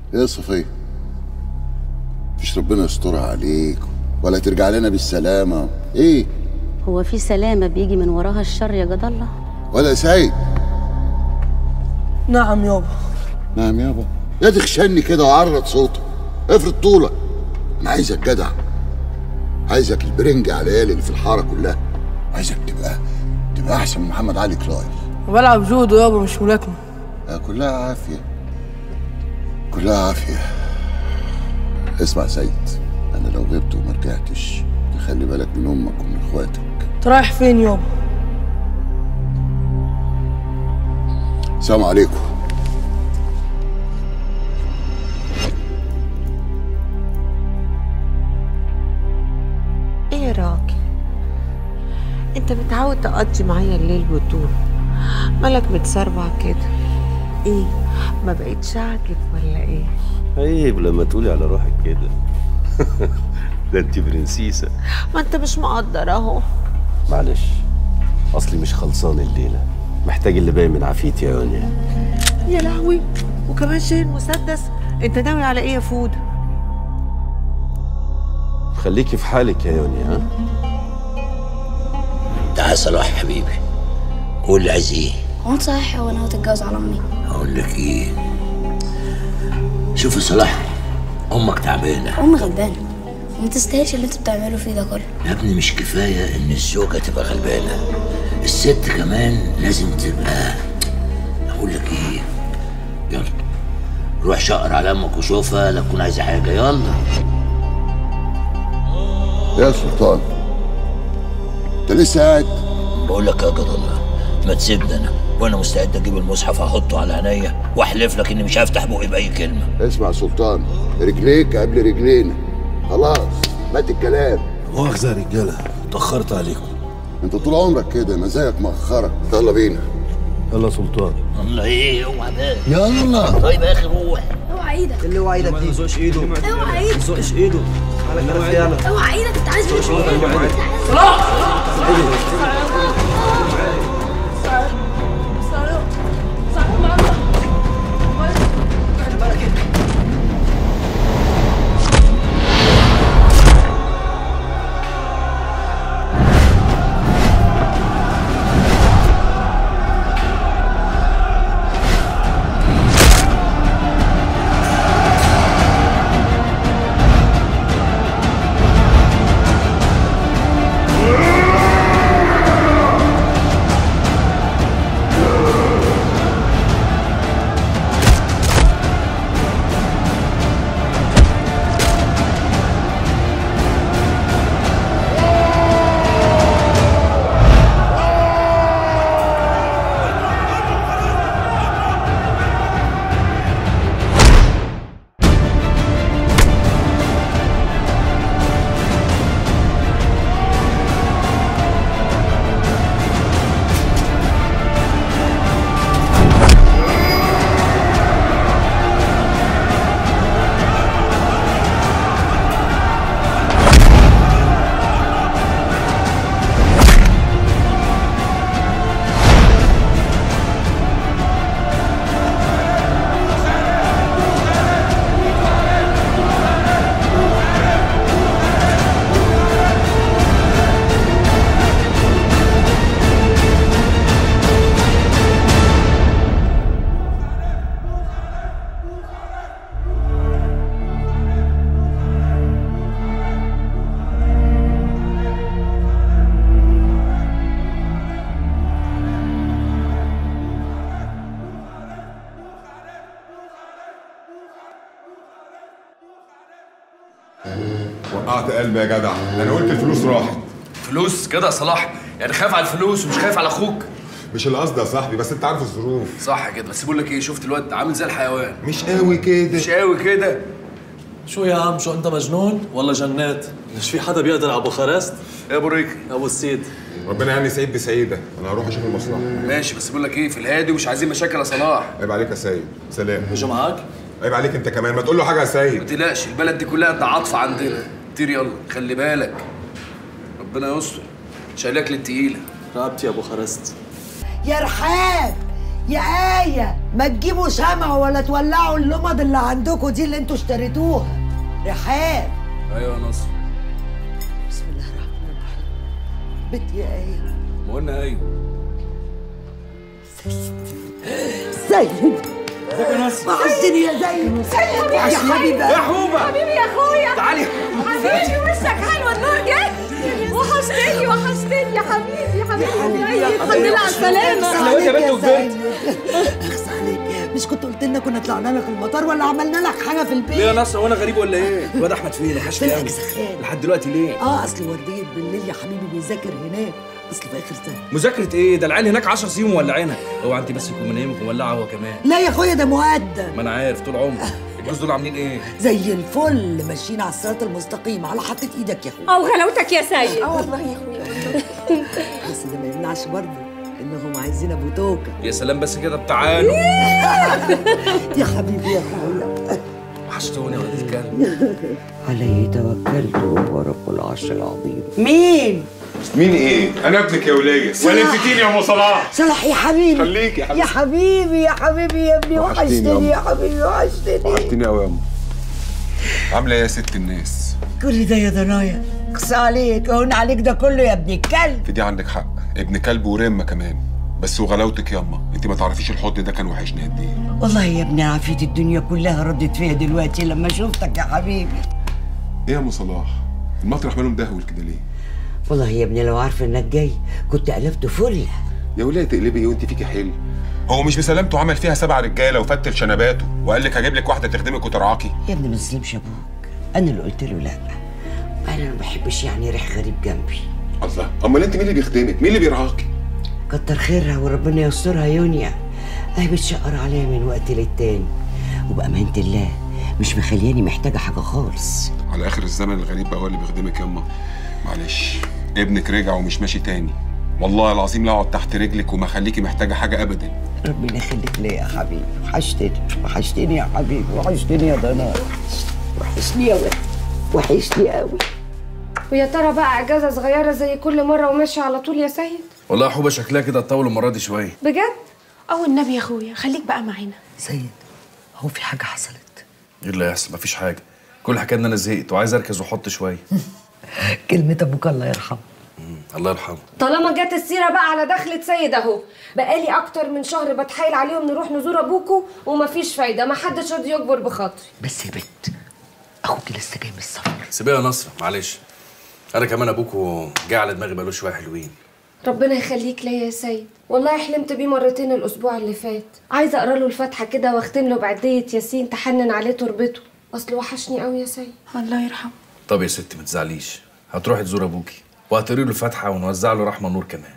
ايه يا صفية مفيش ربنا يسترها عليك ولا ترجع لنا بالسلامة ايه هو في سلامة بيجي من وراها الشر يا جد الله ولا يا سيد نعم يابا نعم يابا يا تخشني كده وعرض صوتك افرض طولك انا عايزك جدع عايزك البرنج على العيال اللي في الحاره كلها عايزك تبقى تبقى احسن من محمد علي كلاي بلعب جودو يابا مش ملاكمة آه، كلها عافيه كلها عافيه اسمع يا سيد انا لو غبت وما رجعتش تخلي بالك من امك ومن اخواتك انت رايح فين يابا السلام عليكم ايه يا راجل انت متعود تقضي معايا الليل والطول مالك متسربع كده ايه ما بقتش عاجب ولا ايه عيب لما تقولي على روحك كده ده انت برنسيسة ما انت مش مقدر اهو معلش اصلي مش خلصان الليلة محتاج اللي باقي من عافيتي يا يونيا يا لهوي وكمان شايل مسدس انت ناوي على ايه يا فود خليكي في حالك يا يونيا ها تعال صلاح حبيبي قول لي عايز ايه هو انت صحيح هو ناوي تتجوز على امي اقول لك ايه شوف يا صلاح امك تعبانه امي غلبانه وما تستاهلش اللي انت بتعمله فيه ده كله يا ابني مش كفايه ان الزوجه تبقى غلبانه الست كمان لازم تبقى اقول لك ايه يلا روح شقر على امك وشوفها لا تكون عايزه حاجه يلا يا سلطان انت لسه قاعد بقول لك يا جد الله ما تسيبني انا وانا مستعد اجيب المصحف احطه على عينيا واحلف لك اني مش هفتح بقي باي كلمه اسمع يا سلطان رجليك قبل رجلينا خلاص مات الكلام مؤاخذة يا رجالة اتأخرت عليكم انت طول عمرك كده مزاجك مأخرك يلا بينا يلا سلطان الله ايه اوعى بقى يلا طيب يا اخي روح اوعى ايدك اللي هو ايدك دي ما تزقش ايده ما اوعى ايدك تزقش ايده على يلا اوعى ايدك انت عايز تمشي وقعت قلبي يا جدع انا قلت الفلوس راحت فلوس كده يا صلاح يعني خايف على الفلوس ومش خايف على اخوك مش القصد يا صاحبي بس انت عارف الظروف صح كده بس بقول لك ايه شفت الواد عامل زي الحيوان مش قوي كده مش قوي كده شو يا عم شو انت مجنون ولا جنات مش في حدا بيقدر على بوخارست يا ابو ريكي يا ابو السيد ربنا يعني سعيد بسعيده انا هروح اشوف المصلحه ماشي بس بقول لك ايه في الهادي ومش عايزين مشاكل يا صلاح عيب عليك يا سيد سلام اجوا معاك عيب عليك انت كمان ما تقول له حاجه يا ما سيد تقلقش البلد دي كلها تعاطف عندنا طير يلا خلي بالك ربنا يستر شايلك للتقيله رقبتي يا بوخارست يا رحاب يا آية ما تجيبوا شمع ولا تولعوا اللمض اللي عندكم دي اللي انتوا اشتريتوها رحاب ايوه يا نصر بسم الله الرحمن الرحيم بنت يا ايه ما قلنا ايوه سيد وحشتني يا زين سيد يا حبيبي يا حوبة حبيبي يا اخويا تعالي. حبيبي وشك حلو النور جه وحشتني وحشتني يا حبيبي يا حبيبي يا سيد الحمد لله على السلامة حلوات يا بنت وكبرت اخس عليك مش كنت قلت لنا كنا طلعنا لك المطار ولا عملنا لك حاجه في البيت ليه يا نصر وانا غريب ولا ايه؟ الواد احمد فين؟ وحشني فين قوي سخان لحد دلوقتي ليه؟ اه اصل ورديه بالليل يا حبيبي بيذاكر هناك اصل في اخر سنه مذاكرة ايه؟ ده العيال هناك 10 سنين مولعينها اوعى انت بس يكون منامك ومولعه هو كمان لا يا اخويا ده مؤدب ما انا عارف طول عمري الجوز دول عاملين ايه؟ زي الفل ماشيين على الصراط المستقيم على حطة ايدك يا اخويا او غلاوتك يا سيد اه والله يا اخويا بس ده ما يمنعش برضه انهم عايزين ابو توكه يا سلام بس كده بتعالوا يا حبيبي يا اخويا وحشتوني يا ولاد الكلب عليه توكلت وهو رب العرش العظيم مين؟ مين ايه؟ انا ابنك يا ولية ولا نسيتيني يا ام صلاح صلاح يا حبيبي خليك يا حبيبي يا حبيبي يا حبيبي يا ابني وحشتيني وحشتني يا يا حبيبي وحشتني وحشتيني قوي يا ام عامله ايه يا ست الناس؟ كل ده يا دنايا قص عليك هون عليك ده كله يا ابن الكلب في دي عندك حق ابن كلب ورمه كمان بس وغلاوتك ياما انت ما تعرفيش الحضن ده كان وحشني قد ايه والله يا ابني عافيت الدنيا كلها ردت فيها دلوقتي لما شفتك يا حبيبي ايه يا ام صلاح؟ المطرح ماله مدهول كده ليه؟ والله يا ابني لو عارفه انك جاي كنت قلبت فل يا وليه تقلبي ايه وانت فيكي حيل؟ هو مش بسلامته عمل فيها سبع رجاله وفتل شنباته وقال لك هجيب لك واحده تخدمك وترعاكي يا ابني ما تسلمش ابوك انا اللي قلت له لا انا ما بحبش يعني ريح غريب جنبي الله امال انت مين اللي بيخدمك؟ مين اللي بيرعاكي؟ كتر خيرها وربنا يسترها يونيا اهي بتشقر عليا من وقت للتاني وبأمانة الله مش مخلياني محتاجة حاجة خالص على اخر الزمن الغريب بقى هو اللي بيخدمك ياما معلش ابنك رجع ومش ماشي تاني والله العظيم لا اقعد تحت رجلك وما خليكي محتاجه حاجه ابدا ربنا يخليك ليا يا حبيبي وحشتني وحشتني يا حبيبي وحشتني يا ضنا وحشتني يا ولد وحشتني قوي ويا ترى بقى اجازه صغيره زي كل مره وماشي على طول يا سيد والله يا حوبه شكلها كده تطول المره دي شويه بجد او النبي يا اخويا خليك بقى معانا سيد هو في حاجة حصلت ايه اللي هيحصل مفيش حاجه كل حكايه ان انا زهقت وعايز اركز واحط شويه كلمة ابوك الله يرحمه الله يرحمه طالما جت السيره بقى على دخلة سيد اهو بقالي اكتر من شهر بتحايل عليهم نروح نزور ابوكوا ومفيش فايده ما حدش راضي يجبر بخاطري بس يا بنت اخوك لسه جاي من السفر سيبيها يا نصر معلش انا كمان ابوكوا جه على دماغي بقاله شويه حلوين ربنا يخليك ليا يا سيد والله حلمت بيه مرتين الاسبوع اللي فات عايزه اقرا له الفاتحه كده واختم له بعديه ياسين تحنن عليه تربته اصل وحشني قوي يا سيد الله يرحمه طب يا ستي ما تزعليش هتروحي تزور ابوكي وهتقري له الفاتحه ونوزع له رحمه نور كمان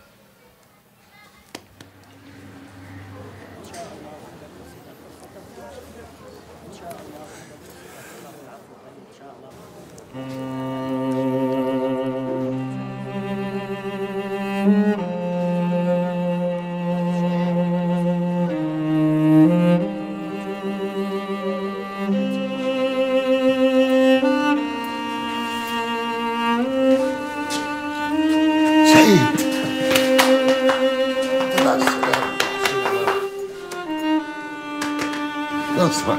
سعيد نصرة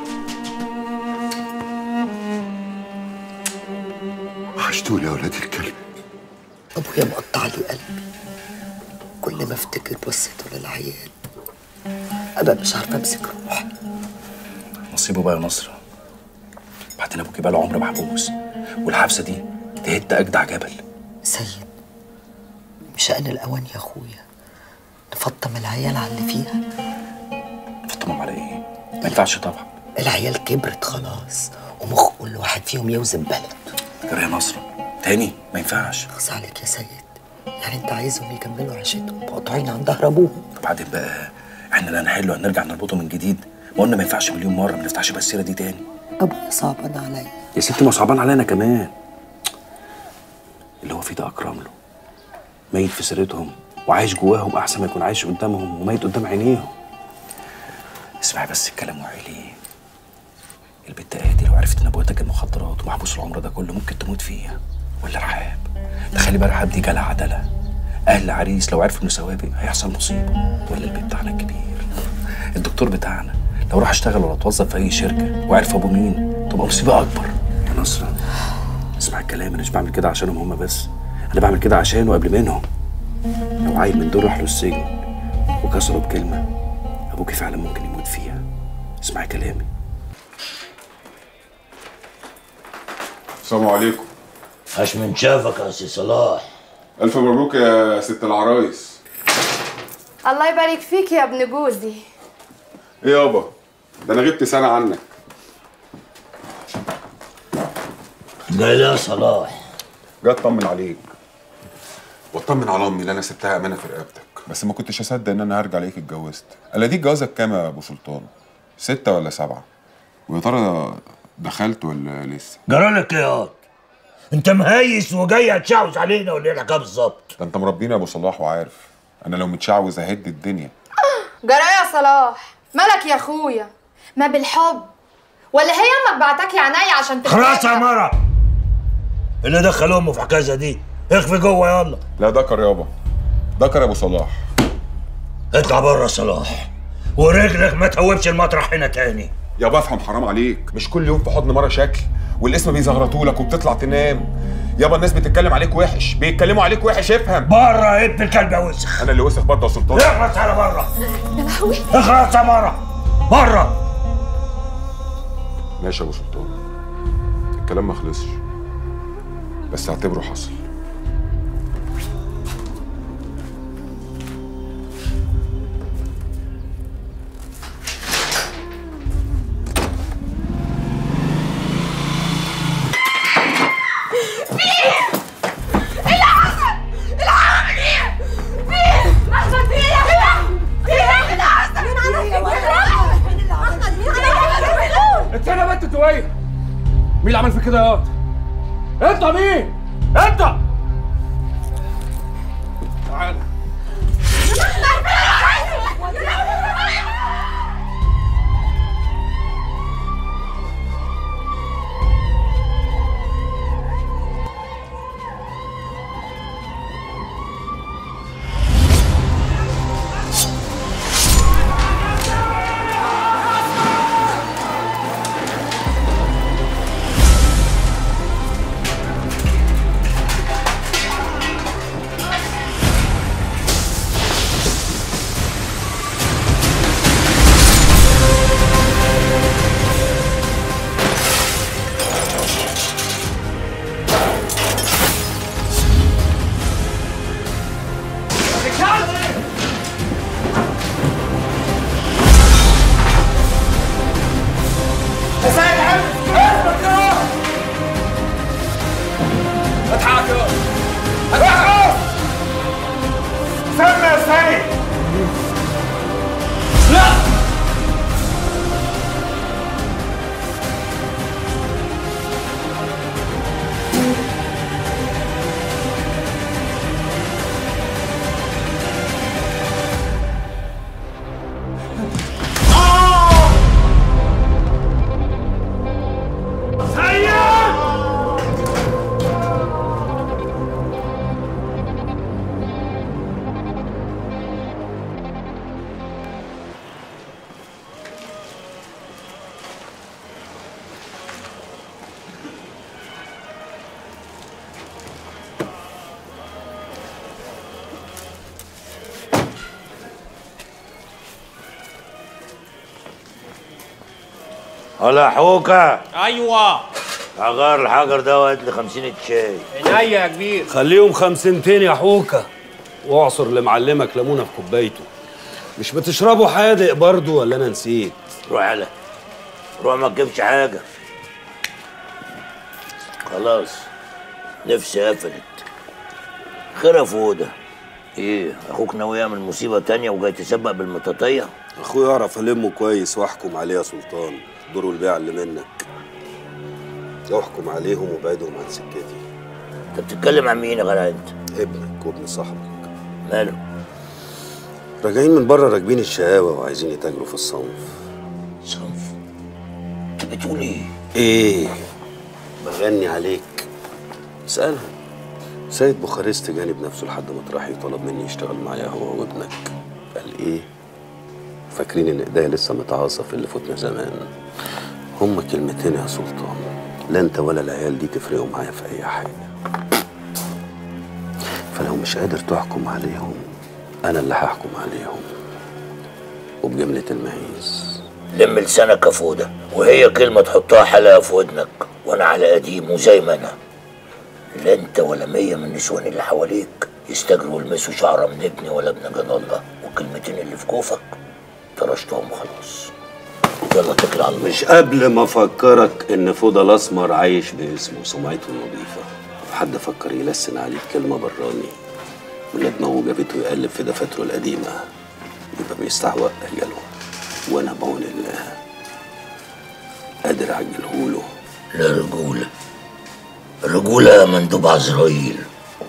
وحشتوني يا ولاد الكلب ابويا مقطع لي قلبي كل ما افتكر بصيته للعيال ابقى مش عارفه امسك روحي نصيبه بقى يا نصر بعدين ابوكي بقى له عمر محبوس والحبسه دي تهد اجدع جبل سيد مش انا الاوان يا اخويا نفطم العيال على اللي فيها فطمهم على ايه؟ ما ينفعش طبعا العيال كبرت خلاص ومخ كل واحد فيهم يوزن بلد كده يا نصر تاني ما ينفعش خص عليك يا سيد يعني انت عايزهم يكملوا عيشتهم مقطوعين عن ظهر ابوهم وبعدين بقى احنا لا نحله هنرجع نربطه من جديد ما قلنا ما ينفعش مليون مره ما نفتحش بقى السيره دي تاني ابويا صعبان عليا يا ستي ما هو صعبان علينا كمان اللي هو فيه ده اكرم له ميت في سيرتهم وعايش جواهم احسن ما يكون عايش قدامهم وميت قدام عينيهم اسمعي بس الكلام وعيلي البت اهدي لو عرفت ان ابوها تاجر مخدرات ومحبوس العمر ده كله ممكن تموت فيها ولا رحاب تخلي بقى رحاب دي جالها عدله اهل عريس لو عرفوا انه سوابق هيحصل مصيبه ولا البيت بتاعنا الكبير الدكتور بتاعنا لو راح اشتغل ولا اتوظف في اي شركه وعرف ابوه مين تبقى مصيبه اكبر يا نصر اسمع الكلام انا مش بعمل كده عشانهم هم بس انا بعمل كده عشانه قبل منهم لو عيل من دول راح له السجن وكسره بكلمه ابوكي فعلا ممكن يموت فيها اسمعي كلامي السلام عليكم عاش من شافك يا سي صلاح الف مبروك يا ست العرايس الله يبارك فيك يا ابن جوزي ايه يابا ده انا غبت سنه عنك جاي ليه يا صلاح جاي اطمن عليك واطمن على امي اللي انا سبتها امانه في رقبتك بس ما كنتش اصدق ان انا هرجع الاقيك اتجوزت الا دي جوازك كام يا ابو سلطان ستة ولا سبعة ويا ترى دخلت ولا لسه جرالك ايه ياض انت مهيس وجاي هتشعوذ علينا ولا ايه الحكايه بالظبط ده انت مربينا يا ابو صلاح وعارف انا لو متشعوذ اهد الدنيا جرى يا صلاح مالك يا اخويا ما بالحب ولا هي امك بعتك يا عينيا عشان خلاص يا مرة اللي دخل امه في حكايه زي دي اخفي جوه يلا لا دكر يابا دكر يا ابو صلاح اطلع بره يا صلاح ورجلك ما توبش المطرح هنا تاني يابا افهم حرام عليك مش كل يوم في حضن مره شكل والاسم بيزغرطولك وبتطلع تنام يابا الناس بتتكلم عليك وحش بيتكلموا عليك وحش افهم بره ابن الكلب يا وسخ انا اللي وسخ برضه يا سلطان اخلص على بره يا لهوي اخلص يا مرة بره ماشي يا ابو سلطان الكلام ما خلصش بس اعتبره حصل انت انا بنت تويه مين اللي عمل في كده يا واد؟ انت مين؟ انت تعال يا سيد حبيبي اسمك يا اضحك يا اضحك سمى يا سيد لا ولا حوكة ايوه عغار الحجر ده وهات لي 50 شاي عينيا يا كبير خليهم خمسنتين يا حوكة واعصر لمعلمك ليمونة في كوبايته مش بتشربوا حادق برضو ولا انا نسيت روح على روح ما تجيبش حاجة خلاص نفسي قفلت خير يا فودة ايه اخوك ناوي يعمل مصيبة تانية وجاي تسبق بالمطاطية اخويا اعرف المه كويس واحكم عليه يا سلطان دور البيع اللي منك احكم عليهم وابعدهم عن سكتي انت بتتكلم عن مين يا غلا انت ابنك وابن صاحبك ماله راجعين من بره راكبين الشقاوة وعايزين يتاجروا في الصنف صنف انت بتقول ايه ايه بغني عليك اسألهم سيد بوخارست جانب نفسه لحد مطرحي وطلب مني يشتغل معايا هو وابنك قال ايه فاكرين ان ايديا لسه متعاصه في اللي فوتنا زمان هم كلمتين يا سلطان لا انت ولا العيال دي تفرقوا معايا في اي حاجه فلو مش قادر تحكم عليهم انا اللي هحكم عليهم وبجمله المعيز لم لسانك يا فودة وهي كلمة تحطها حلقة في ودنك وانا على قديم وزي ما انا لا انت ولا مية من النسوان اللي حواليك يستجروا يلمسوا شعرة من ابني ولا ابن جد الله والكلمتين اللي في كوفك طرشتهم خلاص يلا اتكل على الله مش قبل ما افكرك ان فضل الاسمر عايش باسمه وسمعته نظيفه حد فكر يلسن عليه كلمه براني ولا دماغه جابته يقلب في دفاتره القديمه يبقى بيستعوق اجله وانا بعون الله قادر اعجلهوله لا رجولة رجولة مندوب عزرائيل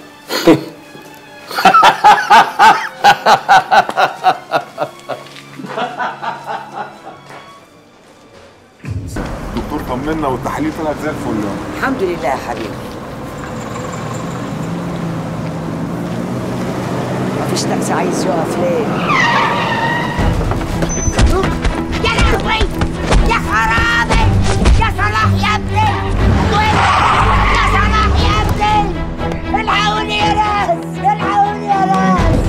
دكتور طمنا والتحاليل طلعت زي الفل الحمد لله يا حبيبي مفيش تاكسي عايز يقف ليه يا لهوي يا خرابي يا صلاح يا ابني يا صلاح يا ابني الحقوني يا ناس الحقوني يا ناس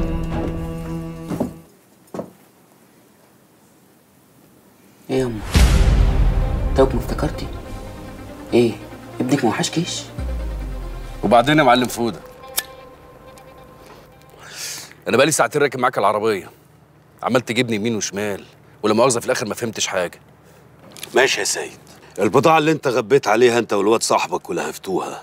ايه يا ام توك ما افتكرتي ايه ابنك ما وحشكيش وبعدين يا معلم فوده انا بقالي ساعتين راكب معاك العربيه عمال تجيبني يمين وشمال ولا مؤاخذه في الاخر ما فهمتش حاجه ماشي يا سيد البضاعة اللي انت غبيت عليها انت والواد صاحبك ولهفتوها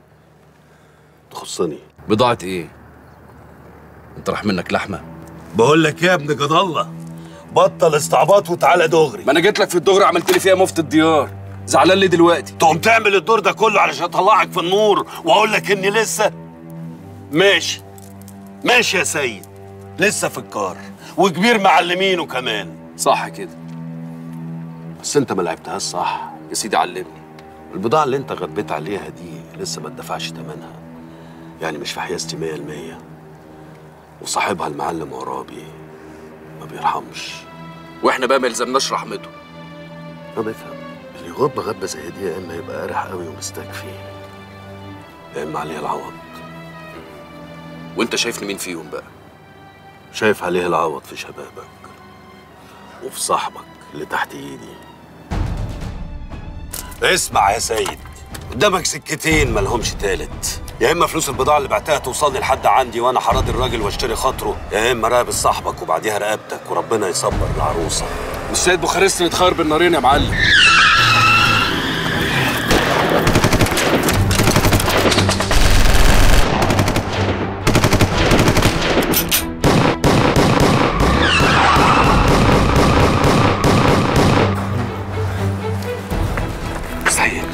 تخصني بضاعه ايه انت راح منك لحمه بقول لك ايه يا ابن جد الله بطل استعباط وتعالى دغري ما انا جيت لك في الدغري عملت لي فيها مفتي الديار زعلان ليه دلوقتي تقوم تعمل الدور ده كله علشان اطلعك في النور واقول لك اني لسه ماشي ماشي يا سيد لسه في الكار وكبير معلمينه كمان صح كده بس انت ما لعبتهاش صح يا سيدي علمني البضاعة اللي انت غبيت عليها دي لسه ما اتدفعش تمنها يعني مش في حيازتي مية المية وصاحبها المعلم عرابي ما بيرحمش واحنا بقى ما يلزمناش رحمته طب افهم اللي يغب غبة زي دي يا اما يبقى قارح قوي ومستكفي يا اما عليه العوض وانت شايفني مين فيهم بقى شايف عليه العوض في شبابك وفي صاحبك اللي تحت ايدي اسمع يا سيد قدامك سكتين ملهمش تالت يا اما فلوس البضاعه اللي بعتها توصلني لحد عندي وانا حراضي الراجل واشتري خاطره يا اما راقب صاحبك وبعديها رقبتك وربنا يصبر العروسه والسيد بوخارست يتخير بالنارين يا معلم سيد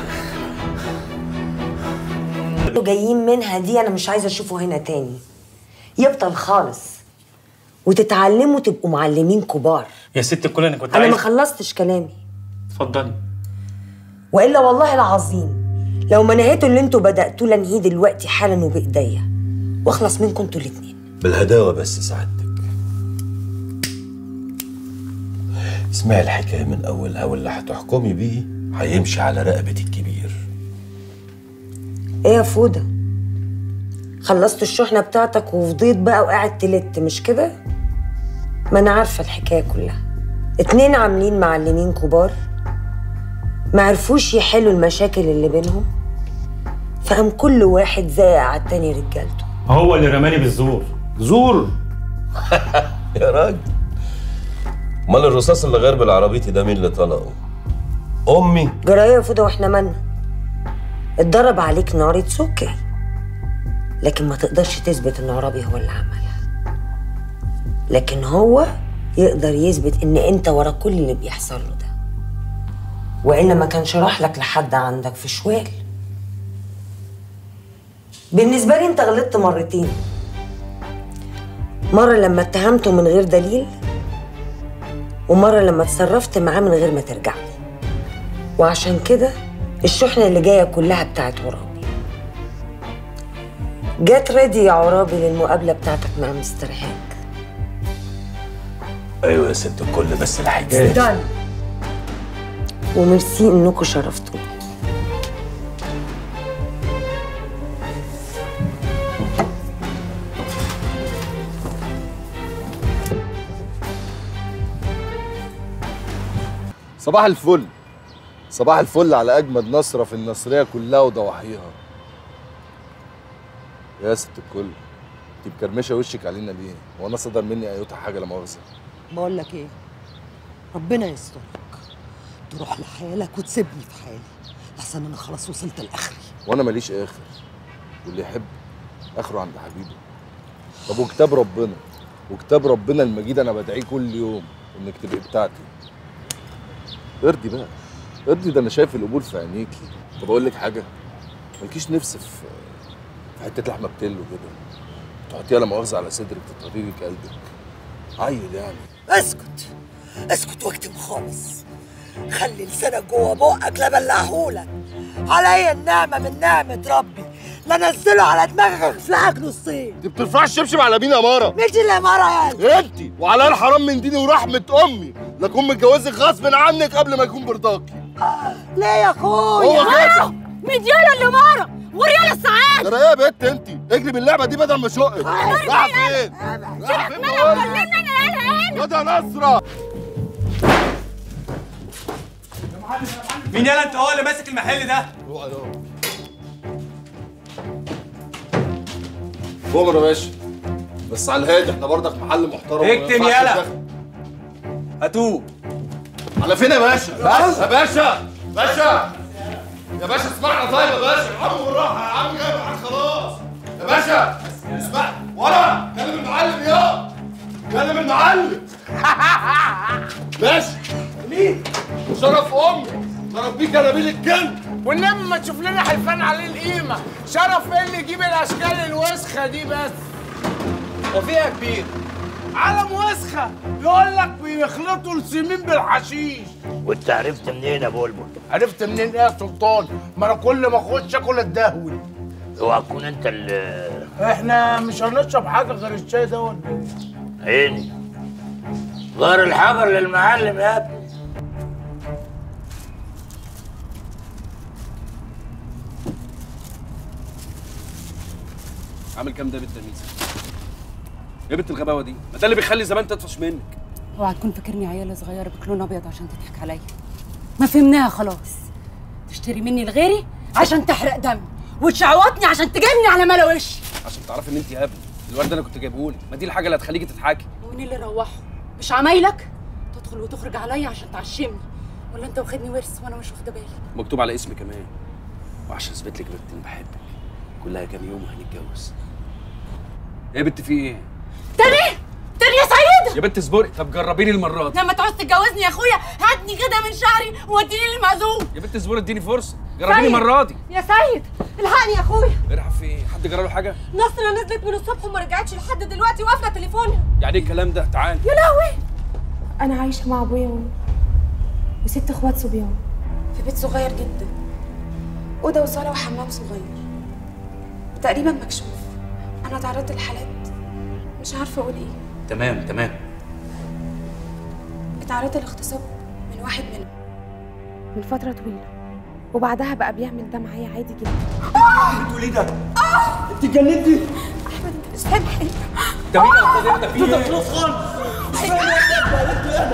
انتوا جايين منها دي انا مش عايزه اشوفه هنا تاني يبطل خالص وتتعلموا تبقوا معلمين كبار يا ست الكل انا كنت انا عايز ما خلصتش كلامي اتفضلي والا والله العظيم لو ما نهيتوا اللي انتوا بداتوه لانهيه دلوقتي حالا وبايديا واخلص منكم انتوا الاتنين بالهداوه بس سعادتك اسمعي الحكايه من اولها واللي هتحكمي بيه هيمشي على رقبه الكبير ايه يا فوده خلصت الشحنه بتاعتك وفضيت بقى وقاعد تلت مش كده ما انا عارفه الحكايه كلها اتنين عاملين معلمين كبار ما عرفوش يحلوا المشاكل اللي بينهم فقام كل واحد زايق على التاني رجالته هو اللي رماني بالزور زور يا راجل امال الرصاص اللي غير بالعربيتي ده مين اللي طلقه امي جرايه يا فوده واحنا مالنا اتضرب عليك نار اتس اوكي لكن ما تقدرش تثبت ان عرابي هو اللي عملها لكن هو يقدر يثبت ان انت ورا كل اللي بيحصل له ده والا ما كانش راح لك لحد عندك في شوال بالنسبه لي انت غلطت مرتين مره لما اتهمته من غير دليل ومره لما اتصرفت معاه من غير ما ترجع لي وعشان كده الشحنه اللي جايه كلها بتاعت عرابي جات ريدي يا عرابي للمقابله بتاعتك مع مستر هانك ايوه يا ست الكل بس الحكايه دان وميرسي انكم شرفتوني صباح الفل صباح الفل على اجمد نصره في النصريه كلها وضواحيها يا ست الكل انت مكرمشه وشك علينا ليه هو انا صدر مني ايوتا حاجه لا مؤاخذه بقول لك ايه ربنا يسترك تروح لحالك وتسيبني في حالي لحسن انا خلاص وصلت لاخري وانا ماليش اخر واللي يحب اخره عند حبيبه طب وكتاب ربنا وكتاب ربنا المجيد انا بدعيه كل يوم انك تبقي بتاعتي ارضي بقى ارضي ده انا شايف القبول في عينيكي طب اقول لك حاجه مالكيش نفس في في حته لحمه بتلو كده تحطيها لا مؤاخذه على صدرك تطري لك قلبك عيل يعني اسكت اسكت واكتم خالص خلي لسانك جوه بقك لا بلعهولك عليا النعمه من نعمه ربي لا نزله على دماغك اخفلعك نصين انت بترفعي الشبشب على مين يا مارا مين دي اللي يا مارا يا انت وعلى الحرام من ديني ورحمه امي لاكون متجوزك غصب عنك قبل ما يكون برضاكي ليه يا اخويا هو كده مديالة اللي مارا وريالة السعاد ترى ايه يا بت انت اجري باللعبه دي بدل ما اشقك رايحه فين رايحه فين بقول لك؟ خد يا نصره مين يالا انت هو اللي ماسك المحل ده؟ بومر يا باشا بس على الهادي احنا برضك محل محترم وما اكتم ينفعش يالا. تدخل. هاتوه على فين يا باشا؟ بس. يا باشا باشا يا باشا اسمعنا طيب يا باشا يا عم بالراحه يا عم جاي معاك خلاص يا باشا اسمع ولا كلم المعلم يا كلم المعلم باشا مين؟ شرف امي شرف بيك انا بيه الكلب والنبي ما تشوف لنا حلفان عليه القيمه شرف ايه اللي يجيب الاشكال الوسخه دي بس وفيها كبير علم وسخه يقول لك بيخلطوا السمين بالحشيش وانت عرفت منين يا بلبل؟ عرفت منين ايه يا سلطان ما انا كل ما اخش اكل اتدهول اوعى تكون انت اللي احنا مش هنشرب حاجه غير الشاي ده ولا إيه؟ عيني غير الحجر للمعلم يا ابني عامل كام ده بالتمييز ايه بنت الغباوه دي ما ده اللي بيخلي زمان تطفش منك اوعى تكون فاكرني عيال صغيره بكلون ابيض عشان تضحك عليا ما فهمناها خلاص تشتري مني لغيري عشان تحرق دمي وتشعوطني عشان تجيبني على ملا وشي عشان تعرفي ان انت يا ابني الورد انا كنت جايبهولك ما دي الحاجه اللي هتخليكي تضحكي ومين اللي روحه مش عمايلك تدخل وتخرج عليا عشان تعشمني ولا انت واخدني ورث وانا مش واخده بالي مكتوب على اسمي كمان وعشان اثبت لك بنت اني بحبك كلها كام يوم وهنتجوز ايه يا بنت في ايه تاني تاني يا سيد يا بنت اصبري طب جربيني المره دي لما تعوز تتجوزني يا اخويا هاتني كده من شعري واديني المعزوم يا بنت اصبري اديني فرصه جربيني سيد. المره دي يا سيد الحقني يا اخويا ارحب في ايه حد جرى له حاجه نصرة نزلت من الصبح وما رجعتش لحد دلوقتي وقافله تليفونها يعني ايه الكلام ده تعال يا لهوي انا عايشه مع ابويا وامي وست اخوات صبيان في بيت صغير جدا اوضه وصاله وحمام صغير تقريبا مكشوف انا تعرضت لحالات مش عارفه اقول ايه تمام تمام اتعرضت لاغتصاب من واحد منهم من فتره طويله وبعدها بقى بيعمل ده معايا عادي جدا بتقول ايه ده؟ انت اتجننتي؟ احمد انت مش فاهم حاجه ده مين يا استاذ انت في ده ايه؟ خلاص خالص مش فاهم ايه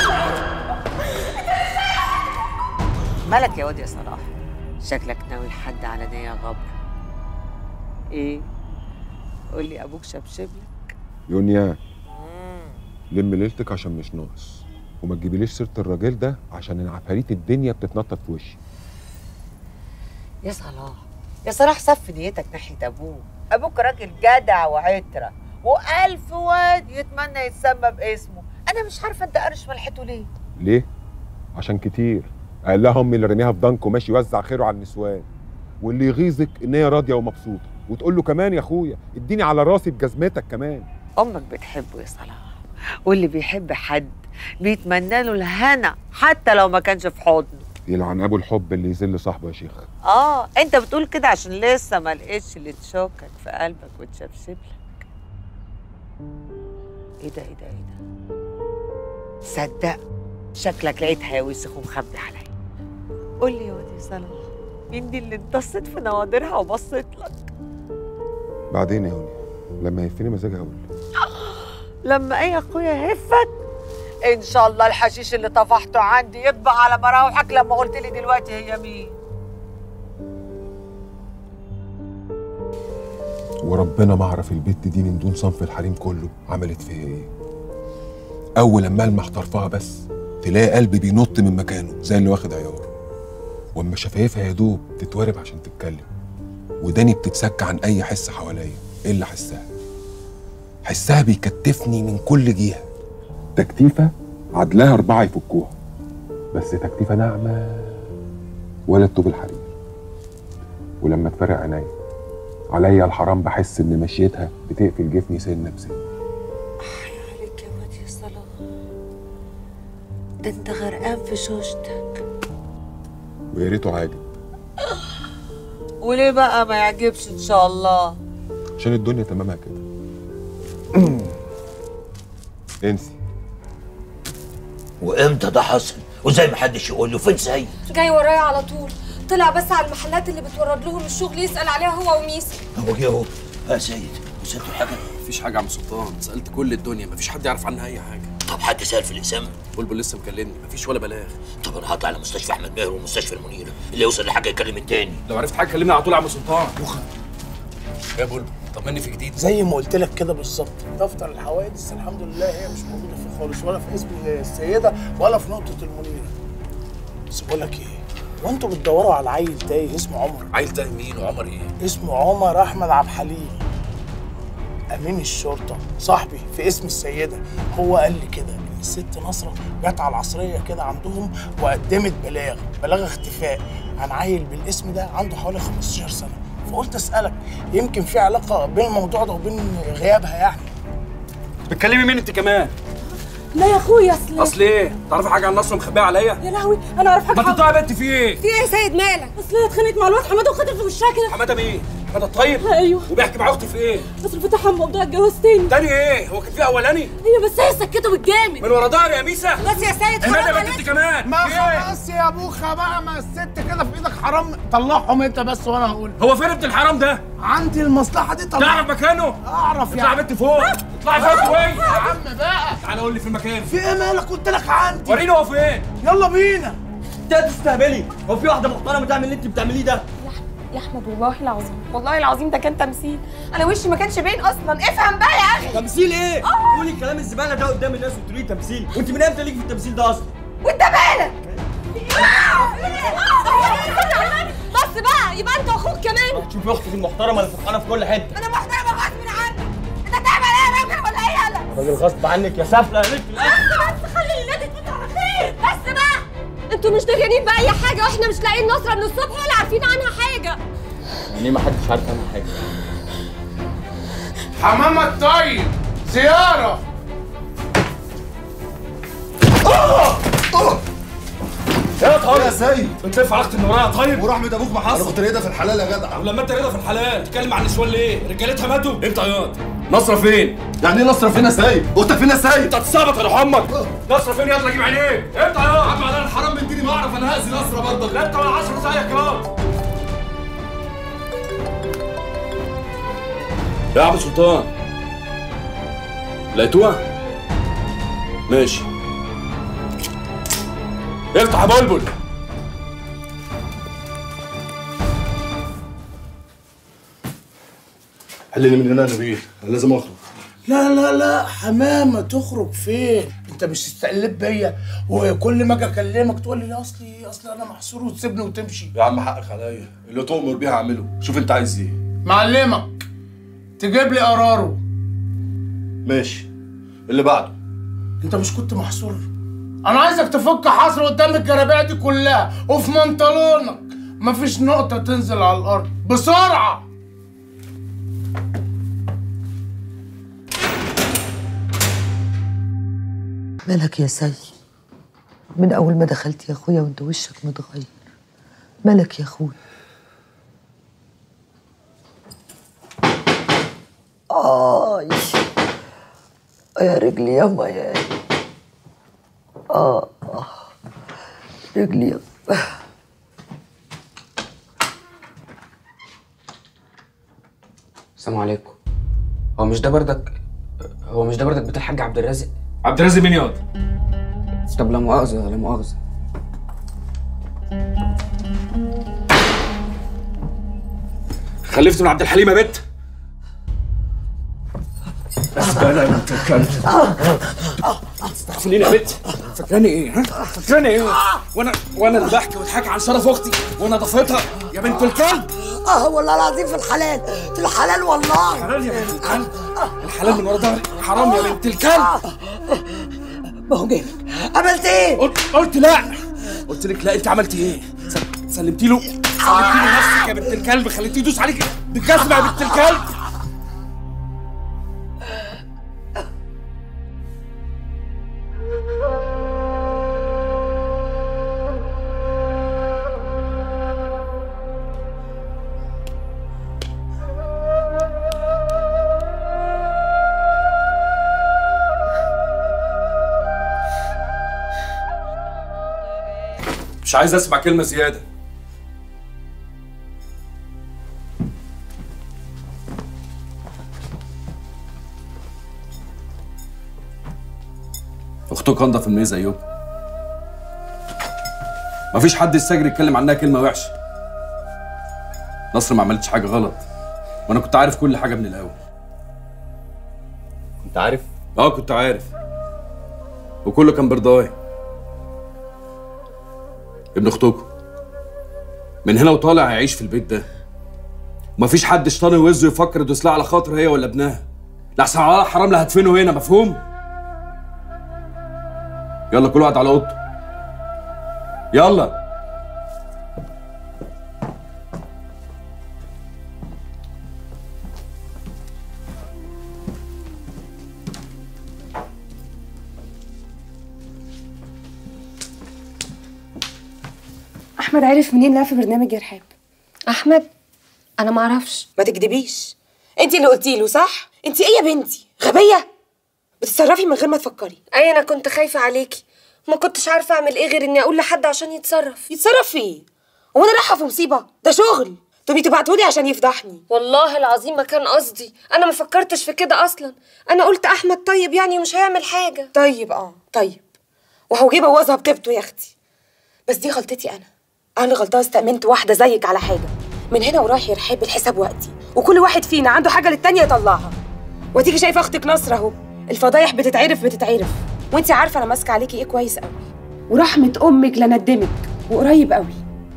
مالك يا واد يا صلاح شكلك ناوي لحد على نية غبر ايه قول لي ابوك شبشبلك يونيا لم ليلتك عشان مش ناقص وما تجيبيليش سيره الراجل ده عشان العفاريت الدنيا بتتنطط في وشي يا صلاح يا صلاح صف نيتك ناحية ابوك ابوك راجل جدع وعترة والف واد يتمنى يتسمى باسمه انا مش عارفة انت قرش ملحته ليه ليه عشان كتير قال لها امي اللي رميها في ضنك وماشي يوزع خيره على النسوان واللي يغيظك ان هي راضيه ومبسوطه وتقول له كمان يا اخويا اديني على راسي بجزمتك كمان امك بتحبه يا صلاح واللي بيحب حد بيتمنى له الهنا حتى لو ما كانش في حضنه يلعن ابو الحب اللي يذل صاحبه يا شيخ اه انت بتقول كده عشان لسه ما لقيتش اللي تشوكك في قلبك وتشبشبلك ايه ده ايه ده ايه ده صدق شكلك لقيتها وسخ ومخبي عليا قول لي يا واد يا صلاح مين دي اللي انتصت في نوادرها وبصت لك بعدين يا هوني لما يهفني مزاجها اقول لما ايه يا اخويا هفك ان شاء الله الحشيش اللي طفحته عندي يبقى على مراوحك لما قلت لي دلوقتي هي مين وربنا ما اعرف البت دي من دون صنف الحريم كله عملت فيا ايه اول لما المح طرفها بس تلاقي قلبي بينط من مكانه زي اللي واخد عيار واما شفايفها يا دوب تتورب عشان تتكلم وداني بتتسك عن اي حس حواليا الا حسها حسها بيكتفني من كل جهه تكتيفه عدلها اربعه يفكوها بس تكتيفه ناعمه ولا الطوب الحرير ولما تفرق عينيا عليا الحرام بحس ان مشيتها بتقفل جفني سنه بسنه عليك يا واد يا صلاح ده انت غرقان في شوشتك ويا ريته عاجب وليه بقى ما يعجبش ان شاء الله عشان الدنيا تمامها كده انسي وامتى ده حصل وزي ما حدش يقول له فين سيد جاي ورايا على طول طلع بس على المحلات اللي بتورد لهم الشغل يسأل عليها هو وميسا هو جه اهو يا سيد وصلتوا حاجه مفيش حاجه يا عم سلطان سالت كل الدنيا مفيش حد يعرف عنها اي حاجه طب حد سال في الاسم بلبل لسه مكلمني مفيش ولا بلاغ طب انا هطلع على مستشفى احمد ماهر ومستشفى المنيره اللي يوصل لحاجه يكلم التاني لو عرفت حاجه كلمني على طول يا عم سلطان بخ يا بلبل طمني في جديد زي ما قلت لك كده بالظبط دفتر الحوادث الحمد لله هي مش موجوده فيه خالص ولا في اسم السيده ولا في نقطه المنيره بس بقول لك ايه وانتوا بتدوروا على عيل تايه اسمه عمر عيل تايه مين وعمر ايه اسمه عمر احمد عبد الحليم امين الشرطه صاحبي في اسم السيده هو قال لي كده ان الست نصره جت على العصريه كده عندهم وقدمت بلاغ بلاغ اختفاء عن عيل بالاسم ده عنده حوالي 15 سنه فقلت اسالك يمكن في علاقه بين الموضوع ده وبين غيابها يعني بتكلمي مين انت كمان لا يا اخويا اصل اصل ايه تعرفي حاجه عن نصر مخبيه عليا يا لهوي انا اعرف حاجه ما تطلعي يا بنت في ايه في ايه يا سيد مالك اصل هي اتخانقت مع الواد حماده وخدت في وشها كده حماده مين حماده الطيب ايوه وبيحكي مع اختي في ايه اصل فتح موضوع الجواز تاني تاني ايه هو كان في اولاني ايوه بس هي سكته بالجامد من ورا ظهري يا ميسا بس يا سيد ايه حرام يا بنت عليك. انت كمان ما في ايه؟ خلاص يا بوخه بقى ما الست كده في ايدك حرام طلعهم انت بس وانا هقول هو فين ابن الحرام ده عندي المصلحه دي طلع تعرف مكانه اعرف اطلع يا بنت فوق اطلعي فوق شويه يا عم بقى تعالى قول لي في المكان في ايه مالك قلت لك عندي وريني هو فين يلا بينا انت تستهبلي هو في واحده محترمه تعمل اللي انت بتعمليه ده يا احمد والله العظيم والله العظيم ده كان تمثيل انا وشي ما كانش باين اصلا افهم بقى يا اخي تمثيل ايه قولي الكلام الزباله ده قدام الناس وتقولي تمثيل وانت من امتى ليك في التمثيل ده اصلا وانت مالك بس بقى يبقى انت واخوك كمان شوفي اختك المحترمه اللي فرحانه في كل حته انا محترمه غصب عنك انت تعمل ايه يا راجل ولا ايه يالا راجل غصب عنك يا سافله يا بس بس خلي النادي تفوت على خير بس بقى انتوا مش دريانين باي حاجه واحنا مش لاقيين نصره من الصبح ولا عارفين عنها حاجه يعني ما حدش عارف عنها حاجه حمامة الطيب زيارة يا طارق يا سيد انت في علاقه ان ورايا طيب ورحمة ابوك ما حصل انا كنت ريدة في الحلال يا جدع ولما انت رضا في الحلال تتكلم عن النسوان ليه؟ رجالتها ماتوا؟ امتى عياط؟ نصرة فين؟ يعني ايه نصر فين يا سيد اختك فين يا سيد انت هتستعبط يا امك نصرة فين يلا جيب عينيك امتى عياط؟ عم على الحرام من ديني ما اعرف انا هاذي نصرة برضك لا انت ولا 10 زيك يا يا عم سلطان لقيتوها؟ ماشي افتح يا بلبل حلني من هنا يا نبيل انا لازم اخرج لا لا لا حمامة تخرج فين؟ انت مش تستقلب بيا وكل ما اجي اكلمك تقول لي لا اصلي اصلي انا محصور وتسيبني وتمشي يا عم حقك عليا اللي تؤمر بيه هعمله شوف انت عايز ايه معلمك تجيب لي قراره ماشي اللي بعده انت مش كنت محصور انا عايزك تفك حصر قدام الجرابيع دي كلها وفي منطلونك مفيش نقطة تنزل على الأرض بسرعة مالك يا سي من اول ما دخلت يا اخويا وانت وشك متغير مالك يا اخويا آي يا رجلي ياما يا اه آه. رجلي السلام عليكم هو مش ده بردك هو مش ده بردك بيت الحاج عبد الرازق عبد الرازق مين ياض؟ طب لا مؤاخذة لا مؤاخذة خلفت من عبد الحليم يا بت بس بقى لا انت الكلب تستغفرني يا بت فاكراني ايه ها؟ فاكراني ايه؟ وانا وانا اللي بحكي واتحكي عن شرف اختي وانا ضفتها يا بنت الكلب اه والله العظيم في الحلال في الحلال والله حلال يا بنت الكلب الحلال من ورا ظهري حرام يا بنت الكلب ما هو جاي عملت ايه؟ قلت قلت لا قلت لك لا انت عملتي ايه؟ سل- سلمتي له سلمتي له نفسك يا بنت الكلب خليتيه يدوس عليك بالجزمه يا بنت الكلب مش عايز اسمع كلمه زياده اختك انضف من ايه زيكم مفيش حد يستجري يتكلم عنها كلمه وحشه نصر ما عملتش حاجه غلط وانا كنت عارف كل حاجه من الاول كنت عارف اه كنت عارف وكله كان برضاي ابن اختكم من هنا وطالع هيعيش في البيت ده ومفيش حد شيطان وزه يفكر يدوس لها على خاطر هي ولا ابنها لحسن على حرام لا هدفنه هنا مفهوم يلا كل واحد على اوضته يلا احمد عرف منين لا في برنامج يا رحاب احمد انا ما اعرفش ما تكدبيش انت اللي قلتي له صح انت ايه يا بنتي غبيه بتتصرفي من غير ما تفكري اي انا كنت خايفه عليكي ما كنتش عارفه اعمل ايه غير اني اقول لحد عشان يتصرف يتصرف في ايه هو انا رايحه في مصيبه ده شغل تبقي تبعتولي عشان يفضحني والله العظيم ما كان قصدي انا ما فكرتش في كده اصلا انا قلت احمد طيب يعني ومش هيعمل حاجه طيب اه طيب وهو جه بوظها بطيبته يا اختي بس دي غلطتي انا انا اللي غلطانه استأمنت واحده زيك على حاجه من هنا ورايح يرحب الحساب وقتي وكل واحد فينا عنده حاجه للتانيه يطلعها وتيجي شايفه اختك نصر اهو الفضايح بتتعرف بتتعرف وانت عارفه انا ماسكه عليكي ايه كويس قوي ورحمه امك لندمك وقريب قوي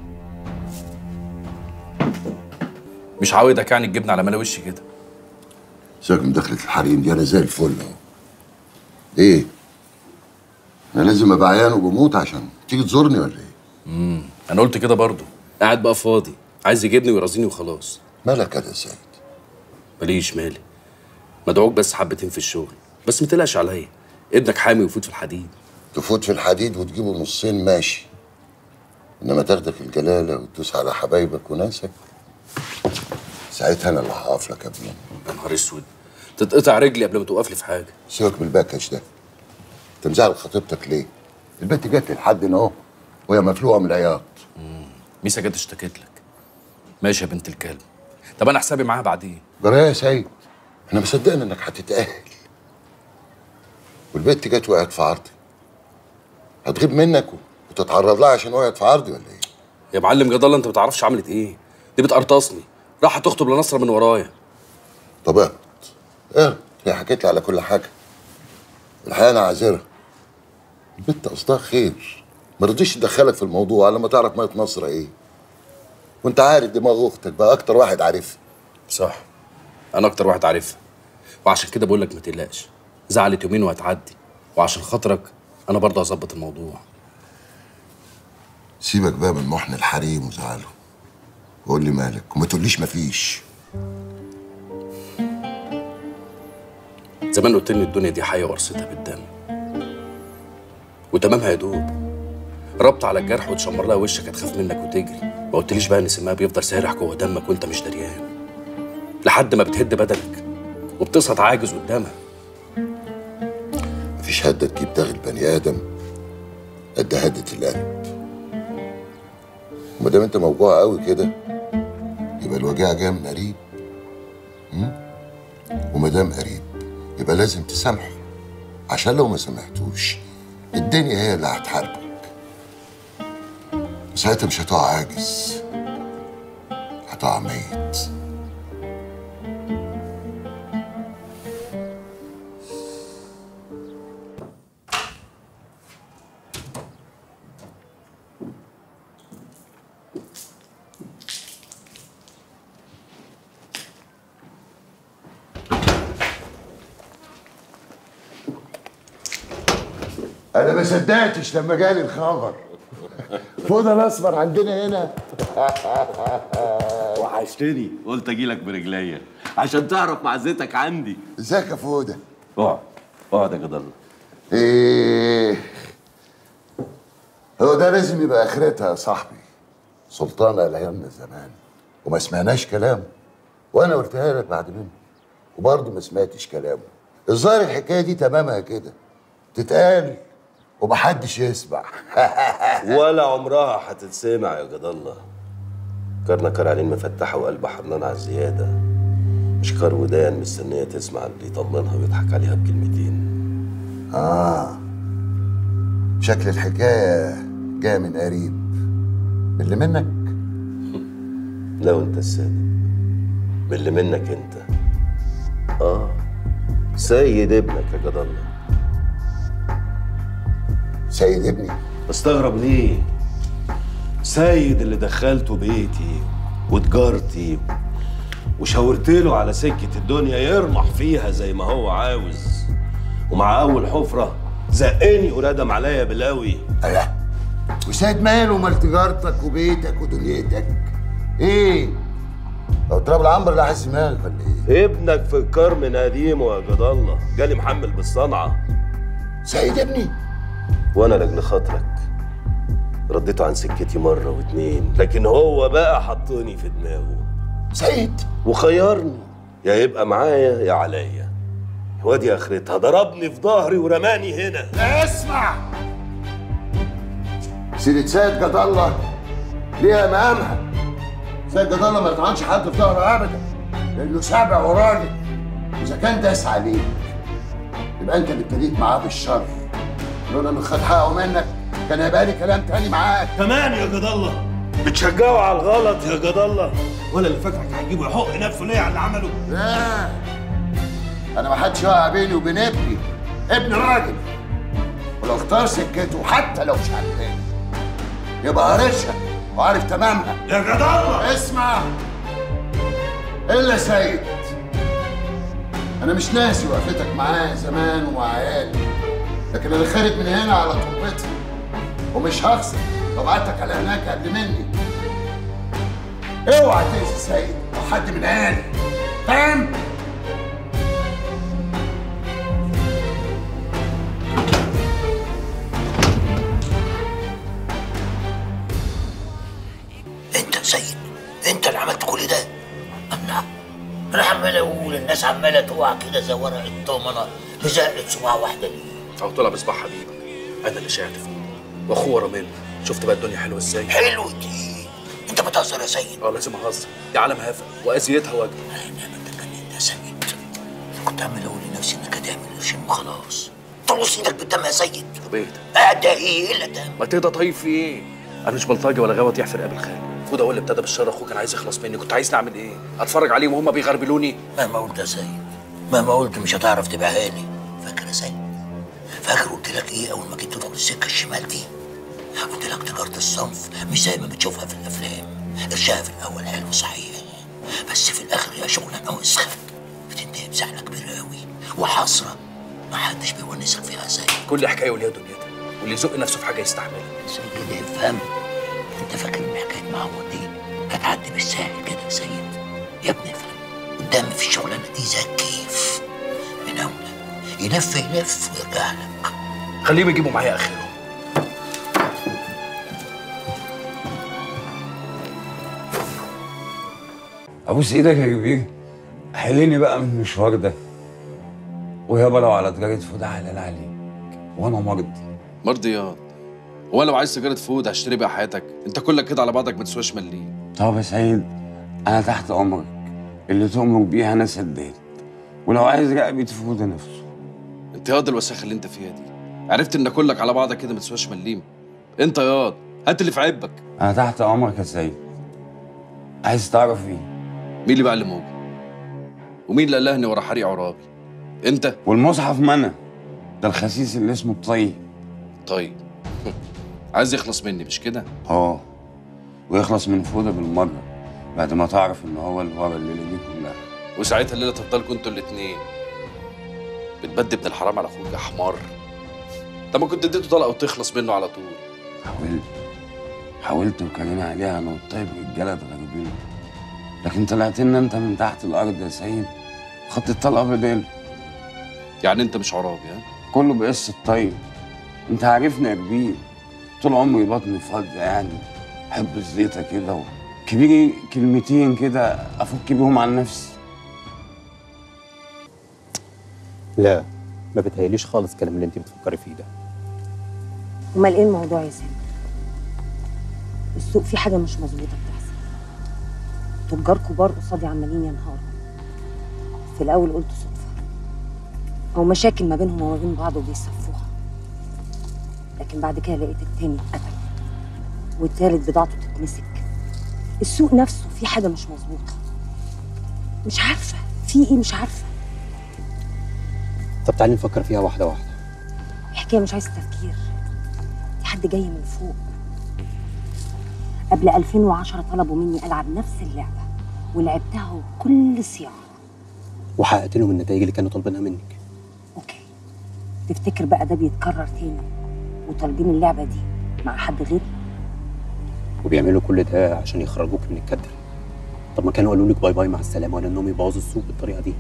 مش عاودك يعني تجيبني على ملا وشي كده سيبك من دخلة الحريم دي انا زي الفل اهو ايه انا لازم ابقى عيان وبموت عشان تيجي تزورني ولا ايه امم انا قلت كده برضه قاعد بقى فاضي عايز يجيبني ويرازيني وخلاص مالك يا سيد ماليش مالي مدعوك بس حبتين في الشغل بس ما تقلقش عليا ابنك حامي وفوت في الحديد تفوت في الحديد وتجيبه نصين ماشي انما تاخدك الجلاله وتدوس على حبايبك وناسك ساعتها انا اللي هقف لك يا ابني يا نهار اسود تتقطع رجلي قبل ما توقف لي في حاجه سيبك من الباكج ده انت مزعل خطيبتك ليه؟ البنت جت لي لحد هنا اهو وهي مفلوقه من العياط ميسا جت اشتكت لك ماشي يا بنت الكلب طب انا حسابي معاها بعدين جرايه يا سيد انا مصدقني انك هتتاهل والبنت جت وقعت في عرضي هتغيب منك وتتعرض لها عشان وقعت في عرضي ولا ايه؟ يا معلم جد الله انت ما تعرفش عملت ايه دي بتقرطصني راحت تخطب لنصر من ورايا طب اهبط اهبط هي حكيت لي على كل حاجه الحقيقه انا عاذرها البنت قصدها خير ما رضيش تدخلك في الموضوع لما تعرف ميه نصر ايه وانت عارف دماغ اختك بقى اكتر واحد عارفها صح انا اكتر واحد عارفها وعشان كده بقول لك ما تقلقش زعلت يومين وهتعدي وعشان خاطرك انا برضه هظبط الموضوع سيبك بقى من محن الحريم وزعله وقول لي مالك وما تقوليش مفيش زمان قلت لي الدنيا دي حياه وقرصتها بالدم وتمامها يا دوب ربط على الجرح وتشمر لها وشك هتخاف منك وتجري ما قلتليش بقى ان سمها بيفضل سارح جوه دمك وانت مش دريان لحد ما بتهد بدنك وبتسقط عاجز قدامها مفيش هدة تجيب داغ البني ادم قد هدة القلب وما دام انت موجوع قوي كده يبقى الوجيعة جاية من قريب م? وما دام قريب يبقى لازم تسامحه عشان لو ما سامحتوش الدنيا هي اللي هتحاربك ساعتها مش هتقع عاجز هتقع ميت انا ما صدقتش لما جالي الخبر فوضى الاسمر عندنا هنا وحشتني قلت اجيلك برجليا عشان تعرف معزتك عندي ازيك يا فوده اقعد اقعد يا جد الله ايه هو ده لازم يبقى اخرتها يا صاحبي سلطانة الايامنا زمان وما سمعناش كلامه وانا قلتها لك بعد منه وبرضه ما سمعتش كلامه الظاهر الحكايه دي تمامها كده تتقال ومحدش يسمع ولا عمرها هتتسمع يا جد الله كارنا كار عينين مفتحه وقلب حرنان على الزياده مش كار ودان مستنيه تسمع اللي يطمنها ويضحك عليها بكلمتين اه شكل الحكايه جايه من قريب من اللي منك لو انت الصادق من اللي منك انت اه سيد ابنك يا جد الله سيد ابني استغرب ليه سيد اللي دخلته بيتي وتجارتي وشاورت له على سكة الدنيا يرمح فيها زي ما هو عاوز ومع أول حفرة زقني وردم عليا بلاوي الله وسيد ماله ومال تجارتك وبيتك ودنيتك ايه لو تراب العنبر لا حاسس دماغك ولا ايه ابنك في الكار من قديمه يا جد الله جالي محمل بالصنعة سيد ابني وانا لاجل خاطرك رديته عن سكتي مرة واتنين لكن هو بقى حطني في دماغه سيد وخيرني يا يبقى معايا يا عليا وادي اخرتها ضربني في ظهري ورماني هنا اسمع سيدة سيد جد الله ليها مقامها سيد جد الله ما يطعنش حد في ظهره ابدا لانه سابع وراجل واذا كان داس عليك يبقى انت اللي ابتديت معاه بالشر لولا انه خد حقه منك كان هيبقى لي كلام تاني معاك كمان يا جد الله بتشجعه على الغلط يا جد الله ولا اللي فاكرك هتجيبه يحق نفسه ليه على اللي عمله لا انا ما حدش يقع بيني وبين ابني ابن راجل ولو اختار سكته حتى لو مش عارفين يبقى قارشها وعارف تمامها يا جد الله اسمع الا سيد انا مش ناسي وقفتك معايا زمان ومع عيالي لكن انا خارج من هنا على تربتي ومش هخسر لو بعتك على هناك قبل مني اوعى تاذي سيد او حد من عيالي فاهم؟ انت يا سيد انت اللي عملت كل ده انا انا عمال اقول الناس عماله تقع كده زي ورق الطمنه بزقه صباع واحده ليه او طلع مصباح حبيبك انا اللي شاعت فيه واخوه رامل شفت بقى الدنيا حلوه ازاي حلو دي انت بتهزر يا سيد اه لازم اهزر دي عالم هافه واذيتها وجه يا سيد كنت عمال اقول لنفسي انك هتعمل قرشين وخلاص ترقص ايدك بالدم يا سيد طب ايه قاعد ده ايه الا دم ما تهدى طيب في ايه انا مش بلطجي ولا غاوي اطيح في رقاب الخال فوده هو اللي ابتدى بالشر اخوه كان عايز يخلص مني كنت عايز نعمل ايه اتفرج عليهم وهم بيغربلوني مهما قلت يا سيد مهما قلت مش هتعرف تبيعها لي فاكر يا سيد فاكر قلت لك ايه اول ما جيت تدخل السكه الشمال دي قلت لك تجاره الصنف مش زي ما بتشوفها في الافلام قرشها في الاول حلو صحيح بس في الاخر هي شغلانه وسخه بتنتهي بزعلة كبيره قوي وحسره ما حدش بيونسك فيها زي كل حكايه وليها دنيتها واللي يزق نفسه في حاجه يستحملها سيد افهم انت فاكر ان حكايه معوض دي هتعدي بالسهل كده يا سيد يا ابني افهم قدام في الشغلانه دي زي الكيف من اولى يلف يلف ويرجع لك خليهم يجيبوا معايا اخرهم ابوس ايدك يا كبير حليني بقى من المشوار ده ويابا لو على تجارة فودة حلال عليك وانا مرضي مرضي ياض هو لو عايز سيجاره فود هشتري بيها حياتك انت كلك كده على بعضك ما تسواش مليم طب يا سيد انا تحت امرك اللي تؤمر بيها انا سديت ولو عايز رقبه فودة نفسه انت ياض الوساخه اللي انت فيها دي عرفت ان كلك على بعضك كده ما تسواش مليم انت ياض هات اللي في عبك انا تحت امرك يا سيد عايز تعرف ايه مين اللي بقى اللي موجود ومين اللي قلهني ورا حريق عرابي انت والمصحف منى ده الخسيس اللي اسمه الطيب طيب عايز يخلص مني مش كده اه ويخلص من فودة بالمرة بعد ما تعرف ان هو اللي ورا الليلة دي كلها وساعتها الليله تفضلكوا انتوا الاتنين بتبدي ابن الحرام على اخوك يا حمار طب ما كنت اديته طلقه وتخلص منه على طول حاولت حاولت وكلنا عليها انا والطيب رجاله اتغلبنا لكن طلعت لنا انت من تحت الارض يا سيد خدت الطلقه بدل يعني انت مش عرابي ها كله بقص الطيب انت عارفني يا كبير طول عمري بطني فاضيه يعني احب الزيطه كده كبيري كلمتين كده افك بيهم عن نفسي لا ما بتهيأليش خالص الكلام اللي انت بتفكري فيه ده امال ايه الموضوع يا سامي السوق فيه حاجه مش مظبوطه بتحصل تجار كبار قصادي عمالين ينهاروا في الاول قلت صدفه او مشاكل ما بينهم وما بين بعض وبيصفوها لكن بعد كده لقيت التاني اتقتل والتالت بضاعته تتمسك السوق نفسه فيه حاجه مش مظبوطه مش عارفه في ايه مش عارفه طب تعالي نفكر فيها واحده واحده الحكايه مش عايزه تفكير في حد جاي من فوق قبل 2010 طلبوا مني العب نفس اللعبه ولعبتها بكل صياعه وحققت لهم النتائج اللي كانوا طالبينها منك تفتكر بقى ده بيتكرر تاني وطالبين اللعبه دي مع حد غيري وبيعملوا كل ده عشان يخرجوك من الكدر طب ما كانوا قالوا لك باي باي مع السلامه ولا انهم يبوظوا السوق بالطريقه دي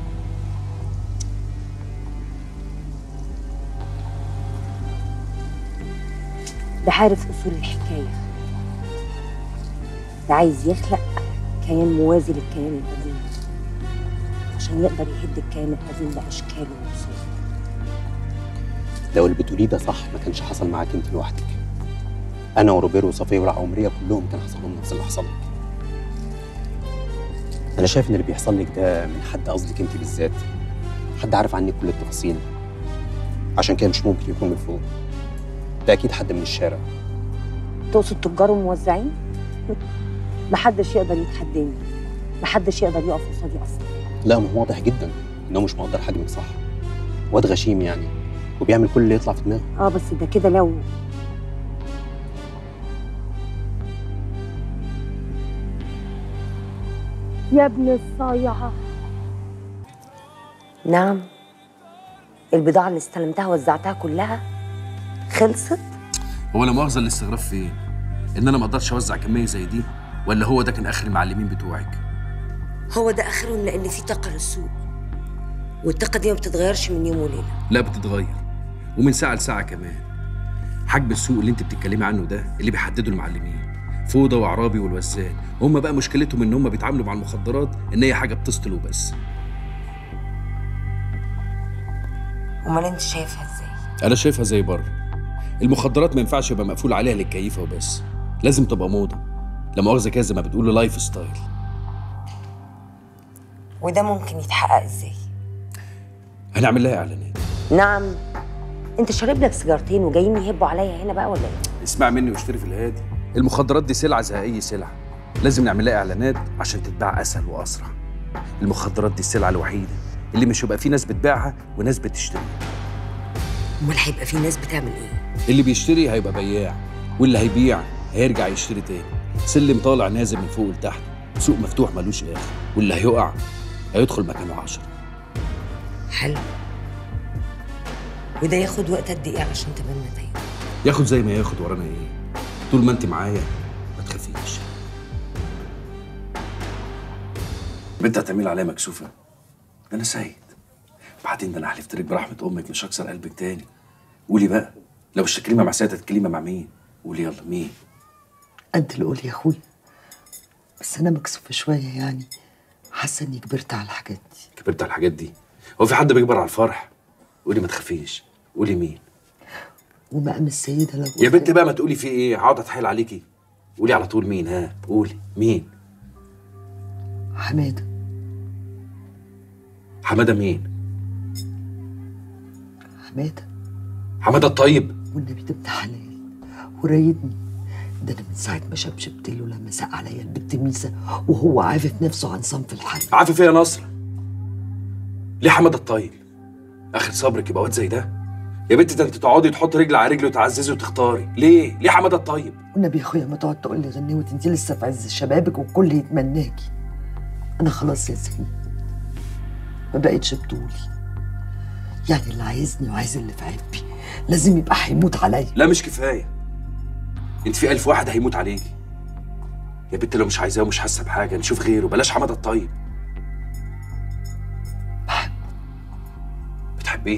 ده عارف اصول الحكايه ده عايز يخلق كيان موازي للكيان القديم عشان يقدر يهد الكيان القديم باشكاله وصوره لو اللي بتقوليه ده صح ما كانش حصل معاك انت لوحدك انا وروبيرو وصفيه والعمريه كلهم كان حصل لهم نفس اللي حصل لك انا شايف ان اللي بيحصل لك ده من حد قصدك انت بالذات حد عارف عنك كل التفاصيل عشان كده مش ممكن يكون من فوق ده اكيد حد من الشارع تقصد تجار وموزعين محدش يقدر يتحداني محدش يقدر يقف قصادي اصلا لا ما هو واضح جدا ان هو مش مقدر حجمك صح واد غشيم يعني وبيعمل كل اللي يطلع في دماغه اه بس ده كده لو يا ابن الصايعة نعم البضاعة اللي استلمتها وزعتها كلها خلصت هو لا مؤاخذه الاستغراب في ايه؟ ان انا ما اقدرش اوزع كميه زي دي ولا هو ده كان اخر المعلمين بتوعك هو ده اخرهم لان في طاقة للسوق والطاقة دي ما بتتغيرش من يوم وليلة لا بتتغير ومن ساعه لساعه كمان حجم السوق اللي انت بتتكلمي عنه ده اللي بيحدده المعلمين فوضى وعرابي والوزان هم بقى مشكلتهم ان هم بيتعاملوا مع المخدرات ان هي حاجه بتسطل وبس امال انت شايفها ازاي انا شايفها زي بره المخدرات ما ينفعش يبقى مقفول عليها للكيفه وبس لازم تبقى موضه لا مؤاخذه كده زي ما بتقولوا لايف ستايل وده ممكن يتحقق ازاي هنعمل لها اعلانات نعم انت شارب لك سيجارتين وجايين يهبوا عليا هنا بقى ولا ايه اسمع مني واشتري في الهادي المخدرات دي سلعه زي اي سلعه لازم نعمل لها اعلانات عشان تتباع اسهل واسرع المخدرات دي السلعه الوحيده اللي مش هيبقى في ناس بتبيعها وناس بتشتريها امال هيبقى في ناس بتعمل ايه اللي بيشتري هيبقى بياع واللي هيبيع هيرجع يشتري تاني سلم طالع نازل من فوق لتحت سوق مفتوح ملوش اخر واللي هيقع هيدخل مكانه عشرة حلو وده ياخد وقت قد ايه عشان تبان نتائج ياخد زي ما ياخد ورانا ايه طول ما انت معايا ما تخافيش بنت هتعمل عليا مكسوفه ده انا سعيد بعدين ده انا حلفت لك برحمه امك مش هكسر قلبك تاني قولي بقى لو مش تكلمه مع سيادة تكلمه مع مين قولي يلا مين قد اللي قول يا اخويا بس انا مكسوفه شويه يعني حاسه اني كبرت على الحاجات دي كبرت على الحاجات دي هو في حد بيكبر على الفرح قولي ما تخافيش قولي مين ومقام السيدة لو يا بنت بقى ما تقولي في ايه هقعد اتحايل عليكي قولي على طول مين ها قولي مين حمادة حماده مين حمادة حماده الطيب والنبي ده ابن حلال ورايدني ده انا من ساعة ما شبشبت له لما ساق عليا البت ميسة وهو عافف نفسه عن صنف الحي عافي فيا نصر ليه حماده الطيب اخر صبرك يبقى واد زي ده يا بنت ده انت تقعدي تحط رجل على رجل وتعززي وتختاري ليه ليه حماده الطيب والنبي يا اخويا ما تقعد تقول لي غني انت لسه في عز شبابك والكل يتمناكي انا خلاص يا سيدي ما بقتش بطولي يعني اللي عايزني وعايز اللي في عبي لازم يبقى هيموت عليا لا مش كفايه انت في ألف واحد هيموت عليكي يا بنت لو مش عايزاه ومش حاسه بحاجه نشوف غيره بلاش حماده الطيب بتحبيه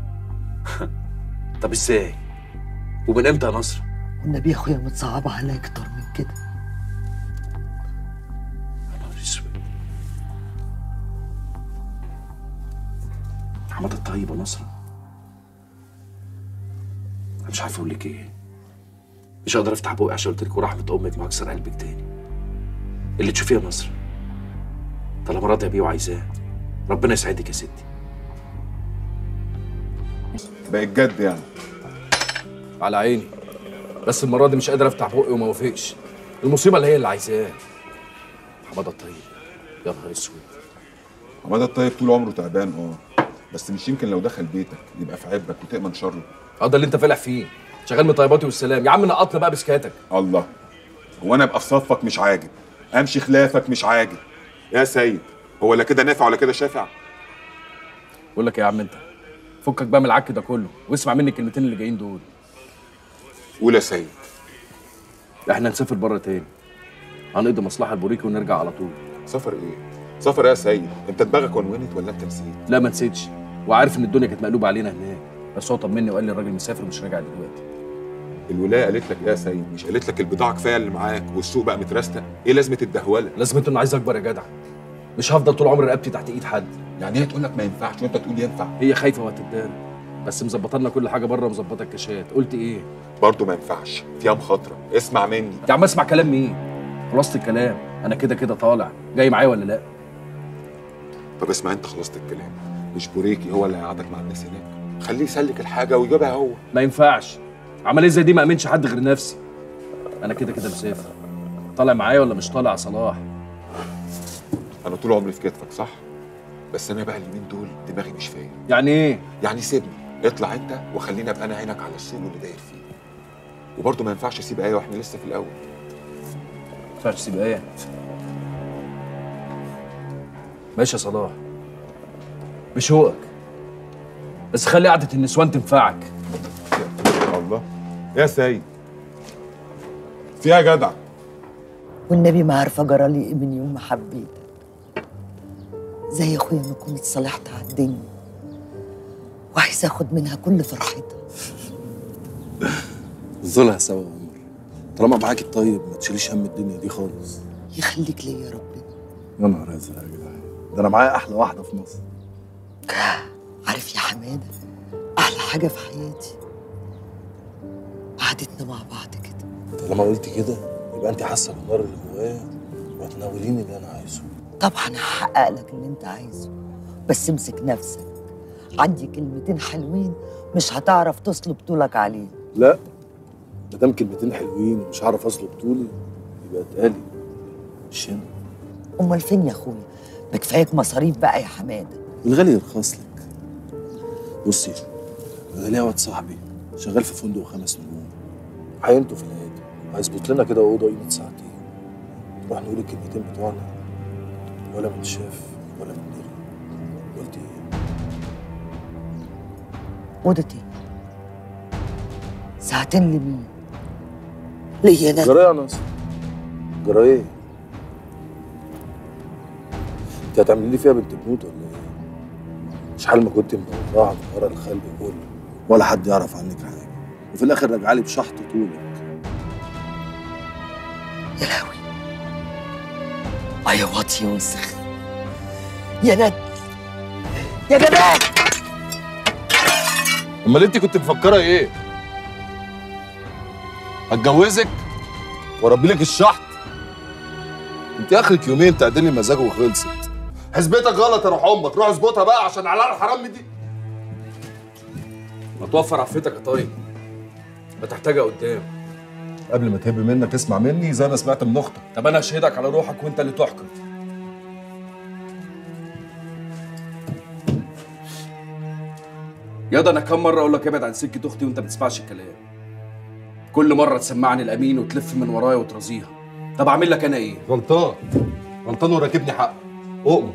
طب ازاي ومن امتى يا نصر والنبي يا اخويا متصعبة عليا اكتر من كده حماده الطيب يا نصر انا مش عارف اقول لك ايه مش هقدر افتح بوقي عشان قلت لك ورحمه امك ما هكسر قلبك تاني اللي تشوفيه يا نصر طالما راضيه بيه وعايزاه ربنا يسعدك يا ستي بقت جد يعني على عيني بس المره دي مش قادر افتح بقي وما وافقش المصيبه اللي هي اللي عايزاه حماده الطيب يا نهار اسود حماده الطيب طول عمره تعبان اه بس مش يمكن لو دخل بيتك يبقى في عبك وتأمن شره اه ده اللي انت فالح فيه شغال من طيباتي والسلام يا عم نقطنا بقى بسكاتك الله هو انا ابقى في صفك مش عاجب امشي خلافك مش عاجب يا سيد هو لا كده نافع ولا كده شافع بقول لك إيه يا عم انت فكك بقى من العك ده كله واسمع مني الكلمتين اللي جايين دول قول يا سيد احنا نسافر بره تاني هنقضي مصلحه البوريكي ونرجع على طول سفر ايه سفر ايه يا سيد انت دماغك ونونت ولا انت نسيت لا ما نسيتش وعارف ان الدنيا كانت مقلوبه علينا هناك بس هو طمني وقال لي الراجل مسافر ومش راجع دلوقتي الولايه قالت لك ايه يا سيد مش قالت لك البضاعه كفايه اللي معاك والسوق بقى مترستق ايه لازمه الدهوله لازمته انه عايز اكبر يا جدع مش هفضل طول عمري رقبتي تحت ايد حد يعني هي تقول لك ما ينفعش وانت تقول ينفع هي خايفه وهتتدار بس مظبطه لنا كل حاجه بره ومظبطه الكاشات قلت ايه برضه ما ينفعش فيها مخاطره اسمع مني يا عم اسمع كلام مين خلصت الكلام انا كده كده طالع جاي معايا ولا لا طب اسمع انت خلصت الكلام مش بوريكي هو اللي هيقعدك مع الناس هناك خليه يسلك الحاجه ويجيبها هو ما ينفعش عمليه زي دي ما امنش حد غير نفسي انا كده كده مسافر طالع معايا ولا مش طالع يا صلاح انا طول عمري في كتفك صح بس انا بقى اليومين دول دماغي مش فايق يعني ايه يعني سيبني اطلع انت وخليني ابقى انا عينك على السوق واللي داير فيه وبرضه ما ينفعش اسيب ايه واحنا لسه في الاول ما ينفعش تسيب ايه ماشي يا صلاح بشوقك بس خلي قعدة النسوان تنفعك الله يا سيد فيها يا جدع والنبي ما عارفه جرى لي ايه من يوم ما حبيتك زي اخويا ما كنت صالحت على الدنيا وعايزه اخد منها كل فرحتها نفضلها سوا يا عمر طالما معاك الطيب ما تشيليش هم الدنيا دي خالص يخليك ليا يا ربنا يا نهار ازرق يا جدعان ده انا معايا احلى واحده في مصر عارف يا حماده احلى حاجه في حياتي قعدتنا مع بعض كده طالما قلتي كده يبقى انت حاسه بالنار اللي جوايا وهتناوليني اللي انا عايزه طبعا هحقق لك اللي انت عايزه بس امسك نفسك عندي كلمتين حلوين مش هتعرف تصلب طولك عليه لا ما دام كلمتين حلوين ومش هعرف اصلب طولي يبقى اتقالي مش هنا امال فين يا اخويا بكفايك مصاريف بقى يا حماده الغالي يرخص لك بصي انا ليا واد صاحبي شغال في فندق خمس نجوم عينته في الهادي هيظبط لنا كده اوضه قيمه ساعتين نروح نقول الكلمتين بتوعنا ولا متشاف ولا متدري قلت ايه اوضه ايه ساعتين لمين ليا انا جرايه يا ناصر جرايه انت هتعملي لي فيها بنت بنوت ولا ايه؟ مش حال ما كنت مدورها من ورا الخلق كله ولا حد يعرف عنك حاجه وفي الاخر راجعه لي بشحط طولك يا لهوي اه يا واطي وسخ يا ند يا جمال امال انت كنت مفكره ايه هتجوزك واربي لك الشحط انت اخرك يومين تعدلي مزاجه وخلصت حسبتك غلط يا روح امك روح اظبطها بقى عشان على الحرام دي ما توفر عفتك يا طيب ما تحتاجها قدام قبل ما تهب منك اسمع مني زي ما سمعت من اختك طب انا اشهدك على روحك وانت اللي تحكم ياض انا كم مره اقول لك ابعد عن سكه اختي وانت ما بتسمعش الكلام كل مره تسمعني الامين وتلف من ورايا وترازيها طب اعمل لك انا ايه غلطان غلطان وراكبني حق اؤمر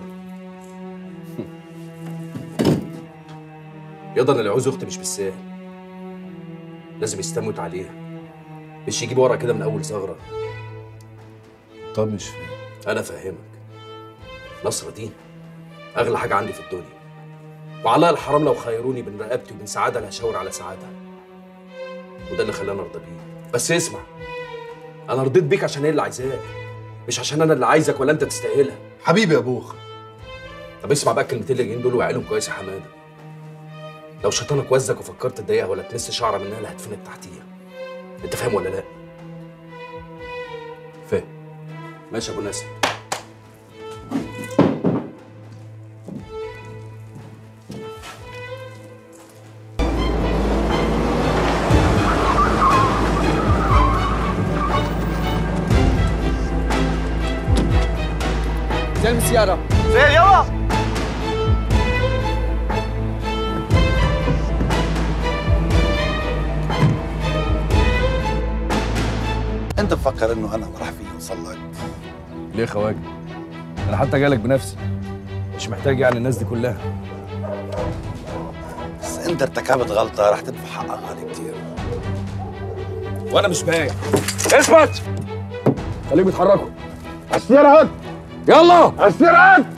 ياض انا اللي عاوز اختي مش بالساهل لازم يستموت عليها مش يجيب ورا كده من اول ثغره طب مش فاهم انا فاهمك نصرة دي اغلى حاجه عندي في الدنيا وعلى الحرام لو خيروني بين رقبتي وبين سعاده اللي هشاور على سعادها وده اللي خلاني ارضى بيه بس اسمع انا رضيت بيك عشان هي اللي عايزاك مش عشان انا اللي عايزك ولا انت تستاهلها حبيبي يا بوخ طب اسمع بقى الكلمتين اللي جايين دول وعقلهم كويس يا حماده لو شيطانك وزك وفكرت تضايقها ولا تمس شعره منها اللي هتفنك تحتيها انت فاهم ولا لا فاهم ماشي يا ابو ناسم سلم السيارة زين يلا انت مفكر انه انا ما راح فيه اوصل لك ليه يا خواجه انا حتى جايلك بنفسي مش محتاج يعني الناس دي كلها بس انت ارتكبت غلطه راح تدفع حقها علي كتير وانا مش بايع اثبت خليهم يتحركوا السيارة هات يلا السيارة هات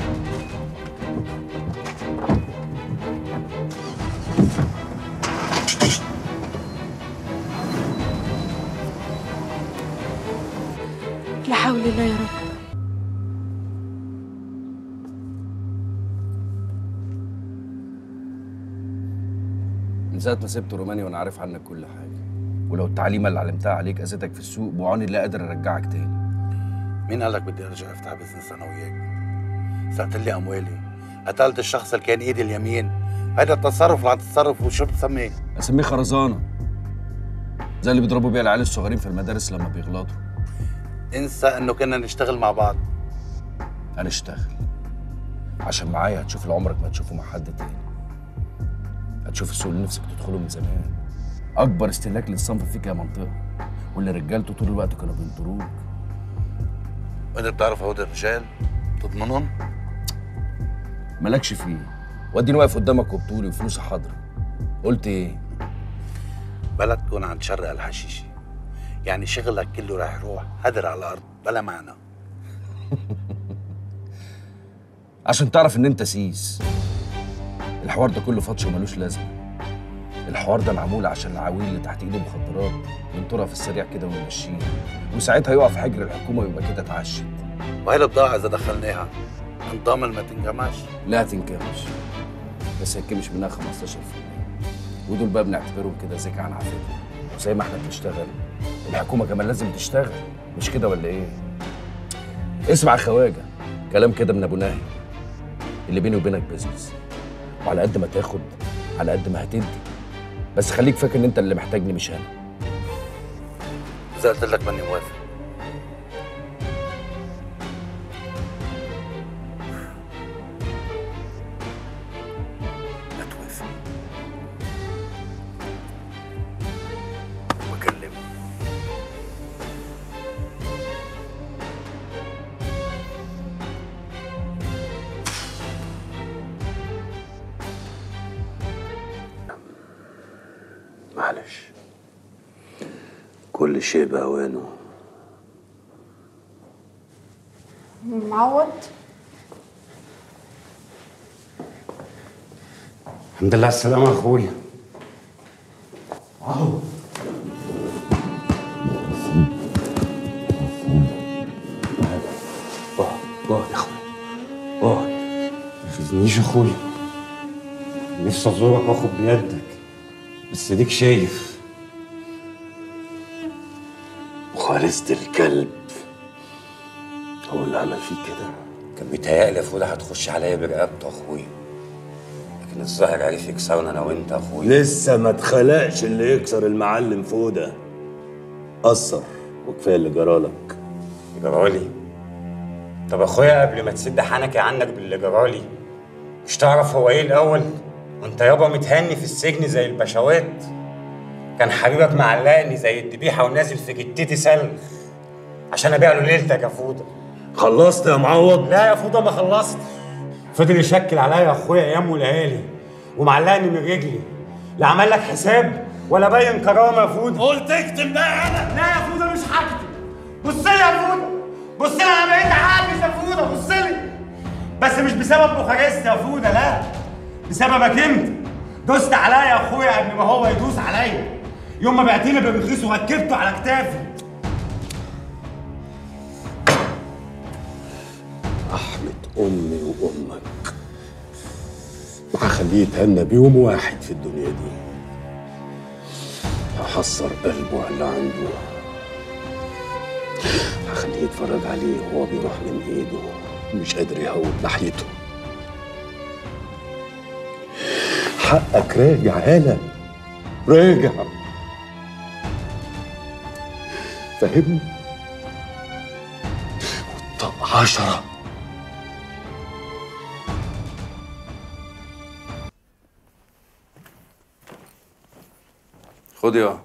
لا حول الله يا رب من ساعه ما سبت رومانيا وانا عارف عنك كل حاجه ولو التعليمه اللي علمتها عليك اذتك في السوق بعاني لا قادر ارجعك تاني مين قال لك بدي ارجع افتح بزنس انا وياك سرقت لي اموالي قتلت الشخص اللي كان ايدي اليمين هذا التصرف اللي عم تتصرف وشو بتسميه اسميه خرزانه زي اللي بيضربوا بيها العيال الصغيرين في المدارس لما بيغلطوا انسى انه كنا نشتغل مع بعض هنشتغل عشان معايا هتشوف اللي عمرك ما هتشوفه مع حد تاني هتشوف السوق اللي نفسك تدخله من زمان اكبر استهلاك للصنف فيك يا منطقه واللي رجالته طول الوقت كانوا بينطروك وانت بتعرف هود الرجال تضمنهم مالكش فيه واديني واقف قدامك وبطولي وفلوسي حاضره قلت ايه بلد تكون عند شرق الحشيشي يعني شغلك كله راح يروح هدر على الارض بلا معنى عشان تعرف ان انت سيس الحوار ده كله فطش وملوش لازمه الحوار ده معمول عشان العويل اللي تحت ايده مخدرات ينطرها في السريع كده ويمشيها وساعتها يقع في حجر الحكومه ويبقى كده اتعشت وهي البضاعة إذا دخلناها نضامن ما تنجمعش لا تنكمش بس هتكمش منها 15% ودول بقى بنعتبرهم كده ذكي عن عافيتنا وزي ما احنا بنشتغل الحكومه كمان لازم تشتغل مش كده ولا ايه؟ اسمع يا خواجه كلام كده من ابو ناهي اللي بيني وبينك بيزنس وعلى قد ما تاخد على قد ما هتدي بس خليك فاكر ان انت اللي محتاجني مش انا إذا قلت لك ماني موافق لا توافق بكلم معلش كل شيء بأوانه معوض الحمد لله على السلامة يا اخويا اهو اقعد يا اخويا اقعد ما تفزنيش يا اخويا نفسي ازورك واخد بيدك بس ديك شايف خالصة الكلب هو اللي عمل فيك كده كان بيتهيألي فودة هتخش عليا برقبته اخويا لكن الظاهر عرف يكسرنا انا وانت اخويا لسه ما اتخلقش اللي يكسر المعلم فودة قصر وكفايه اللي جرالك جرالي طب اخويا قبل ما تسد حنكي عنك باللي جرالي مش تعرف هو ايه الاول وانت يابا متهني في السجن زي البشوات كان حبيبك معلقني زي الذبيحه ونازل في جتتي سلخ عشان ابيع له ليلتك يا فوده خلصت يا معوض لا يا فوده ما خلصت فضل يشكل عليا يا اخويا ايام وليالي ومعلقني من رجلي لا عمل لك حساب ولا باين كرامه يا فوده قلت اكتب بقى انا لا يا فوده مش هكتب بص لي يا فوده بص لي انا بقيت حابس يا فوده بص لي بس مش بسبب بوخارست يا فوده لا بسببك انت دوست عليا يا اخويا قبل ما هو يدوس عليا يوم ما بعتني بالرخيص وركبته على كتافي احمد امي وامك وهخليه يتهنى بيوم واحد في الدنيا دي هحصر قلبه على اللي عنده هخليه يتفرج عليه وهو بيروح من ايده مش قادر يهون ناحيته حقك راجع هلا راجع فاهمني طب عشرة خد يا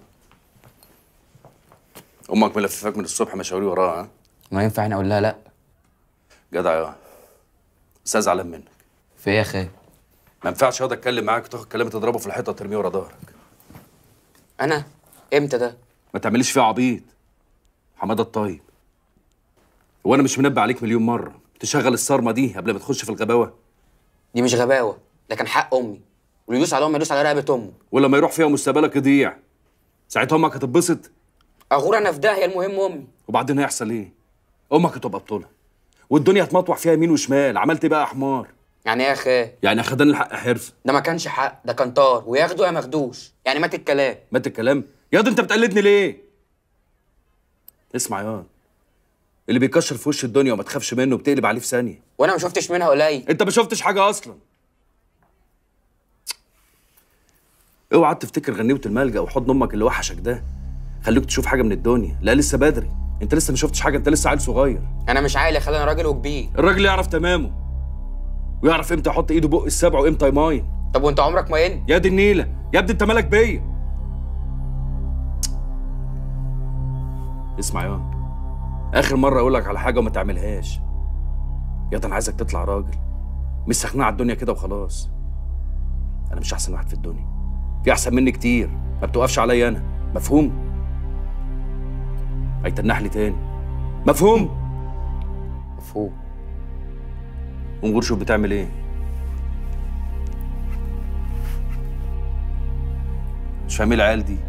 امك ملففاك من الصبح مشاوري وراها ها ما ينفع انا اقول لها لا جدع يا بس زعلان منك في ايه يا خال ما ينفعش اقعد اتكلم معاك وتاخد كلامي تضربه في الحيطه وترميه ورا ظهرك انا امتى ده ما تعمليش فيها عبيط حماده الطيب هو انا مش منبه عليك مليون مره تشغل الصارمه دي قبل ما تخش في الغباوه دي مش غباوه ده كان حق امي واللي يدوس على امي يدوس على رقبه امه ولما يروح فيها مستقبلك يضيع ساعتها امك هتتبسط اغور انا في داهيه المهم امي وبعدين هيحصل ايه امك هتبقى بطوله والدنيا هتمطوح فيها يمين وشمال عملت ايه بقى يا حمار يعني ايه يا خال يعني اخدان الحق حرف ده ما كانش حق ده كان طار وياخده يا ماخدوش يعني مات الكلام مات الكلام يا ده انت بتقلدني ليه اسمع يا اللي بيكشر في وش الدنيا وما تخافش منه بتقلب عليه في ثانيه وانا ما شفتش منها قليل انت ما شفتش حاجه اصلا اوعى تفتكر غنيوه الملجا وحضن امك اللي وحشك ده خليك تشوف حاجه من الدنيا لا لسه بدري انت لسه ما شفتش حاجه انت لسه عيل صغير انا مش عايل يا خال انا راجل وكبير الراجل يعرف تمامه ويعرف امتى يحط ايده بق السبع وامتى يماين طب وانت عمرك ما ين يا دي النيله يا ابني انت مالك بيا اسمع يا اخر مره اقول لك على حاجه وما تعملهاش يا ده انا عايزك تطلع راجل مش سخنان على الدنيا كده وخلاص انا مش احسن واحد في الدنيا في احسن مني كتير ما بتوقفش عليا انا مفهوم هيتنح لي تاني مفهوم مفهوم قوم شوف بتعمل ايه مش فاهمين العيال دي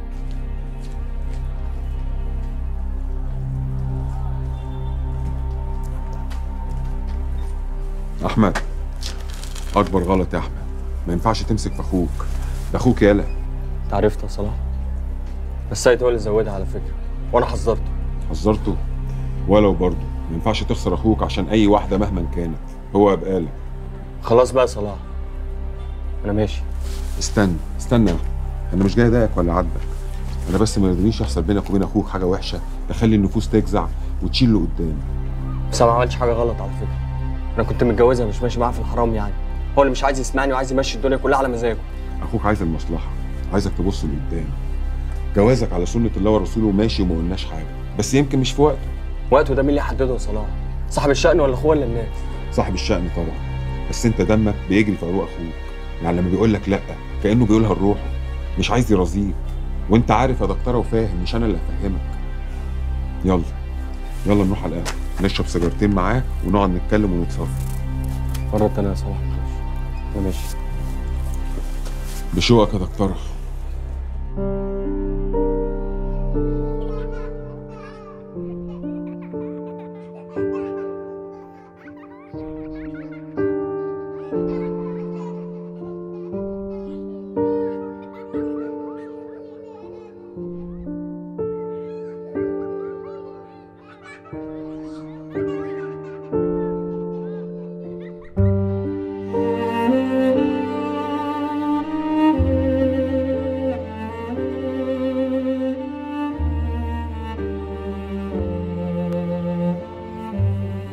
احمد اكبر غلط يا احمد ما ينفعش تمسك في اخوك ده اخوك يالا انت عرفت يا صلاح بس سيد هو اللي زودها على فكره وانا حذرته حذرته ولو برضه ما ينفعش تخسر اخوك عشان اي واحده مهما كانت هو بقالك خلاص بقى يا صلاح انا ماشي استنى استنى يا أحمد. انا مش جاي اضايقك ولا اعاتبك انا بس ما يرضينيش يحصل بينك وبين اخوك حاجه وحشه تخلي النفوس تجزع وتشيل له قدام بس انا ما عملتش حاجه غلط على فكره انا كنت متجوزها مش ماشي معاها في الحرام يعني هو اللي مش عايز يسمعني وعايز يمشي الدنيا كلها على مزاجه اخوك عايز المصلحه عايزك تبص لقدام جوازك على سنه الله ورسوله ماشي وما قلناش حاجه بس يمكن مش في وقته وقته ده مين اللي يحدده يا صلاح صاحب الشأن ولا اخوه ولا الناس صاحب الشأن طبعا بس انت دمك بيجري في عروق اخوك يعني لما بيقول لك لا كانه بيقولها لروحه مش عايز يرضيك وانت عارف يا دكتوره وفاهم مش انا اللي هفهمك يلا يلا نروح على القهوه نشرب سيجارتين معاه ونقعد نتكلم ونتصفى مرة تانية يا صلاح معلش انا ماشي بشوقك يا دكتوره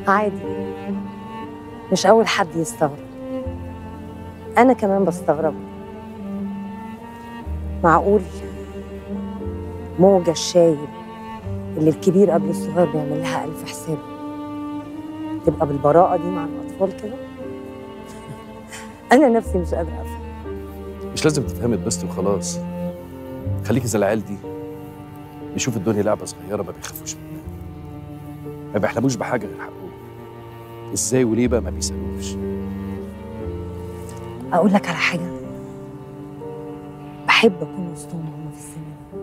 عادي مش أول حد يستغرب أنا كمان بستغرب معقول موجة الشايب اللي الكبير قبل الصغير بيعمل لها ألف حساب تبقى بالبراءة دي مع الأطفال كده أنا نفسي مش قادرة أفهم مش لازم تفهمي بس وخلاص خليكي زي العيال دي بيشوف الدنيا لعبه صغيره ما بيخافوش منها ما بيحلموش بحاجه غير حقهم ازاي وليه بقى ما بيسالوش أقول لك على حاجة بحب أكون وسطهم هما في السن ده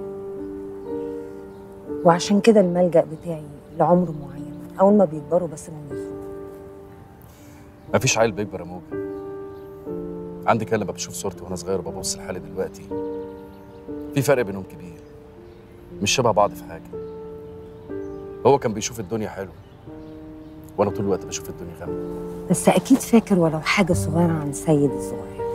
وعشان كده الملجأ بتاعي لعمر معين أول ما بيكبروا بسيبهم يخرجوا ما فيش عيل بيكبر يا موجة عندي كده لما بشوف صورتي وانا صغير وببص لحالي دلوقتي في فرق بينهم كبير مش شبه بعض في حاجه هو كان بيشوف الدنيا حلوه وانا طول الوقت بشوف الدنيا غامقه بس أكيد فاكر ولو حاجة صغيرة عن سيد الصغير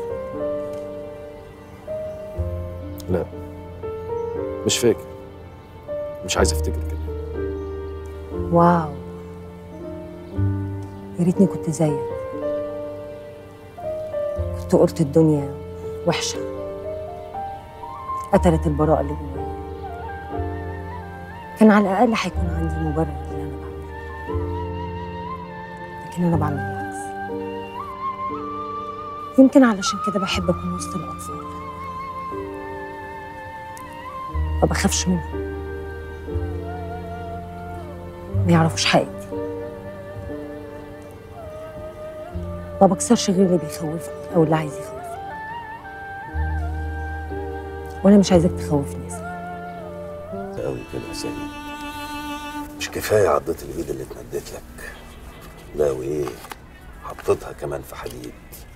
لا مش فاكر مش عايز افتكر كده واو يا ريتني كنت زيك كنت قلت الدنيا وحشة قتلت البراءة اللي جوايا كان على الأقل هيكون عندي مبرر اللي أنا بعمله لكن أنا بعمل العكس يمكن علشان كده بحب أكون وسط الأطفال ما بخافش منهم ما يعرفوش حقيقتي ما بكسرش غير اللي بيخوفني او اللي عايز يخوفني وانا مش عايزاك تخوفني يا سيدي قوي كده يا سيد مش كفايه عضت الايد اللي اتمدت لك لا وايه حطيتها كمان في حديد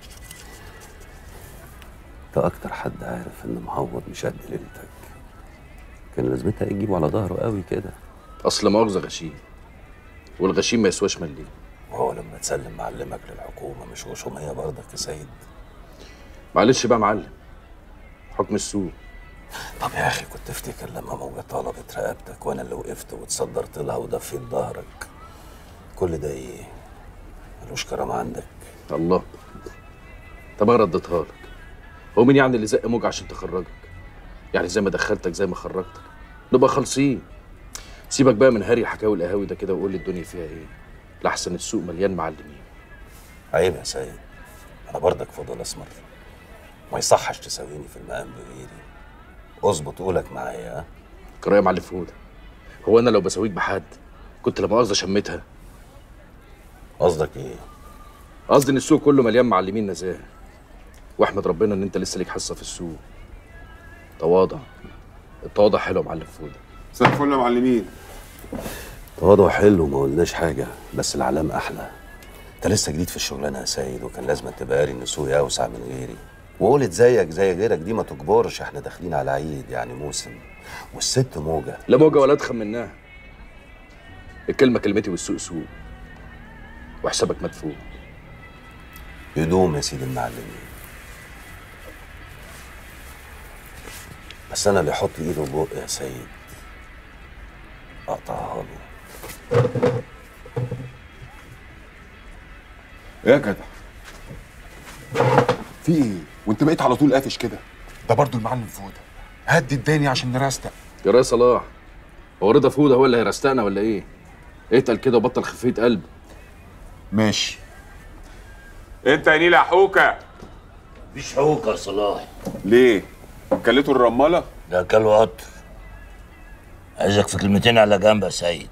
انت اكتر حد عارف ان معوض مش قد ليلتك كان لازمتها إيه تجيبه على ظهره قوي كده اصل مؤاخذه غشيم والغشيم ما يسواش مليم وهو لما تسلم معلمك للحكومه مش غشوميه برضك يا سيد معلش بقى معلم حكم السوق طب يا اخي كنت افتكر لما موجة طلبت رقبتك وانا اللي وقفت وتصدرت لها ودفيت ظهرك كل ده ايه ملوش كرامه عندك الله طب انا رديتها لك هو مين يعني اللي زق موج عشان تخرجك يعني زي ما دخلتك زي ما خرجتك نبقى خالصين سيبك بقى من هاري الحكاوي القهاوي ده كده وقول لي الدنيا فيها ايه لحسن السوق مليان معلمين عيب يا سيد انا برضك فضل اسمر ما يصحش تساويني في المقام بغيري اظبط قولك معايا ها قرايه معلم فوده هو انا لو بساويك بحد كنت لا مؤاخذه شميتها قصدك ايه قصدي ان السوق كله مليان معلمين نزاهه واحمد ربنا ان انت لسه ليك حصه في السوق تواضع التواضع حلو يا معلم فوده مساء الفل يا معلمين تواضع حلو ما قلناش حاجه بس العلام احلى انت لسه جديد في الشغلانه يا سيد وكان لازم تبقى قاري ان سوقي اوسع من غيري وقولت زيك زي غيرك دي ما تجبرش احنا داخلين على عيد يعني موسم والست موجه لا موجه ولا ادخل منها الكلمه كلمتي والسوق سوق وحسابك مدفوع يدوم يا سيدي المعلمين بس انا اللي احط ايده بق يا سيد اقطعها له ايه يا جدع في ايه وانت بقيت على طول قافش كده ده برضو المعلم فوده هدي الدنيا عشان نرستق يا ريس صلاح هو رضا فوده هو اللي هيرستقنا ولا ايه؟ اتقل كده وبطل خفيه قلب ماشي انت يا نيلة حوكه مفيش حوكه يا صلاح ليه كلته الرماله ده كلو قطر عايزك في كلمتين على جنب يا سيد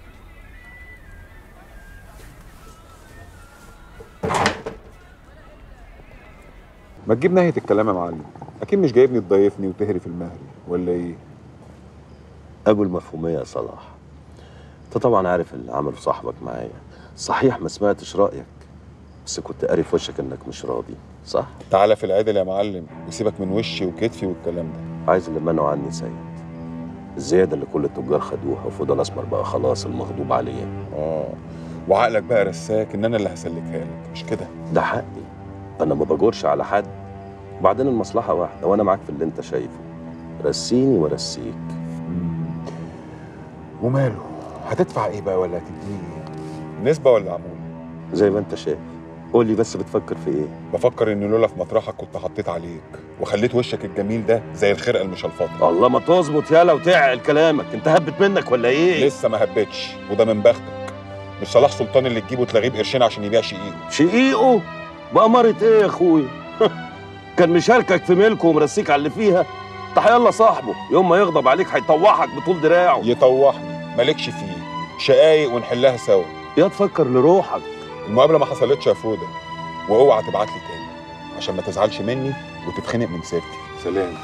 ما تجيب ناحيه الكلام يا معلم اكيد مش جايبني تضيفني وتهري في المهري ولا ايه ابو المفهوميه يا صلاح انت طبعا عارف اللي عمله صاحبك معايا صحيح ما سمعتش رايك بس كنت قاري في وشك انك مش راضي صح تعالى في العدل يا معلم وسيبك من وشي وكتفي والكلام ده عايز اللي منعوا عني سيد الزياده اللي كل التجار خدوها وفضل اسمر بقى خلاص المغضوب عليه اه وعقلك بقى رساك ان انا اللي هسلكها لك مش كده ده حقي انا ما بجورش على حد وبعدين المصلحه واحده وانا معاك في اللي انت شايفه رسيني ورسيك وماله هتدفع ايه بقى ولا هتديني ايه نسبه ولا عموله زي ما انت شايف قول لي بس بتفكر في ايه بفكر ان لولا في مطرحك كنت حطيت عليك وخليت وشك الجميل ده زي الخرقه المشلفطه الله ما تظبط يالا وتعقل كلامك انت هبت منك ولا ايه لسه ما هبتش وده من بختك مش صلاح سلطان اللي تجيبه تلاغيه بقرشين عشان يبيع شقيقه شقيقه بأمارة ايه يا اخويا كان مشاركك في ملكه ومرسيك على اللي فيها تحيا صاحبه يوم ما يغضب عليك هيطوحك بطول دراعه يطوحني مالكش فيه شقايق ونحلها سوا يا تفكر لروحك المقابله ما حصلتش يا فوده واوعى تبعت لي تاني عشان ما تزعلش مني وتتخنق من سيرتي سلام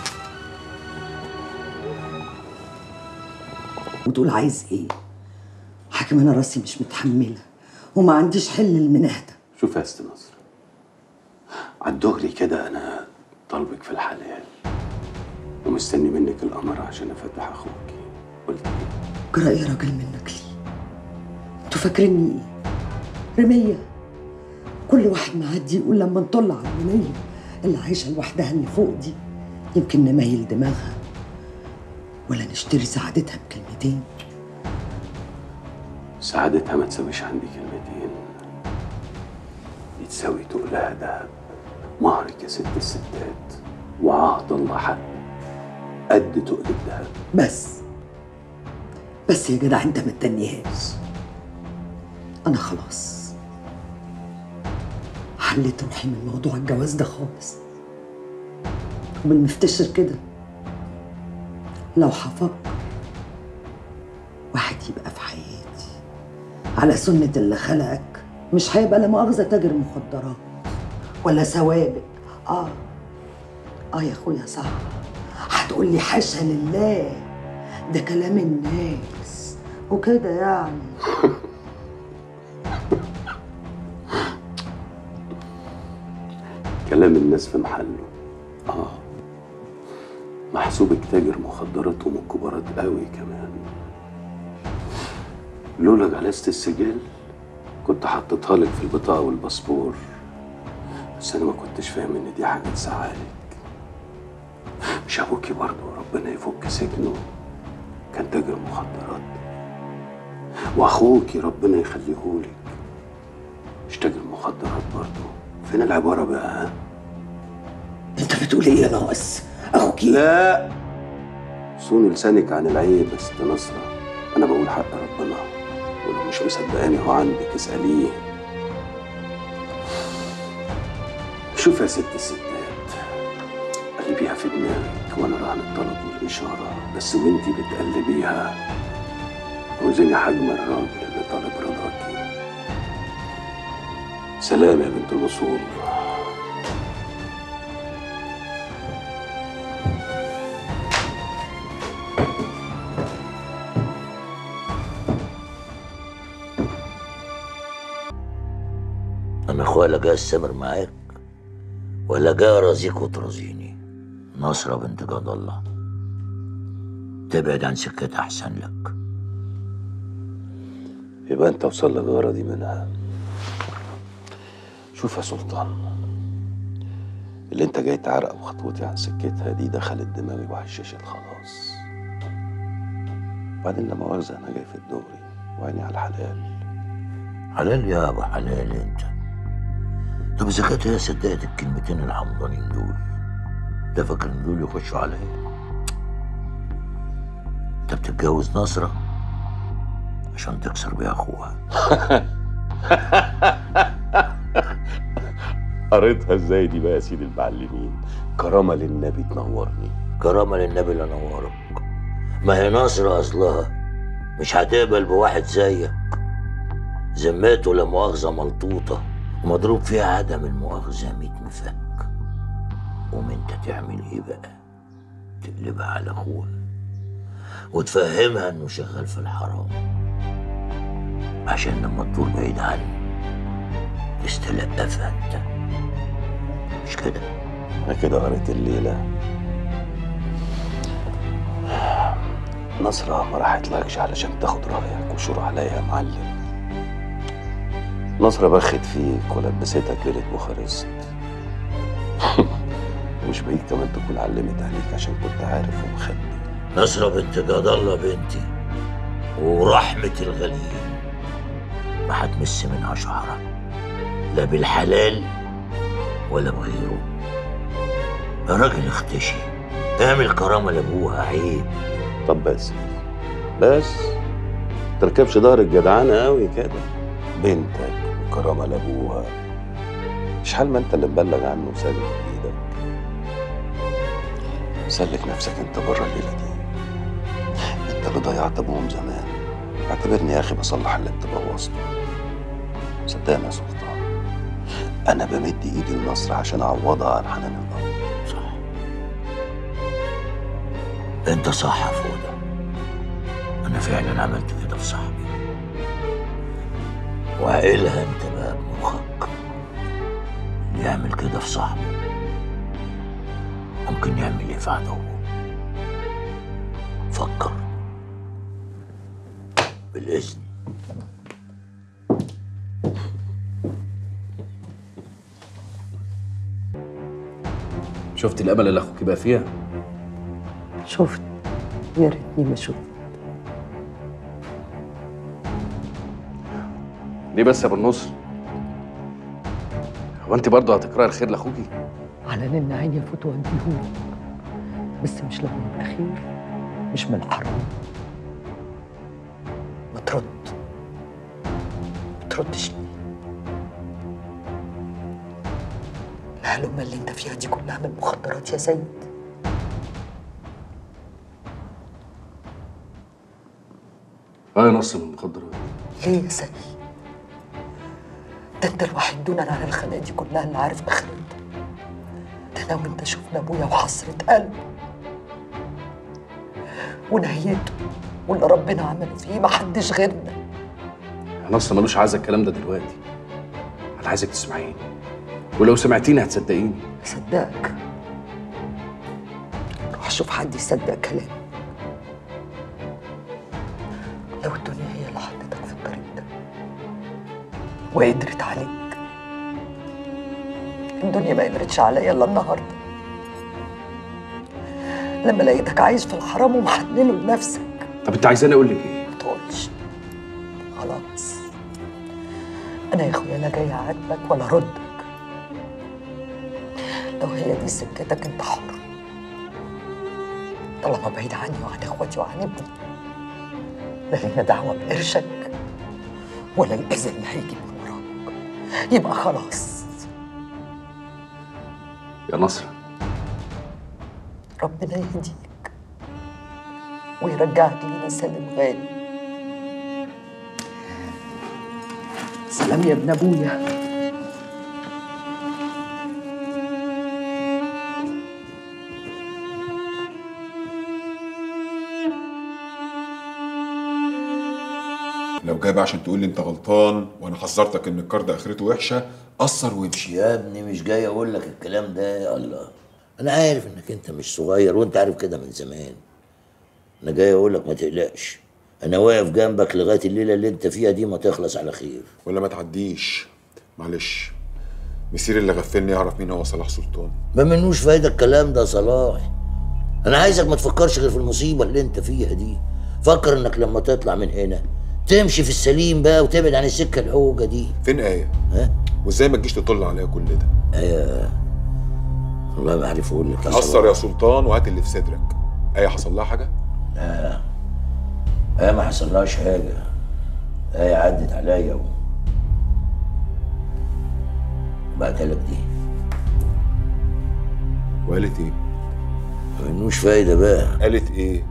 وتقول عايز ايه حاكم انا راسي مش متحمله وما عنديش حل المنهده شوف يا است نصر عالدغري كده انا طالبك في الحلال ومستني منك الامر عشان افتح اخوك قلت جرى ايه راجل منك ليه انتوا فاكريني ايه رميه كل واحد معدي يقول لما نطل على البنيه اللي عايشه لوحدها اللي فوق دي يمكن نميل دماغها ولا نشتري سعادتها بكلمتين سعادتها ما تساويش عندي كلمتين دي تساوي تقولها دهب مهرك يا ست الستات وعهد الله حق قد تقل الدهب بس بس يا جدع انت ما تتنيهاش انا خلاص حليت روحي من موضوع الجواز ده خالص وبالمفتشر كده لو هفكر واحد يبقى في حياتي على سنة اللي خلقك مش هيبقى لا مؤاخذة تاجر مخدرات ولا سوابق اه اه يا اخويا صح هتقول لي حاشا لله ده كلام الناس وكده يعني كلام الناس في محله اه محسوبك تاجر مخدرات ومن الكبارات قوي كمان لولا جلست السجل كنت حطيتها لك في البطاقة والباسبور بس أنا ما كنتش فاهم إن دي حاجة تزعلك مش أبوكي برضه ربنا يفك سجنه كان تاجر مخدرات وأخوكي ربنا يخليهولك مش تاجر مخدرات برضه فين العبارة بقى ها؟ انت بتقول ايه يا ناقص اخوكي لا صوني لسانك عن العيب يا ست نصرة أنا بقول حق ربنا ولو مش مصدقاني هو عندك اسأليه شوف يا ست الستات قلبيها في دماغك وأنا راهن الطلب والإشارة بس وانتي بتقلبيها وزني حجم الراجل اللي طالب رضاكي سلام يا بنت الوصول انا اخويا لا جاي استمر معاك ولا جاي ارازيك وترازيني نصرة بنت جاد الله تبعد عن سكتها احسن لك يبقى انت وصل لك غرضي منها شوف يا سلطان اللي انت جاي تعرق بخطوتي عن سكتها دي دخلت دماغي وهششت خلاص بعدين لما مؤاخذة انا جاي في الدغري وعيني على الحلال حلال يا ابو حلال انت طب اذا كانت هي صدقت الكلمتين الحمضانين دول ده فاكر ان دول يخشوا عليا انت بتتجوز نصرة عشان تكسر بيها اخوها قريتها ازاي دي بقى يا سيدي المعلمين كرامة للنبي تنورني كرامة للنبي اللي نورك ما هي نصرة اصلها مش هتقبل بواحد زيك ذمته لا مؤاخذة ملطوطة ومضروب فيها عدم المؤاخذة ميت مفك قوم انت تعمل ايه بقى تقلبها على اخوها وتفهمها انه شغال في الحرام عشان لما تطول بعيد عنه تستلقفها انت مش كده انا كده قريت الليلة نصرة ما راحتلكش علشان تاخد رأيك وشور عليا يا معلم نصرة بخت فيك ولبستك ليلة بوخارست مش بعيد كمان تكون علمت عليك عشان كنت عارف ومخبي نصرة بنت جاد الله بنتي ورحمة الغليل ما هتمس منها شعرة لا بالحلال ولا بغيره يا راجل اختشي اعمل كرامة لأبوها عيب طب بس بس تركبش ظهر الجدعانة قوي كده بنتك وكرامة لأبوها مش حال ما انت اللي مبلغ عنه وسالك بإيدك سلك نفسك انت بره الليلة دي انت اللي ضيعت ابوهم زمان اعتبرني يا اخي بصلح اللي انت بوظته صدقني يا سلطان انا بمد ايدي النصر عشان اعوضها عن حنان الارض انت صح يا فودة انا فعلا عملت كده في صاحبي وعقلها انت بقى بمخك اللي يعمل كده في صاحبه ممكن يعمل ايه في عدوه فكر بالاذن شفت الامل اللي اخوك بقى فيها شفت يا ريتني ما شفت ليه بس يا ابو النصر هو انت برضه هتكرهي الخير لاخوكي على ان عيني يفوت واديهولك بس مش لما يبقى خير مش من الحرام ما ترد ما تردش ليه الهلومة اللي انت فيها دي كلها من المخدرات يا سيد اه يا نص من المخدرات ليه يا سيد ده انت الوحيد دونا على الخناقه دي كلها اللي عارف اخرتها ده انا وانت شفنا ابويا وحسرة قلبه ونهيته واللي ربنا عمله فيه محدش غيرنا يا نصر ملوش عايزه الكلام ده دلوقتي انا عايزك تسمعيني ولو سمعتيني هتصدقيني اصدقك روح شوف حد يصدق كلامي لو الدنيا هي اللي حطتك في الطريق ده وقدرت عليك الدنيا ما قدرتش عليا الا النهارده لما لقيتك عايش في الحرام ومحننه لنفسك طب انت عايزاني اقول لك ايه ما تقولش خلاص انا يا اخويا لا جاي اعاتبك ولا ردك لو هي دي سكتك انت حر طالما بعيد عني وعن اخواتي وعن ابني لا لينا دعوه بقرشك ولا الاذى اللي هيجي من وراك يبقى خلاص يا نصر ربنا يهديك ويرجعك لينا سالم غالي سلام يا ابن ابويا لو جاي بقى عشان تقول لي انت غلطان وانا حذرتك ان الكارد اخرته وحشه قصر وامشي يا ابني مش جاي اقول لك الكلام ده يا الله انا عارف انك انت مش صغير وانت عارف كده من زمان انا جاي اقول لك ما تقلقش انا واقف جنبك لغايه الليله اللي انت فيها دي ما تخلص على خير ولا ما تعديش معلش مسير اللي غفلني يعرف مين هو صلاح سلطان ما منوش فايده الكلام ده يا صلاح انا عايزك ما تفكرش غير في المصيبه اللي انت فيها دي فكر انك لما تطلع من هنا تمشي في السليم بقى وتبعد عن السكه الحوجه دي فين ايه ها وازاي ما تجيش تطل عليا كل ده ايه والله ما عارف اقول لك يا قصر صلاح. يا سلطان وهات اللي في صدرك ايه حصل لها حاجه لا ايه ما حصلهاش حاجه ايه عدت عليا و... بعتها لك دي وقالت ايه ملوش فايده بقى قالت ايه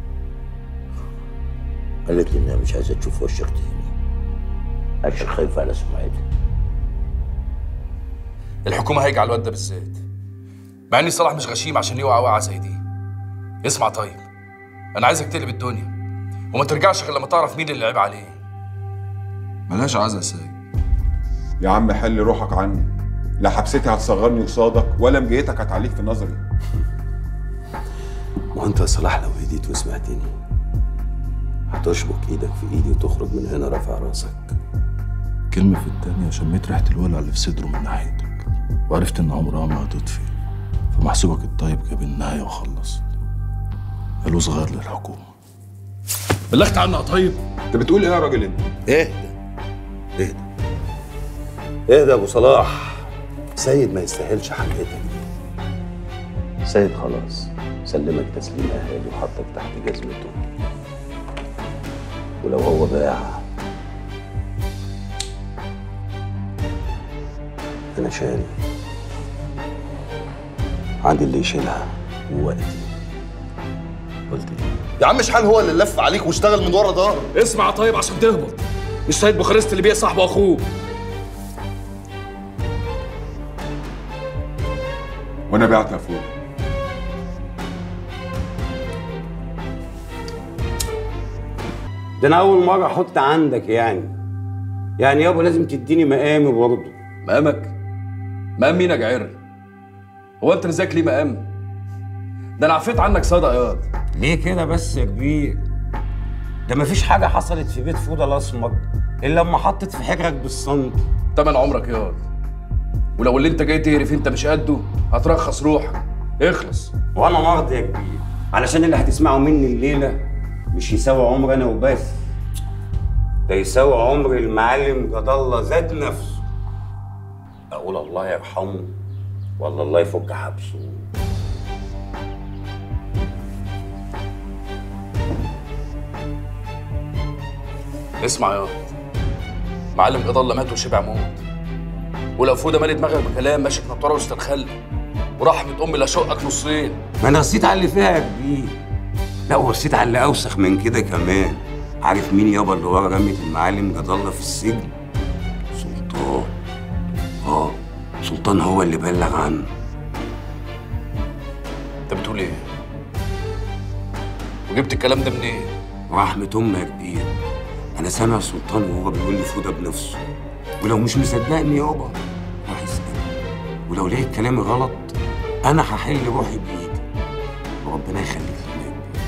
قالت لي انها مش عايزه تشوف وشك تاني عشان خايفه على سمعتها الحكومه هيجي على الواد ده بالذات مع ان صلاح مش غشيم عشان يوقع وقعه زي دي اسمع طيب انا عايزك تقلب الدنيا وما ترجعش غير لما تعرف مين اللي عيب عليه ملهاش عزا يا سيد يا عم حل روحك عني لا حبستي هتصغرني قصادك ولا مجيتك هتعليك في نظري ما هو انت يا صلاح لو هديت وسمعتني هتشبك ايدك في ايدي وتخرج من هنا رافع راسك كلمة في التانية شميت ريحة الولع اللي في صدره من ناحيتك وعرفت إن عمرها ما هتطفي فمحسوبك الطيب جاب النهاية وخلص قالوا صغير للحكومة بلغت عنها طيب انت بتقول ايه يا راجل انت ايه اهدى اهدى يا ابو صلاح سيد ما يستاهلش حاجتك دي سيد خلاص سلمك تسليم اهالي وحطك تحت جزمته ولو هو باع انا شاري عندي اللي يشيلها ووقتي قلت ايه يا عم شحال هو اللي لف عليك واشتغل من ورا ظهرك اسمع طيب عشان تهبط مش سيد بوخارست اللي بيع صاحبه اخوه وانا بعت يا فوق ده انا اول مره احط عندك يعني يعني يابا لازم تديني مقامي برضه مقامك مقام مين يا جعر هو انت نزاك ليه مقام ده انا عفيت عنك صدق ياض ليه كده بس يا كبير ده مفيش حاجه حصلت في بيت فوضى الاسمر الا لما حطت في حجرك بالسنتي تمن عمرك ياض ولو اللي انت جاي تهرف انت مش قده هترخص روحك اخلص وانا مرضي يا كبير علشان اللي هتسمعه مني الليله مش يساوي عمر انا وبس ده يساوي عمر المعلم جد الله ذات نفسه اقول الله يرحمه ولا الله يفك حبسه اسمع ياض معلم قضى الله مات وشبع موت ولو فوده مالي دماغك بكلام ماشي نطاره وسط الخل ورحمة أمي لا شقك نصين ما انا رسيت على اللي فيها يا كبير لا ورسيت على اللي اوسخ من كده كمان عارف مين يابا اللي ورا رمية المعلم جد الله في السجن سلطان اه سلطان هو اللي بلغ عنه انت بتقول ايه؟ وجبت الكلام ده منين؟ رحمة أمي يا كبير أنا سامع سلطان وهو بيقول لي فوده بنفسه ولو مش مصدقني يابا روح اسأل ولو لقيت كلامي غلط أنا هحل روحي بإيدي وربنا يخليك لنا يا كبير.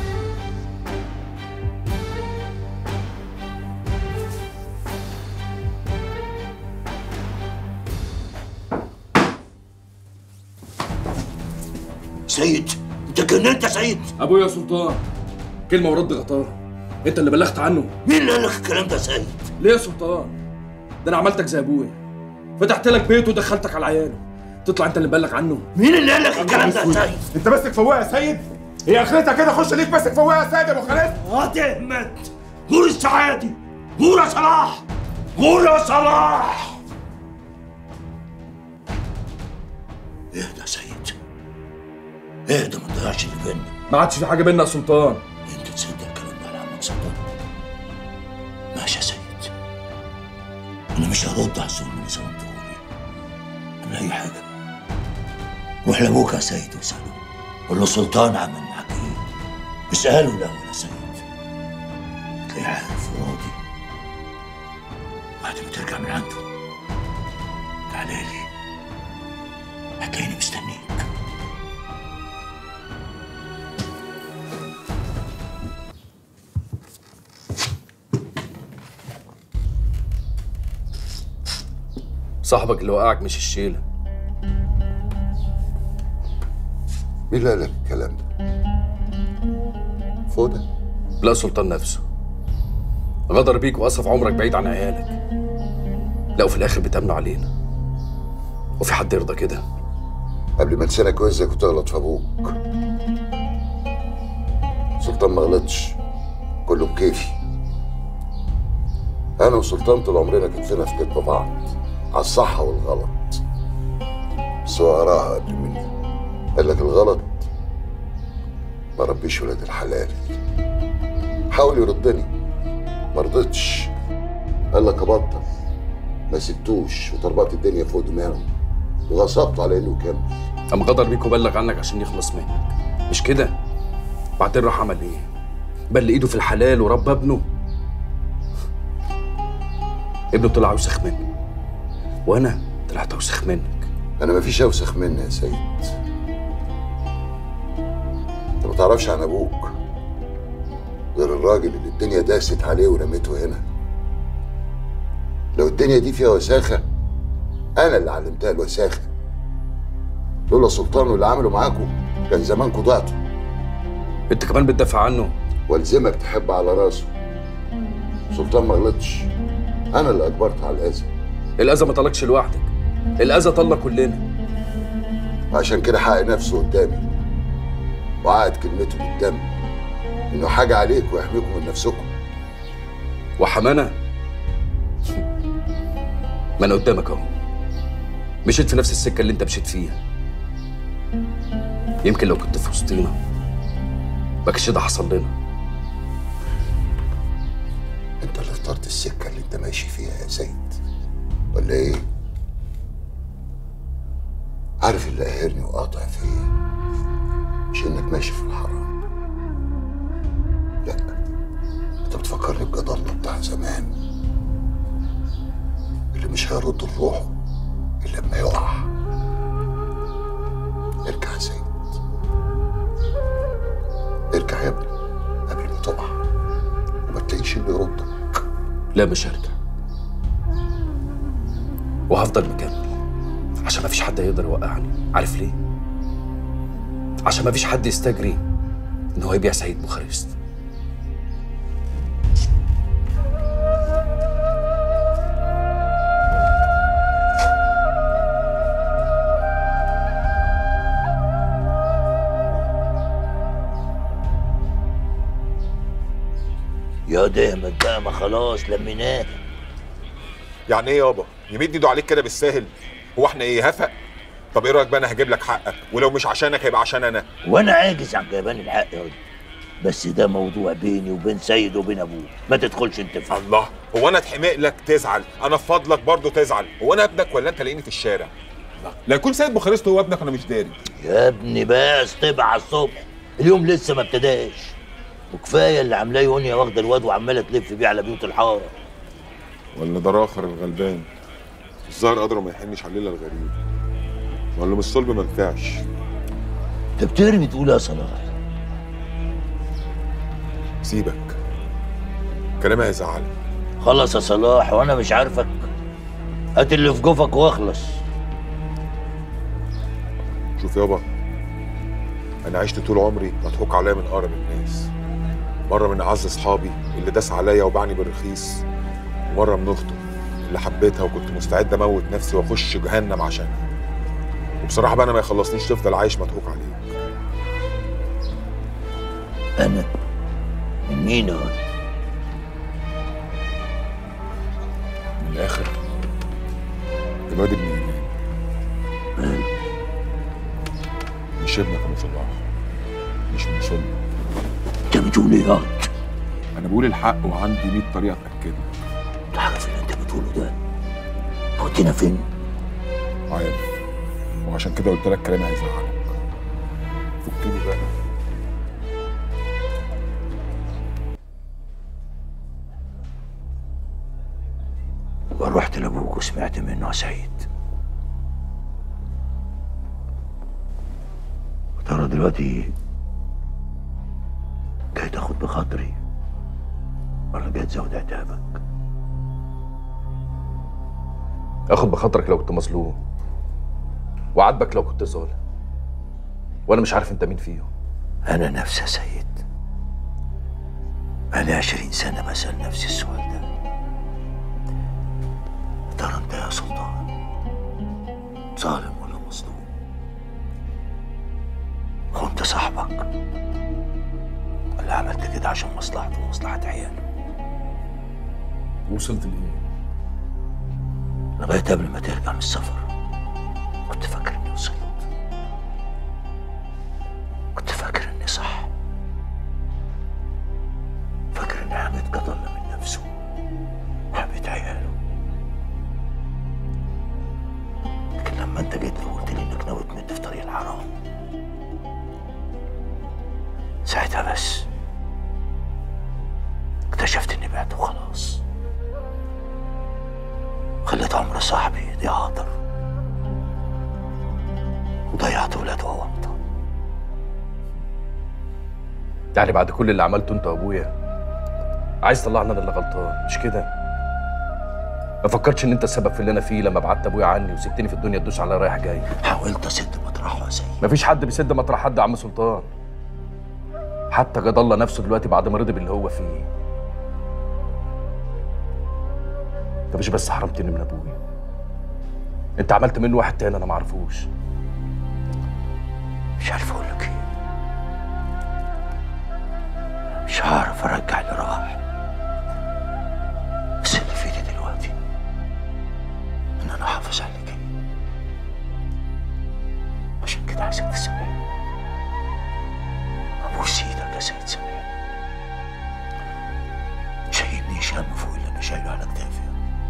سيد انت جننت يا سيد ابويا يا سلطان كلمة ورد غطاها انت اللي بلغت عنه مين اللي قال لك الكلام ده يا سيد ليه يا سلطان؟ ده انا عملتك زي ابويا فتحت لك بيته ودخلتك على عياله تطلع انت اللي مبلغ عنه مين اللي قال لك الكلام ده يا سيد انت ماسك فواق يا سيد هي اخرتها كده خش ليك ماسك فواق يا سيد يا ابو خالد اه تهمت قول السعادي قول يا صلاح قول يا صلاح اهدى يا سيد اهدى ما تضيعش اللي بينا ما عادش في حاجة بينا يا سلطان انت تصدق الكلام ده على عمك سلطان ماشي يا سيد انا مش هرد على الظلم اللي ظلمته لي انا اي حاجه روح لابوك يا سيد واساله قول له سلطان عمل معاك ايه اساله الاول يا سيد تلاقيه عارف وراضي بعد ما ترجع من عنده تعالى لي هتلاقيني مستنيك صاحبك اللي وقعك مش الشيلة مين اللي قال لك الكلام ده؟ فوده لا سلطان نفسه غدر بيك وقصف عمرك بعيد عن عيالك لا وفي الاخر بتأمنوا علينا وفي حد يرضى كده قبل ما لسانك وزك وتغلط في ابوك سلطان ما غلطش كله بكيفي انا وسلطان طول عمرنا كتفنا في كتف بعض على الصح والغلط بس هو قراها قبل مني قال لك الغلط ما ربيش ولاد الحلال حاول يردني ما رضيتش قال لك ابطل ما سبتوش وطربقت الدنيا فوق دماغه وغصبت على انه يكمل قام غدر بيك وبلغ عنك عشان يخلص منك مش كده بعدين راح عمل ايه بل ايده في الحلال وربى ابنه ابنه طلع وسخ منه وانا طلعت اوسخ منك انا مفيش اوسخ مني يا سيد انت ما تعرفش عن ابوك غير الراجل اللي الدنيا داست عليه ورميته هنا لو الدنيا دي فيها وساخه انا اللي علمتها الوساخه لولا سلطان واللي عمله معاكم كان زمانكم ضعتوا انت كمان بتدافع عنه والزمك تحب على راسه سلطان ما غلطش انا اللي اجبرت على الاذى الاذى ما طالكش لوحدك الاذى طالنا كلنا عشان كده حق نفسه قدامي وعقد كلمته بالدم انه حاجه عليك ويحميكم من نفسكم وحمانا ما انا قدامك اهو مشيت في نفس السكه اللي انت مشيت فيها يمكن لو كنت في وسطينا ما كانش ده حصل لنا انت اللي اخترت السكه اللي انت ماشي فيها يا زيد ولا ايه عارف اللي قاهرني وقاطع فيا مش انك ماشي في الحرام لا انت بتفكرني بجدارنا بتاع زمان اللي مش هيرد الروح الا لما يقع ارجع يا زيد ارجع يا ابني قبل ما تقع وما تلاقيش اللي يردك لا مش هرجع وهفضل مكمل عشان ما فيش حد هيقدر يوقعني عارف ليه عشان ما فيش حد يستجري ان هو يبيع سيد بوخارست يا دهمت بقى ما خلاص لميناه يعني ايه يابا يمد ايده عليك كده بالساهل هو احنا ايه هفق طب ايه رايك بقى انا هجيب لك حقك ولو مش عشانك هيبقى عشان انا وانا عاجز عن جايبان الحق يا راجل بس ده موضوع بيني وبين سيد وبين ابوه ما تدخلش انت فيه الله هو انا اتحمق لك تزعل انا في فضلك برضه تزعل هو انا ابنك ولا انت لاقيني في الشارع لا يكون سيد بوخارست هو ابنك انا مش داري يا ابني بس تبع على الصبح اليوم لسه ما ابتداش وكفايه اللي عاملاه يونيا واخده الواد وعماله تلف بيه على بيوت الحاره ولا ده راخر الغلبان الظاهر قدره ما يحنش على الليله الغريب ولا من الصلب ما نفعش انت بترمي تقول يا صلاح سيبك كلامي هيزعلك خلص يا صلاح وانا مش عارفك هات اللي في جوفك واخلص شوف يابا انا عشت طول عمري مضحوك عليا من اقرب الناس مره من اعز اصحابي اللي داس عليا وباعني بالرخيص ومره من اخته اللي حبيتها وكنت مستعد اموت نفسي واخش جهنم عشانها وبصراحه بقى انا ما يخلصنيش تفضل عايش مضحوك عليك انا من مين يا واد؟ من الاخر الواد ابن ايمان ماله مش ابنك يا صلاح مش من صلب انت بتقول ايه يا انا بقول الحق وعندي 100 طريقه اتاكد تعرف اللي انت بتقوله ده ودينا فين عارف وعشان كده قلت لك كلامي هيزعلك فكني بقى ورحت لابوك وسمعت منه يا سعيد ترى دلوقتي جاي تاخد بخاطري ولا جاي تزود عتابك اخد بخاطرك لو كنت مظلوم وعاتبك لو كنت ظالم وانا مش عارف انت مين فيهم انا نفسي يا سيد بقالي عشرين سنة بسأل نفسي السؤال ده ترى انت يا سلطان ظالم ولا مظلوم خنت صاحبك ولا عملت كده عشان مصلحته ومصلحة عياله وصلت لايه لغاية قبل ما ترجع من السفر كنت فاكر اني وصلت كنت فاكر اني صح فاكر اني حميت قتل من نفسه حميت عياله لكن لما انت جيت لي وقلت لي انك ناوي تمد في طريق الحرام ساعتها بس اكتشفت اني بعت وخلاص خليت عمر صاحبي يضيع هدر وضيعت ولاده ووطه يعني بعد كل اللي عملته انت وابويا عايز تطلعني انا اللي غلطان مش كده ما فكرتش ان انت السبب في اللي انا فيه لما بعدت ابويا عني وسبتني في الدنيا تدوس عليا رايح جاي حاولت اسد مطرحه يا سيد مفيش حد بيسد مطرح حد يا عم سلطان حتى جد الله نفسه دلوقتي بعد ما رضي باللي هو فيه انت مش بس حرمتني من ابويا انت عملت منه واحد تاني انا معرفوش مش عارف اقول لك ايه مش هعرف ارجع اللي راح بس اللي في ايدي دلوقتي ان انا احافظ على اللي جاي عشان كده عايزك تسامحني ابوس ايدك يا سيد سامحني شايلنيش هم فوق اللي انا شايله على كتافي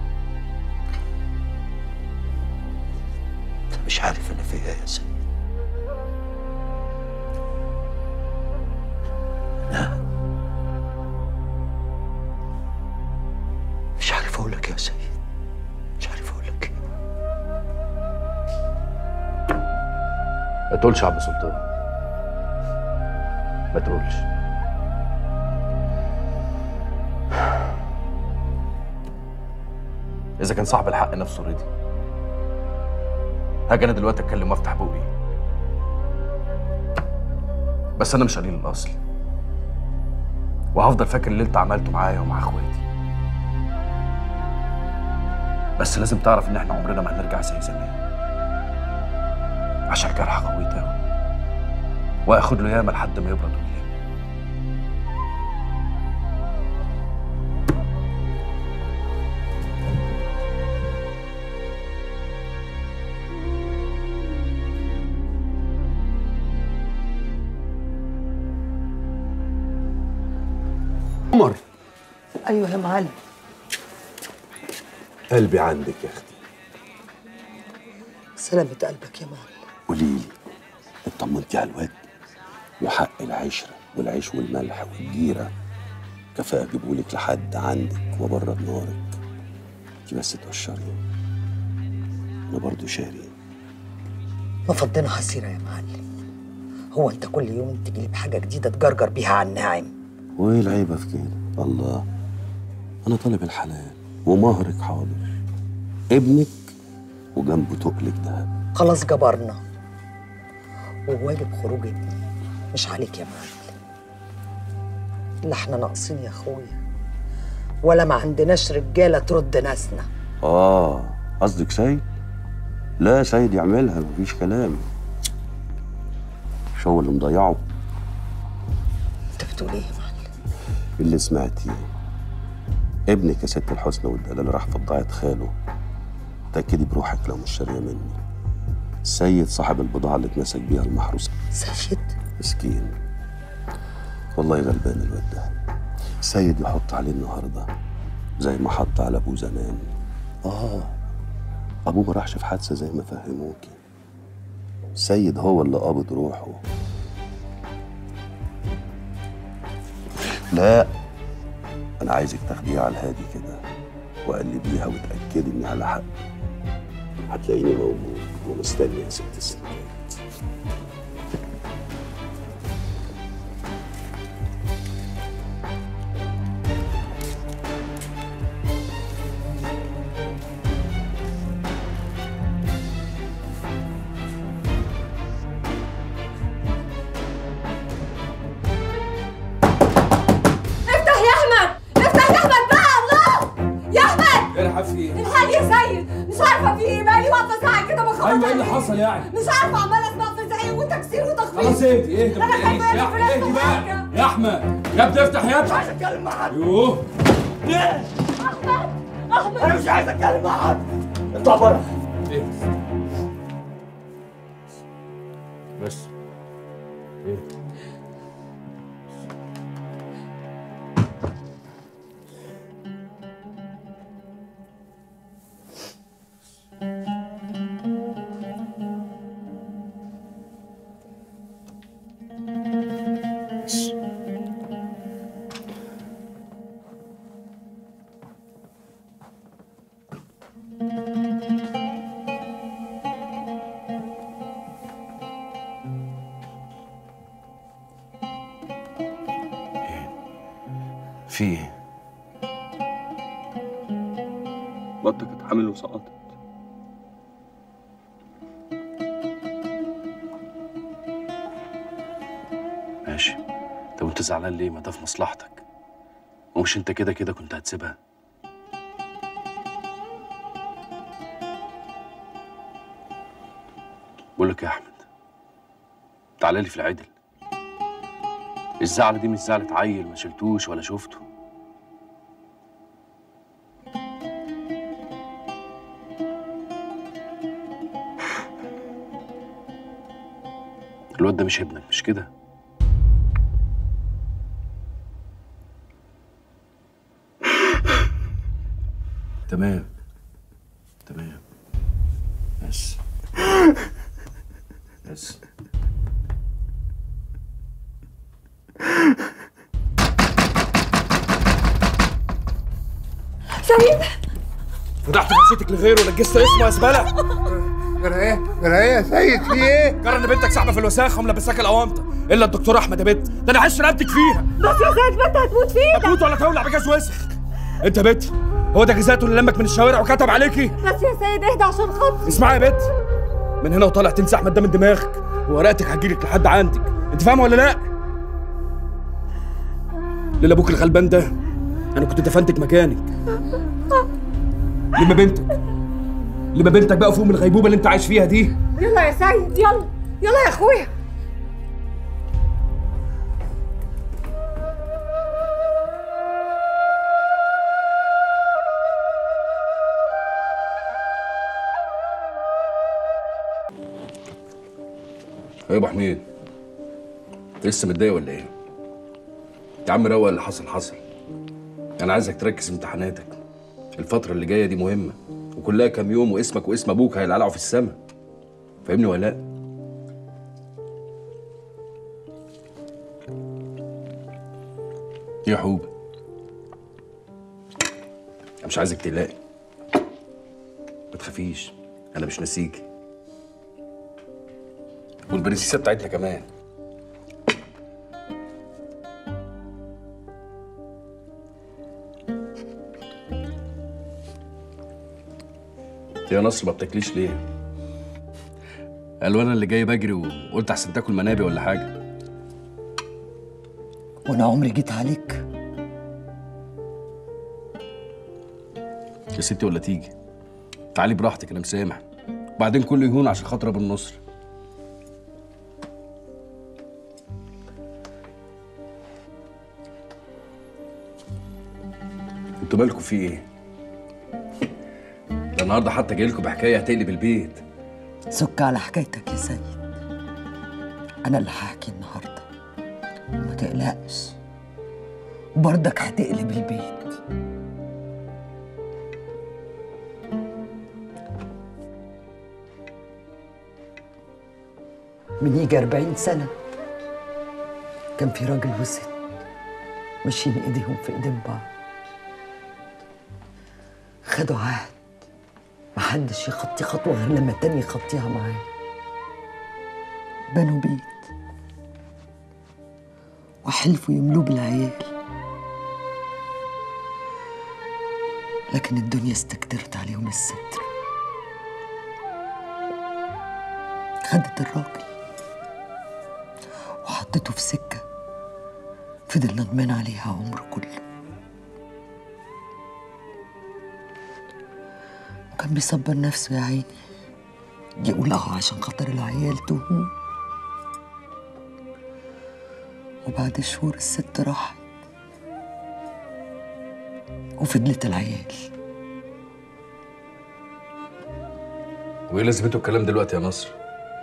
انت مش عارف اللي فيا يا سيد لا مش عارف اقول لك يا سيد مش عارف اقول لك ما تقولش يا عبد سلطان ما تقولش اذا كان صاحب الحق نفسه رضي هاجي انا دلوقتي اتكلم وافتح بوقي بس انا مش قليل الاصل وهفضل فاكر اللي انت عملته معايا ومع اخواتي بس لازم تعرف ان احنا عمرنا ما هنرجع زي زمان عشان الجرح قوي قوي واخد له ياما لحد ما يبرد ويلم عمر ايوه يا معلم قلبي عندك يا اختي سلامة قلبك يا معلم قولي لي اطمنتي على الواد وحق العشرة والعيش والملح والجيرة كفاءة اجيبهولك لحد عندك وابرد نارك انتي بس تقشري انا برضو شاري ما فضينا حسيرة يا معلم هو انت كل يوم تجي لي بحاجة جديدة تجرجر بيها على الناعم وايه العيبة في كده الله انا طالب الحلال ومهرك حاضر ابنك وجنبه تقلك دهب خلاص جبرنا وواجب خروج ابني مش عليك يا معلم لا احنا ناقصين يا اخويا ولا ما عندناش رجالة ترد ناسنا اه قصدك سيد لا سيد يعملها مفيش كلام مش هو اللي مضيعه انت بتقول ايه يا معلم اللي سمعتيه ابنك يا ست الحسنى والدلال راح في بضاعة خاله تأكدي بروحك لو مش شارية مني سيد صاحب البضاعة اللي اتمسك بيها المحروسة سيد مسكين والله غلبان الواد ده سيد يحط عليه النهارده زي ما حط على ابوه زمان اه ابوه ما راحش في حادثه زي ما فهموكي سيد هو اللي قابض روحه لا انا عايزك تاخديها على الهادي كده وقلبيها وتاكدي اني على حق هتلاقيني موجود ومستني يا ست السنين افتح يا احمد افتح يا احمد بقى الله يا احمد الحق في ايه؟ الحاج يا سيد مش عارفه في ايه بقالي واقفه ساعه كده بخبط ايوه ايه اللي عليك. حصل يعني؟ مش عارفه عماله اسمع في زعيق وتكسير وتخبيط خلاص اهدي اهدي ما انا تقلقيش خايفه يا يا احمد اهدي بقى يا احمد يا ابني افتح يا ابني مش عايز اتكلم مع حد يوه ليه؟ احمد احمد انا مش عايز اتكلم مع حد اطلع بره ايه بس ايه في ايه؟ بطك اتحمل وسقطت ماشي طب وانت زعلان ليه؟ ما ده في مصلحتك ومش انت كده كده كنت هتسيبها بقول لك يا احمد تعالى لي في العدل الزعل دي مش زعلة عيل ما شلتوش ولا شفته الواد ده مش ابنك مش كده تمام تمام بس بس سيد فتحت نفسيتك لغيره ونجست اسمه يا زباله جرى ايه؟ جرى ايه يا سيد في ايه؟ جرى ان بنتك صعبه في الوساخه وملبساك الاونطه الا الدكتور احمد يا بنت ده انا عايش رقبتك فيها بس يا سيد بنت هتموت فينا هتموت ولا تولع بجاز وسخ انت يا بنت هو ده جزاته اللي لمك من الشوارع وكتب عليكي بس يا سيد اهدى عشان خاطري اسمعي يا بنت من هنا وطالع تنسى احمد ده من دماغك وورقتك هتجيلك لحد عندك انت فاهمه ولا لا ليلى ابوك الغلبان ده انا كنت دفنتك مكانك لما بنتك لما بنتك بقى فوق من الغيبوبه اللي انت عايش فيها دي يلا يا سيد يلا يلا يا اخويا يا ابو حميد انت لسه متضايق ولا ايه؟ يا عم روق اللي حصل حصل انا عايزك تركز في امتحاناتك الفترة اللي جاية دي مهمة وكلها كام يوم واسمك واسم ابوك هيلعلعوا في السما فاهمني ولا لا؟ يا حوب انا مش عايزك تقلقي ما تخافيش انا مش ناسيكي والبرنسيسه بتاعتنا كمان يا نصر ما بتاكليش ليه؟ قالوا انا اللي جاي بجري وقلت احسن تاكل منابي ولا حاجه وانا عمري جيت عليك يا ستي ولا تيجي تعالي براحتك انا مسامح وبعدين كله يهون عشان خاطر ابو النصر انتوا مالكوا في ايه؟ ده النهارده حتى جاي لكم بحكايه هتقلب البيت سك على حكايتك يا سيد انا اللي هحكي النهارده وما تقلقش برضك هتقلب البيت من يجي أربعين سنة كان في راجل وست ماشيين ايديهم في ايدين بعض خدوا عهد محدش يخطي خطوة غير لما التاني يخطيها معاه بنوا بيت وحلفوا يملوه بالعيال لكن الدنيا استكترت عليهم الستر خدت الراجل وحطته في سكة فضل ندمان عليها عمره كله وكان بيصبر نفسه يا عيني يقول اه عشان خاطر العيال تهون وبعد شهور الست راحت وفضلت العيال وايه لازمته الكلام دلوقتي يا نصر؟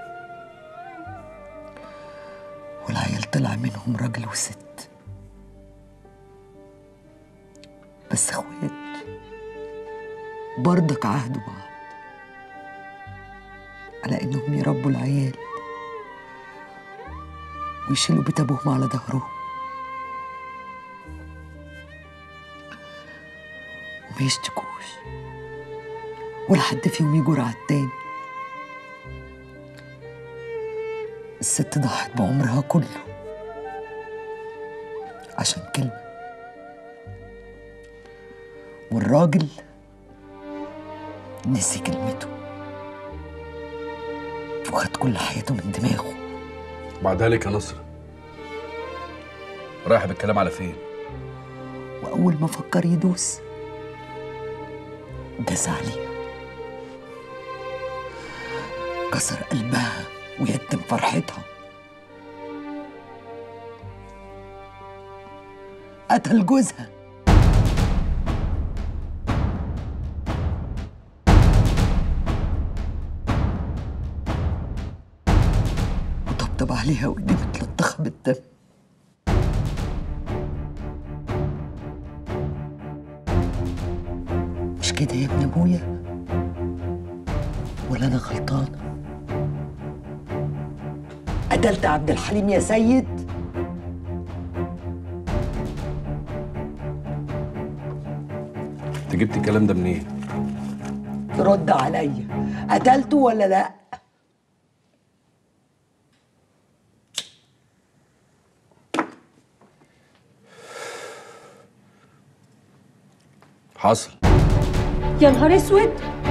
والعيال طلع منهم راجل وست بس اخوات برضك عهدوا بعض على انهم يربوا العيال ويشيلوا بيت ابوهم على ظهرهم وما يشتكوش ولا حد فيهم يجور على التاني الست ضحت بعمرها كله عشان كلمة والراجل نسي كلمته وخد كل حياته من دماغه بعدها لك يا نصر رايح بالكلام على فين؟ وأول ما فكر يدوس داس عليها كسر قلبها ويتم فرحتها قتل جوزها وطبطب عليها وايديه متلطخه بالدم مش كده يا ابن ابويا ولا انا غلطانه قتلت عبد الحليم يا سيد انت جبت الكلام ده منين؟ رد عليا قتلته ولا لا حصل يا نهار اسود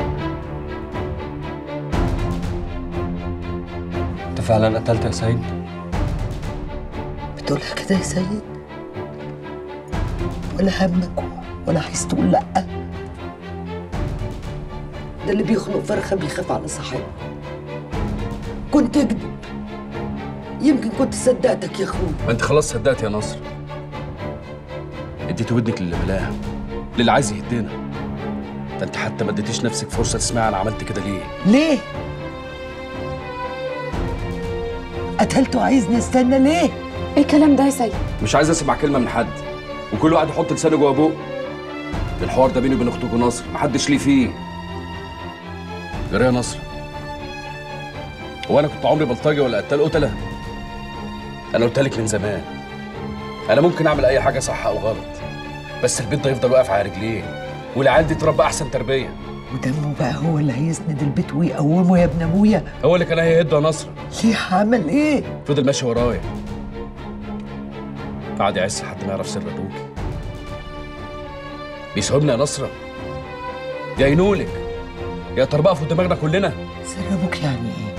انت فعلا قتلت يا سيد بتقولها كده يا سيد ولا همك ولا عايز تقول لا ده اللي بيخلق فرخه بيخاف على صاحبه كنت تكذب يمكن كنت صدقتك يا اخويا ما انت خلاص صدقت يا نصر اديت ودنك للي بلاها للي عايز يهدنا ده انت حتى ما اديتيش نفسك فرصه تسمعي انا عملت كده ليه ليه قتلته عايزني استنى ليه ايه الكلام ده يا سيد مش عايز اسمع كلمه من حد وكل واحد يحط لسانه جوه بوق الحوار ده بيني وبين اختكم نصر محدش ليه فيه جرى يا نصر هو انا كنت عمري بلطجي ولا قتال قتله انا قلت لك من زمان انا ممكن اعمل اي حاجه صح او غلط بس البيت ده يفضل واقف على رجليه والعيال دي تربى احسن تربيه ودمه بقى هو اللي هيسند البيت ويقومه يا ابن ابويا هو اللي كان هيهد يا نصر ليه عمل ايه فضل ماشي ورايا قعد يعس لحد ما يعرف سر ابوكي بيسهمنا يا نصرة جاينولك يا تربقة في دماغنا كلنا سر ابوك يعني ايه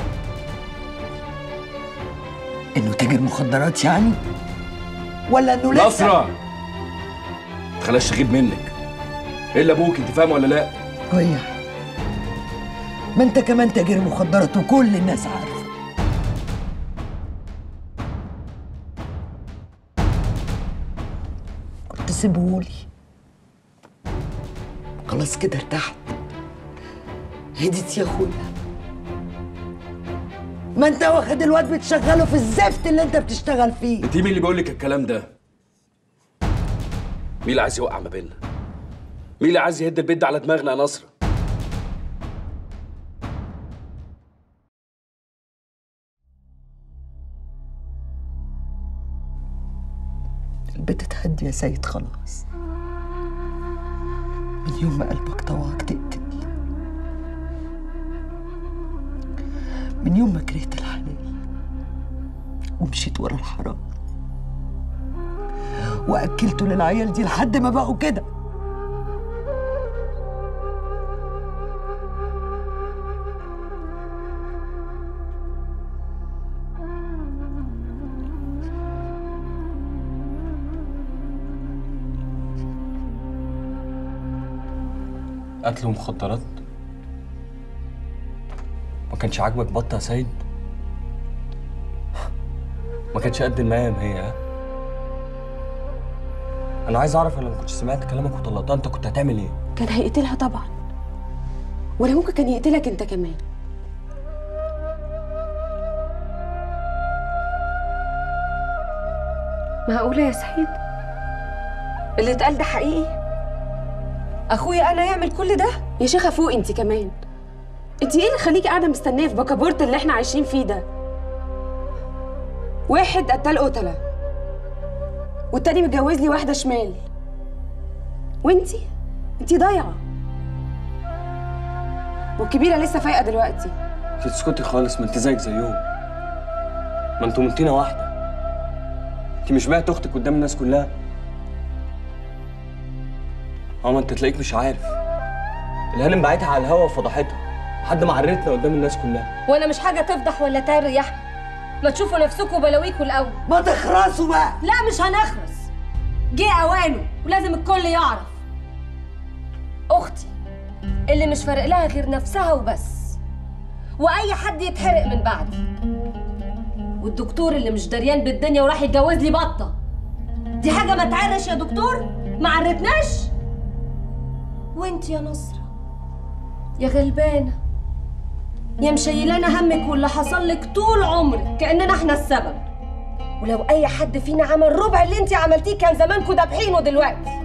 انه تاجر مخدرات يعني ولا انه لسه نصرة تخلاش تغيب منك الا ابوك انت فاهمه ولا لا ويا ما انت كمان تاجر مخدرات وكل الناس عارفه كنت سيبهولي خلاص كده ارتحت هديت يا اخويا ما انت واخد الواد بتشغله في الزفت اللي انت بتشتغل فيه انت مين اللي بيقول لك الكلام ده مين اللي عايز يوقع ما بيننا مين اللي عايز يهد البيت ده على دماغنا يا نصرة البيت اتهد يا سيد خلاص من يوم ما قلبك طوعك تقتل من يوم ما كرهت الحلال ومشيت ورا الحرام واكلته للعيال دي لحد ما بقوا كده قتل ومخدرات ما كانش عاجبك بطة يا سيد ما كانتش قد المقام هي ها انا عايز اعرف انا لما كنت سمعت كلامك وطلقتها انت كنت هتعمل ايه كان هيقتلها طبعا ولا ممكن كان يقتلك انت كمان معقولة يا سعيد اللي اتقال ده حقيقي اخويا انا يعمل كل ده يا شيخه فوق انت كمان انت ايه اللي خليكي قاعده مستنيه في بكابورت اللي احنا عايشين فيه ده واحد قتال قتله والتاني متجوز لي واحده شمال وانتي انتي ضايعه والكبيره لسه فايقه دلوقتي انت تسكتي خالص ما انت زيك زيهم ما انتوا من طينه واحده انت مش بعت اختك قدام الناس كلها اه ما انت تلاقيك مش عارف الهانم بعتها على الهوا وفضحتها لحد ما عرتنا قدام الناس كلها وانا مش حاجه تفضح ولا تاري يا احمد ما تشوفوا نفسكم بلاويكوا الاول ما تخرسوا بقى لا مش هنخرس جه اوانه ولازم الكل يعرف اختي اللي مش فارق لها غير نفسها وبس واي حد يتحرق من بعدي والدكتور اللي مش دريان بالدنيا وراح يتجوز لي بطه دي حاجه ما تعرش يا دكتور ما عرتناش وانت يا نصرة يا غلبانة يا مشيلانة همك واللي حصل لك طول عمرك كأننا احنا السبب ولو أي حد فينا عمل ربع اللي انت عملتيه كان زمانكوا دابحينه دلوقتي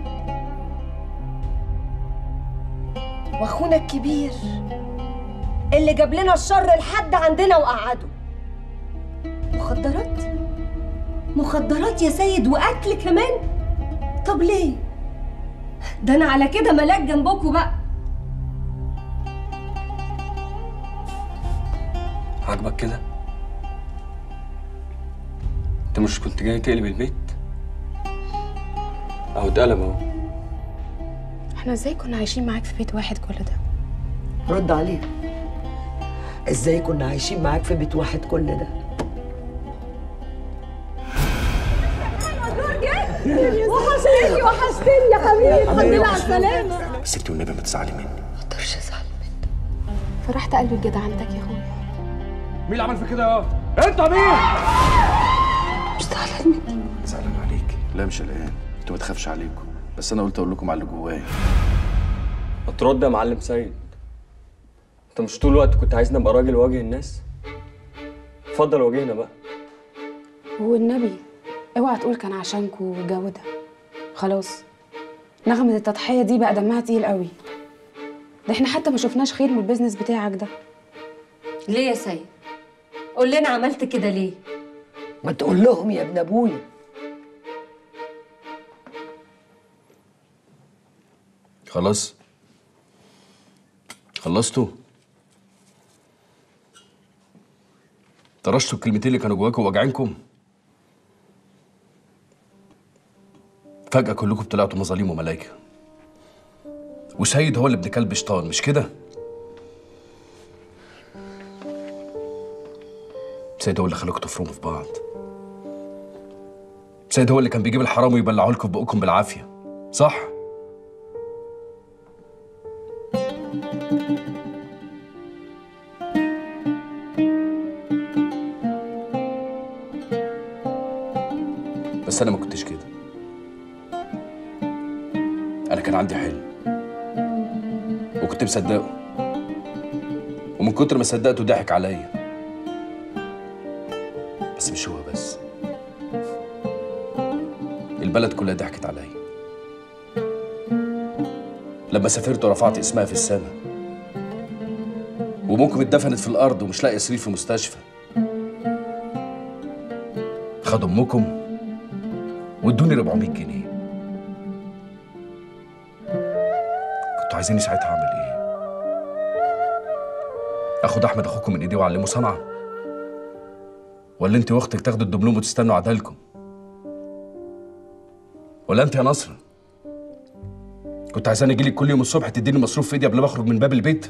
واخونا الكبير اللي جاب لنا الشر لحد عندنا وقعده مخدرات مخدرات يا سيد وقتل كمان طب ليه ده انا على كده ملاك جنبكوا بقى عاجبك كده انت مش كنت جاي تقلب البيت اهو اتقلب اهو احنا ازاي كنا عايشين معاك في بيت واحد كل ده رد عليه ازاي كنا عايشين معاك في بيت واحد كل ده وحشتني وحشتني يا حبيبي الحمد لله على السلامة ستي والنبي ما تزعلي مني مقدرش ازعل فرحت قلبي بجدعنتك يا اخويا مين اللي عمل في كده يا انت مين؟ مش زعلان مني زعلان عليك لا مش قلقان انتوا ما تخافش عليكم بس انا قلت اقول لكم على اللي جوايا ما ترد يا معلم سيد انت مش طول الوقت كنت عايزني ابقى راجل واجه الناس اتفضل واجهنا بقى والنبي اوعى تقول كان عشانكوا والجو ده خلاص نغمة التضحية دي بقى دمها تقيل قوي ده احنا حتى ما شفناش خير من البيزنس بتاعك ده ليه يا سيد قول لنا عملت كده ليه ما تقول لهم يا ابن ابويا خلاص خلصتوا طرشتوا الكلمتين اللي كانوا جواكم وواجعينكم فجأة كلكم طلعتوا مظاليم وملايكة وسيد هو اللي ابن كلب شيطان مش كده؟ سيد هو اللي خلاكم تفرموا في بعض سيد هو اللي كان بيجيب الحرام ويبلعه لكم في بقكم بالعافية صح؟ بس أنا ما كنتش كده أنا كان عندي حلم وكنت مصدقه ومن كتر ما صدقته ضحك عليا بس مش هو بس البلد كلها ضحكت عليا لما سافرت ورفعت اسمها في السماء وممكن اتدفنت في الارض ومش لاقي سرير في مستشفى خدوا امكم وادوني 400 جنيه كنتوا عايزيني ساعتها اعمل ايه اخد احمد اخوكم من ايديه واعلمه صنعه ولا انت واختك تاخدوا الدبلوم وتستنوا عدالكم ولا انت يا نصر كنت عايزاني اجيلك كل يوم الصبح تديني مصروف في ايدي قبل ما اخرج من باب البيت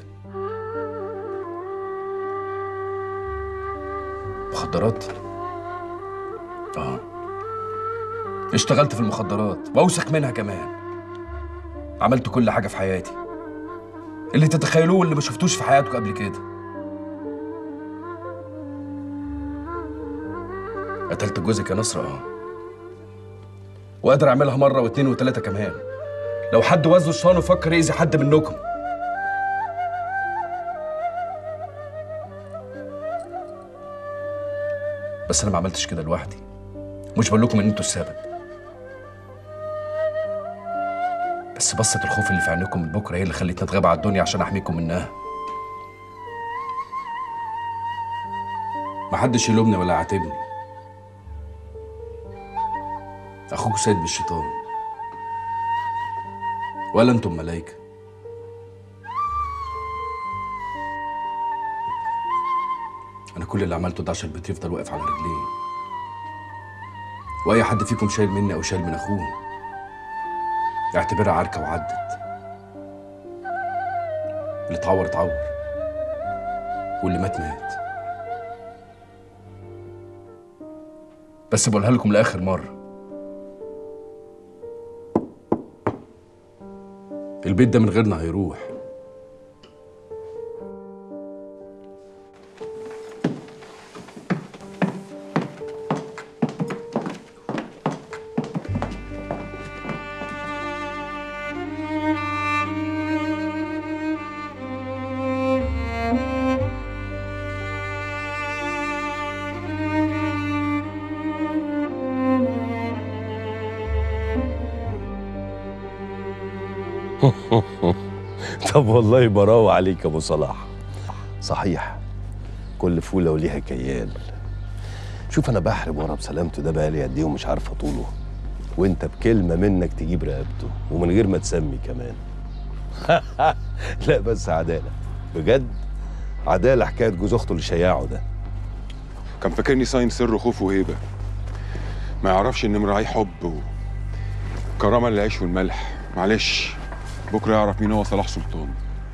مخدرات اه اشتغلت في المخدرات واوسخ منها كمان عملت كل حاجه في حياتي اللي تتخيلوه واللي ما شفتوش في حياتكم قبل كده قتلت جوزك يا نصر اه وقادر اعملها مره واثنين وثلاثه كمان لو حد وزه الشيطان وفكر يأذي حد منكم بس انا ما عملتش كده لوحدي مش بقول لكم ان انتوا السبب بس بصة الخوف اللي في عينكم من بكره هي اللي خلتني اتغاب على الدنيا عشان احميكم منها محدش يلومني ولا يعاتبني اخوك سيد بالشيطان ولا انتم ملايكه انا كل اللي عملته ده عشان البيت يفضل واقف على رجليه واي حد فيكم شايل مني او شايل من اخوه يعتبرها عركه وعدت اللي اتعور اتعور واللي مات مات بس بقولها لكم لاخر مره البيت ده من غيرنا هيروح طب والله براوة عليك يا ابو صلاح صحيح كل فولة وليها كيال شوف انا بحرب ورا بسلامته ده بقالي قد ايه ومش عارف اطوله وانت بكلمة منك تجيب رقبته ومن غير ما تسمي كمان لا بس عدالة بجد عدالة حكاية جوز اخته اللي شيعه ده كان فاكرني صاين سر خوف وهيبه ما يعرفش ان مراعي حب وكرامه للعيش والملح معلش بكره يعرف مين هو صلاح سلطان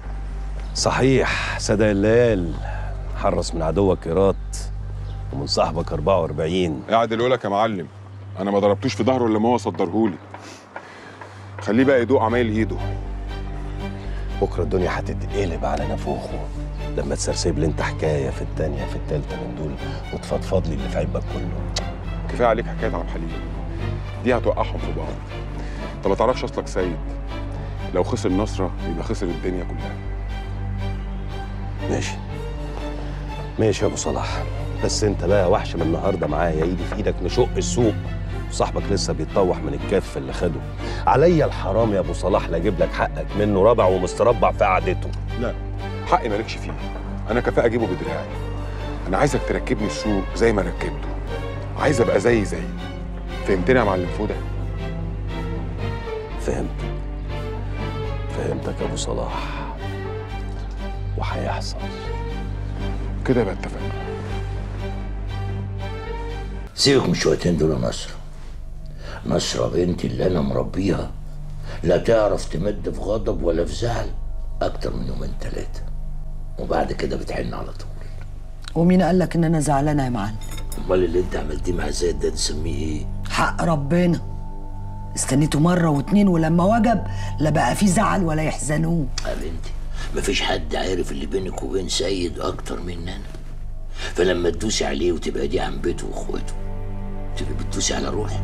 صحيح صدق الليل حرص من عدوك ايرات ومن صاحبك 44 قاعد لك يا معلم انا ما ضربتوش في ظهره الا ما هو صدرهولي خليه بقى يدوق عمايل ايده بكره الدنيا هتتقلب على نافوخه لما تسرسب لي انت حكايه في التانيه في التالته من دول وتفضفض لي اللي في عيبك كله كفايه عليك حكايه عبد الحليم دي هتوقعهم في بعض انت ما تعرفش اصلك سيد لو خسر نصره يبقى خسر الدنيا كلها ماشي ماشي يا ابو صلاح بس انت بقى وحش من النهارده معايا ايدي في ايدك نشق السوق صاحبك لسه بيتطوح من الكف اللي خده عليا الحرام يا ابو صلاح لا اجيب لك حقك منه ربع ومستربع في قعدته لا حقي مالكش فيه انا كفاءه اجيبه بدراعي انا عايزك تركبني السوق زي ما ركبته عايز ابقى زي زي فهمتني يا معلم فوده فهمتك فهمتك يا ابو صلاح وهيحصل كده يبقى اتفقنا سيبك من الشويتين دول يا نصر نصرة بنتي اللي انا مربيها لا تعرف تمد في غضب ولا في زعل اكتر من يومين ثلاثة وبعد كده بتحن على طول ومين قال لك ان انا زعلانه يا معلم امال اللي انت عملتيه مع زيد ده تسميه ايه حق ربنا استنيته مره واتنين ولما وجب لا بقى في زعل ولا يحزنوه يا بنتي مفيش حد عارف اللي بينك وبين سيد اكتر مننا فلما تدوسي عليه وتبعدي عن بيته واخواته تبقي بتدوسي على روحك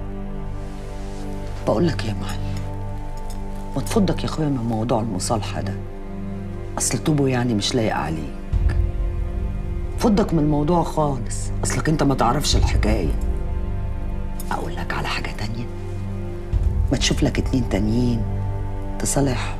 بقول لك يا معلم ما تفضك يا اخويا من موضوع المصالحه ده اصل طوبه يعني مش لايق عليك فضك من الموضوع خالص اصلك انت ما تعرفش الحكايه اقول لك على حاجه تانية ما تشوف لك اتنين تانيين تصالحهم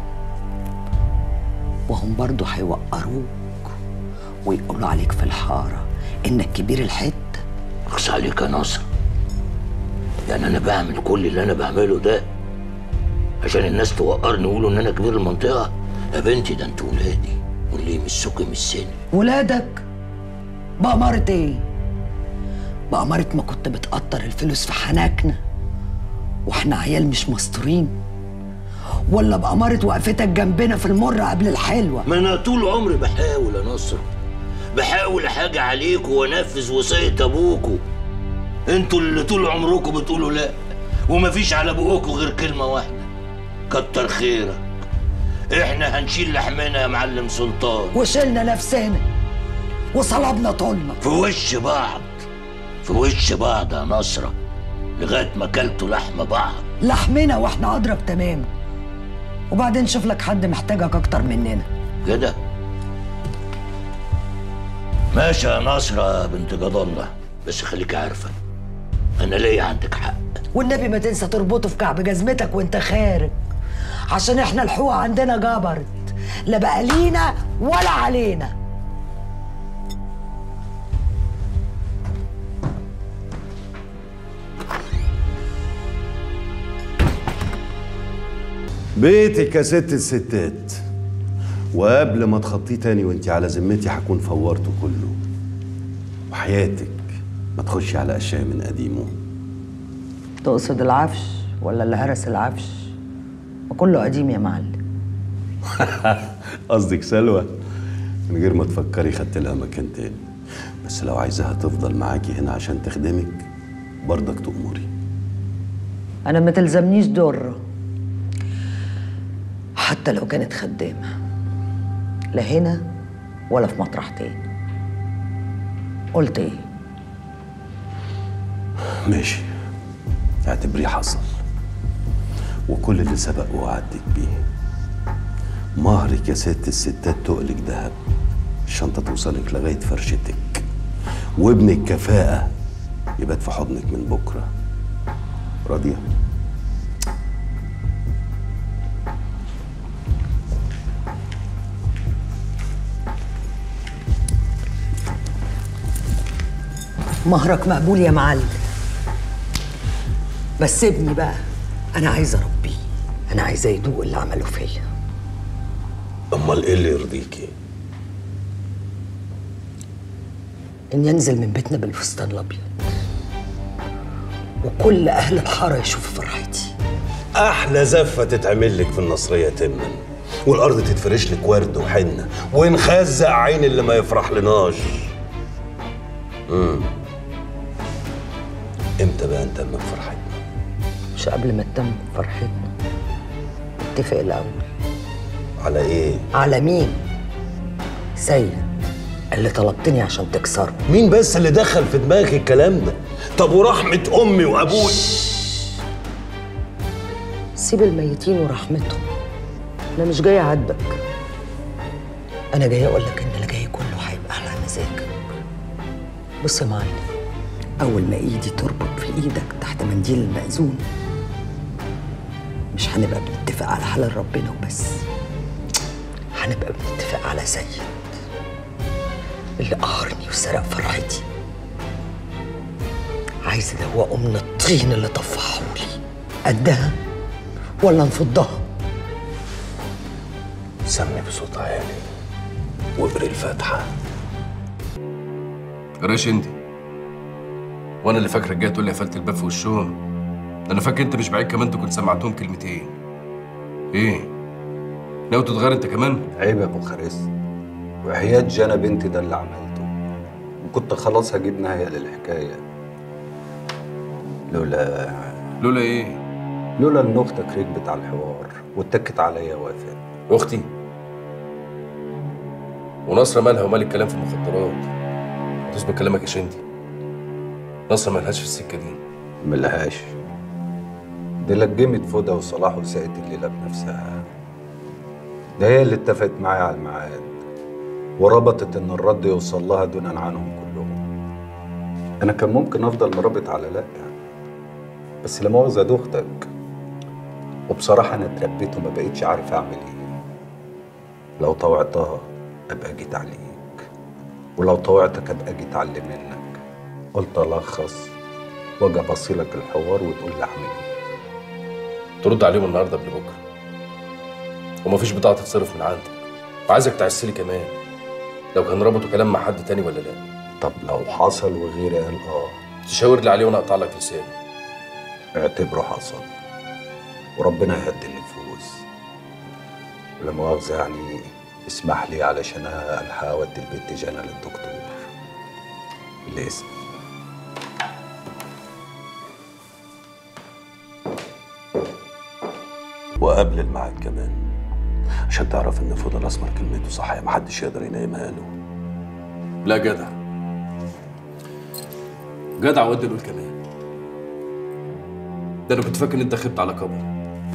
وهم برضو هيوقروك ويقولوا عليك في الحاره انك كبير الحته اخص عليك يا ناصر يعني انا بعمل كل اللي انا بعمله ده عشان الناس توقرني ويقولوا ان انا كبير المنطقه يا بنتي ده انتوا ولادي واللي يمسكوا يمسني ولادك بأمارة ايه؟ بأمارة ما كنت بتقطر الفلوس في حناكنا واحنا عيال مش مستورين ولا بأمارة وقفتك جنبنا في المرة قبل الحلوة ما انا طول عمري بحاول يا نصر بحاول حاجة عليكم وانفذ وصية ابوكوا انتوا اللي طول عمركم بتقولوا لا ومفيش على بقوكوا غير كلمة واحدة كتر خيرك احنا هنشيل لحمنا يا معلم سلطان وشلنا نفسنا وصلبنا طولنا في وش بعض في وش بعض يا نصرة لغاية ما كلتوا لحم بعض لحمنا واحنا اضرب تمام وبعدين شوف لك حد محتاجك اكتر مننا كده ماشي يا نصرة يا بنت جد الله بس خليك عارفة أنا ليا عندك حق والنبي ما تنسى تربطه في كعب جزمتك وانت خارج عشان احنا الحقوق عندنا جبرت لا بقى لينا ولا علينا بيتك يا ست الستات وقبل ما تخطيه تاني وانت على ذمتي هكون فورته كله وحياتك ما تخشي على اشياء من قديمه تقصد العفش ولا اللي هرس العفش ما كله قديم يا معلم قصدك سلوى من غير ما تفكري خدت لها مكان تاني بس لو عايزاها تفضل معاكي هنا عشان تخدمك برضك تأمري انا ما تلزمنيش ضره حتى لو كانت خدامه لا هنا ولا في مطرح تاني قلت ايه ماشي اعتبريه حصل وكل اللي سبق وعدك بيه مهرك يا ست الستات تقلك دهب الشنطة توصلك لغاية فرشتك وابنك كفاءة يبات في حضنك من بكرة راضية؟ مهرك مقبول يا معلم بس ابني بقى انا عايزه اربيه انا عايزه يدوق اللي عمله فيا امال ايه اللي يرضيكي ان ينزل من بيتنا بالفستان الابيض وكل اهل الحاره يشوفوا فرحتي احلى زفه تتعمل لك في النصريه تمن والارض تتفرش لك ورد وحنه ونخزق عين اللي ما يفرح لناش امم امتى بقى نتمم فرحتنا مش قبل ما تتم فرحتنا اتفق الاول على ايه على مين سيد اللي طلبتني عشان تكسره مين بس اللي دخل في دماغك الكلام ده طب ورحمه امي وابوي سيب الميتين ورحمتهم انا مش جاي اعاتبك انا جاي اقول لك ان اللي جاي كله هيبقى على مزاجك بص يا معلم اول ما ايدي تربط في ايدك تحت منديل المأذون مش هنبقى بنتفق على حلال ربنا وبس هنبقى بنتفق على سيد اللي قهرني وسرق فرحتي عايز ادوقه من الطين اللي طفحهولي قدها ولا نفضها سمي بصوت عالي واقري الفاتحه قراش انت وانا اللي فاكرك جاي تقول لي قفلت الباب في وشهم ده انا فاكر انت مش بعيد كمان تكون سمعتهم كلمتين ايه ناوي تتغير انت كمان عيب يا ابو خريس وحياة جانا بنتي ده اللي عملته وكنت خلاص هجيب نهاية للحكاية لولا لولا ايه لولا ان اختك ركبت على الحوار واتكت عليا وافق اختي ونصرة مالها ومال الكلام في المخدرات تظبط كلامك يا شندي نصرة مالهاش في السكة دي ملهاش دي لجمت فودا وصلاح وساقت الليلة بنفسها ده هي اللي اتفقت معايا على الميعاد وربطت ان الرد يوصل لها دونا عنهم كلهم انا كان ممكن افضل مرابط على لا بس لا مؤاخذة دي اختك وبصراحة انا اتربيت وما بقيتش عارف اعمل ايه لو طوعتها ابقى جيت عليك ولو طوعتك ابقى جيت اتعلم منك قلت الخص واجي ابصيلك الحوار وتقول لي اعمل ايه ترد عليهم النهارده قبل بكره ومفيش بضاعة تتصرف من عندك وعايزك تعسلي كمان لو كان ربطوا كلام مع حد تاني ولا لا طب لو حصل وغيري قال اه تشاور لي عليه وانا اقطع لك لساني اعتبره حصل وربنا يهدي النفوس ولا مؤاخذة يعني اسمح لي علشان الحق اودي البنت جانا للدكتور الاسم وقبل الميعاد كمان عشان تعرف ان فضل الاسمر كلمته صح محدش يقدر ينامها له لا جدع جدع ودي دول كمان ده انا كنت فاكر ان انت خبت على كبر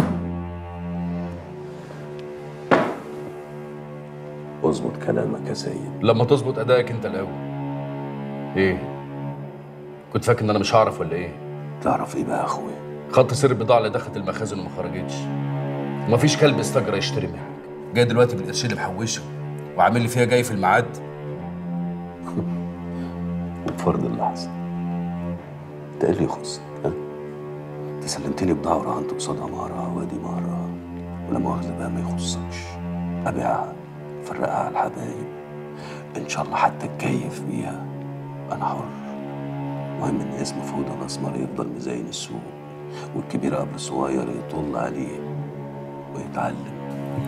اظبط كلامك يا سيد لما تظبط ادائك انت الاول ايه كنت فاكر ان انا مش هعرف ولا ايه تعرف ايه بقى يا اخويا خط سر البضاعه اللي دخلت المخازن وما خرجتش ومفيش كلب استجرى يشتري منك جاي دلوقتي بالقرشين اللي محوشه وعامل لي فيها جاي في الميعاد وبفرض اللحظه انت ايه اللي يخصك ها انت سلمتني بضاعه ورهنت قصادها مهرها وادي مهرها ولا مؤاخذه بقى ما يخصكش ابيعها فرقها على الحبايب ان شاء الله حتى اتكيف بيها انا حر المهم ان اسم فوضى الاسمر يفضل مزين السوق والكبير قبل الصغير يطل عليه ويتعلم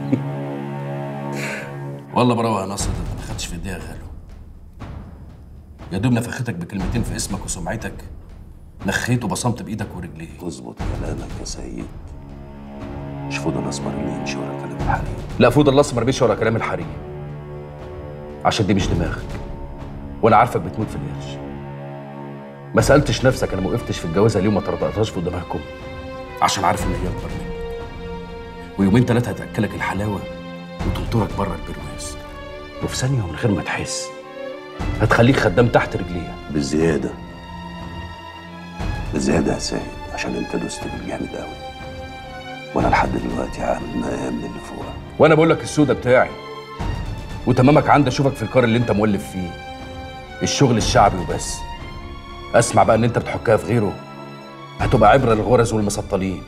والله براوة يا نصر ده انت ما خدتش في ايديها غاله يا دوب نفختك بكلمتين في اسمك وسمعتك نخيت وبصمت بايدك ورجليك اظبط كلامك يا سيد مش فوضى الاسمر اللي يمشي ورا كلام الحريم لا فوضى الاسمر بيمشي ورا كلام الحريم عشان دي مش دماغك وانا عارفك بتموت في القرش ما سالتش نفسك انا ما وقفتش في الجوازه ليه وما طرطقتهاش في دماغكم عشان عارف ان هي اكبر منك ويومين ثلاثه هتاكلك الحلاوه وتنطرك بره البرواز وفي ثانيه ومن غير ما تحس هتخليك خدام تحت رجليها بالزياده بالزياده يا سيد عشان انت دوست بالجامد قوي وانا لحد دلوقتي عامل مقام من اللي فوقك وانا بقول لك السوده بتاعي وتمامك عندي اشوفك في الكار اللي انت مولف فيه الشغل الشعبي وبس اسمع بقى ان انت بتحكها في غيره هتبقى عبره للغرز والمسطلين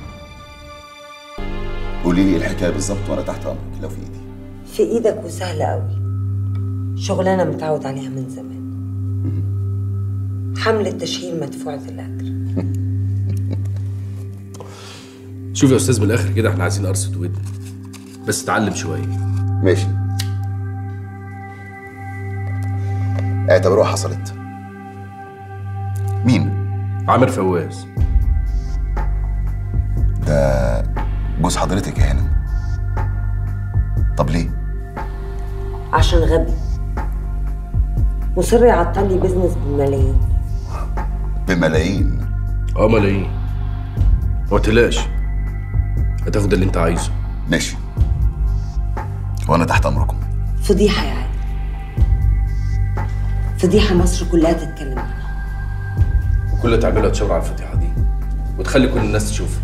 قولي لي الحكايه بالظبط وانا تحت امرك لو في ايدي في ايدك وسهلة قوي شغلانة متعود عليها من زمان حملة تشهير مدفوعة الأجر شوف يا استاذ من الاخر كده احنا عايزين قرصه ودن بس اتعلم شويه ماشي اعتبروها حصلت مين عامر فواز ده جوز حضرتك يا هانم طب ليه عشان غبي مصر يعطل لي بيزنس بملايين بملايين اه ملايين ما تقلقش هتاخد اللي انت عايزه ماشي وانا تحت امركم فضيحة يا علي فضيحة مصر كلها تتكلم عنها وكل اللي تعمله تشاور على الفضيحه دي وتخلي كل الناس تشوفها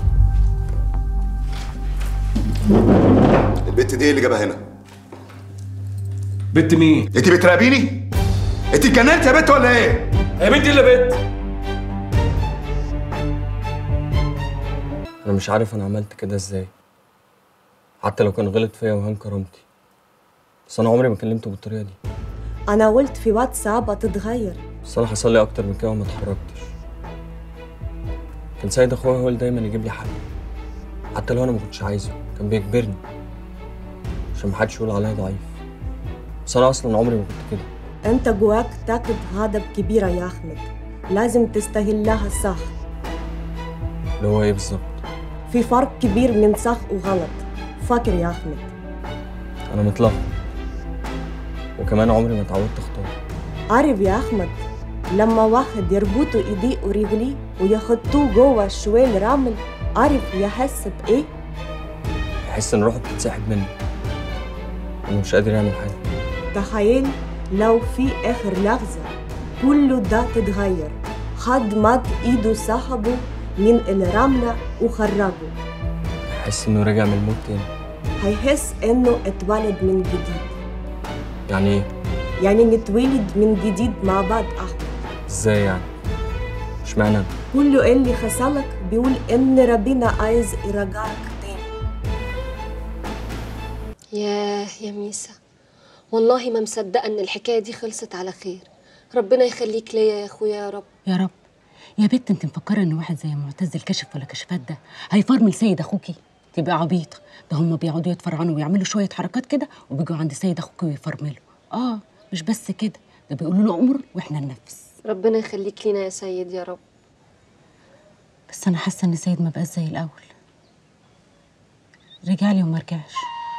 البت دي إيه اللي جابها هنا بنت مين انت بتراقبيني انت اتجننت يا بت ولا ايه يا بنتي اللي بنت انا مش عارف انا عملت كده ازاي حتى لو كان غلط فيا وهان كرامتي بس انا عمري ما كلمته بالطريقه دي انا قلت في واتساب هتتغير بس انا حصل لي اكتر من كده وما اتحركتش كان سيد اخويا هو اللي دايما يجيب لي حق حتى لو انا ما كنتش عايزه كان بيجبرني عشان محدش يقول عليا ضعيف بس انا اصلا عمري ما كنت كده انت جواك طاقة غضب كبيرة يا احمد لازم تستغلها صح اللي هو ايه بالظبط في فرق كبير من صح وغلط فاكر يا احمد انا متلخبط وكمان عمري ما اتعودت اختار عارف يا احمد لما واحد يربطوا ايديه ورجليه ويحطوه جوه شوال رمل عارف يحس بايه يحس ان روحه بتتسحب مني انه مش قادر يعمل حاجه تخيل لو في اخر لحظة كله ده تتغير حد مد ايده سحبه من الرملة وخرجه يحس انه رجع من الموت تاني هيحس انه اتولد من جديد يعني ايه يعني نتولد من جديد مع بعض احمد ازاي يعني مش معنى أنا. كله اللي حصلك بيقول ان ربنا عايز يرجعك تاني ياه يا ميسا والله ما مصدقة إن الحكاية دي خلصت على خير ربنا يخليك ليا يا أخويا يا رب يا رب يا بت انت مفكره ان واحد زي معتز الكشف ولا كشفات ده هيفرمل سيد اخوكي تبقى عبيطه ده هم بيقعدوا يتفرعنوا ويعملوا شويه حركات كده وبيجوا عند سيد اخوكي ويفرملوا اه مش بس كده ده بيقولوا له امر واحنا ننفذ ربنا يخليك لينا يا سيد يا رب بس انا حاسه ان سيد ما بقاش زي الاول رجع لي وما رجعش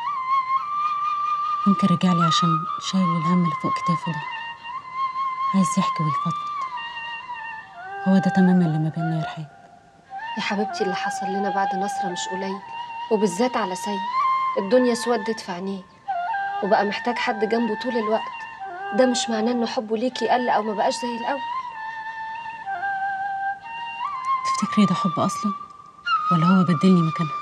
يمكن رجع لي عشان شايل الهم اللي فوق كتافه ده عايز يحكي ويفضفض هو ده تمام اللي ما بيننا يا رحاب يا حبيبتي اللي حصل لنا بعد نصرة مش قليل وبالذات على سيد الدنيا سودت في عينيه وبقى محتاج حد جنبه طول الوقت ده مش معناه ان حبه ليكي قل او ما بقاش زي الاول تفتكري ده حب اصلا ولا هو بدلني مكانها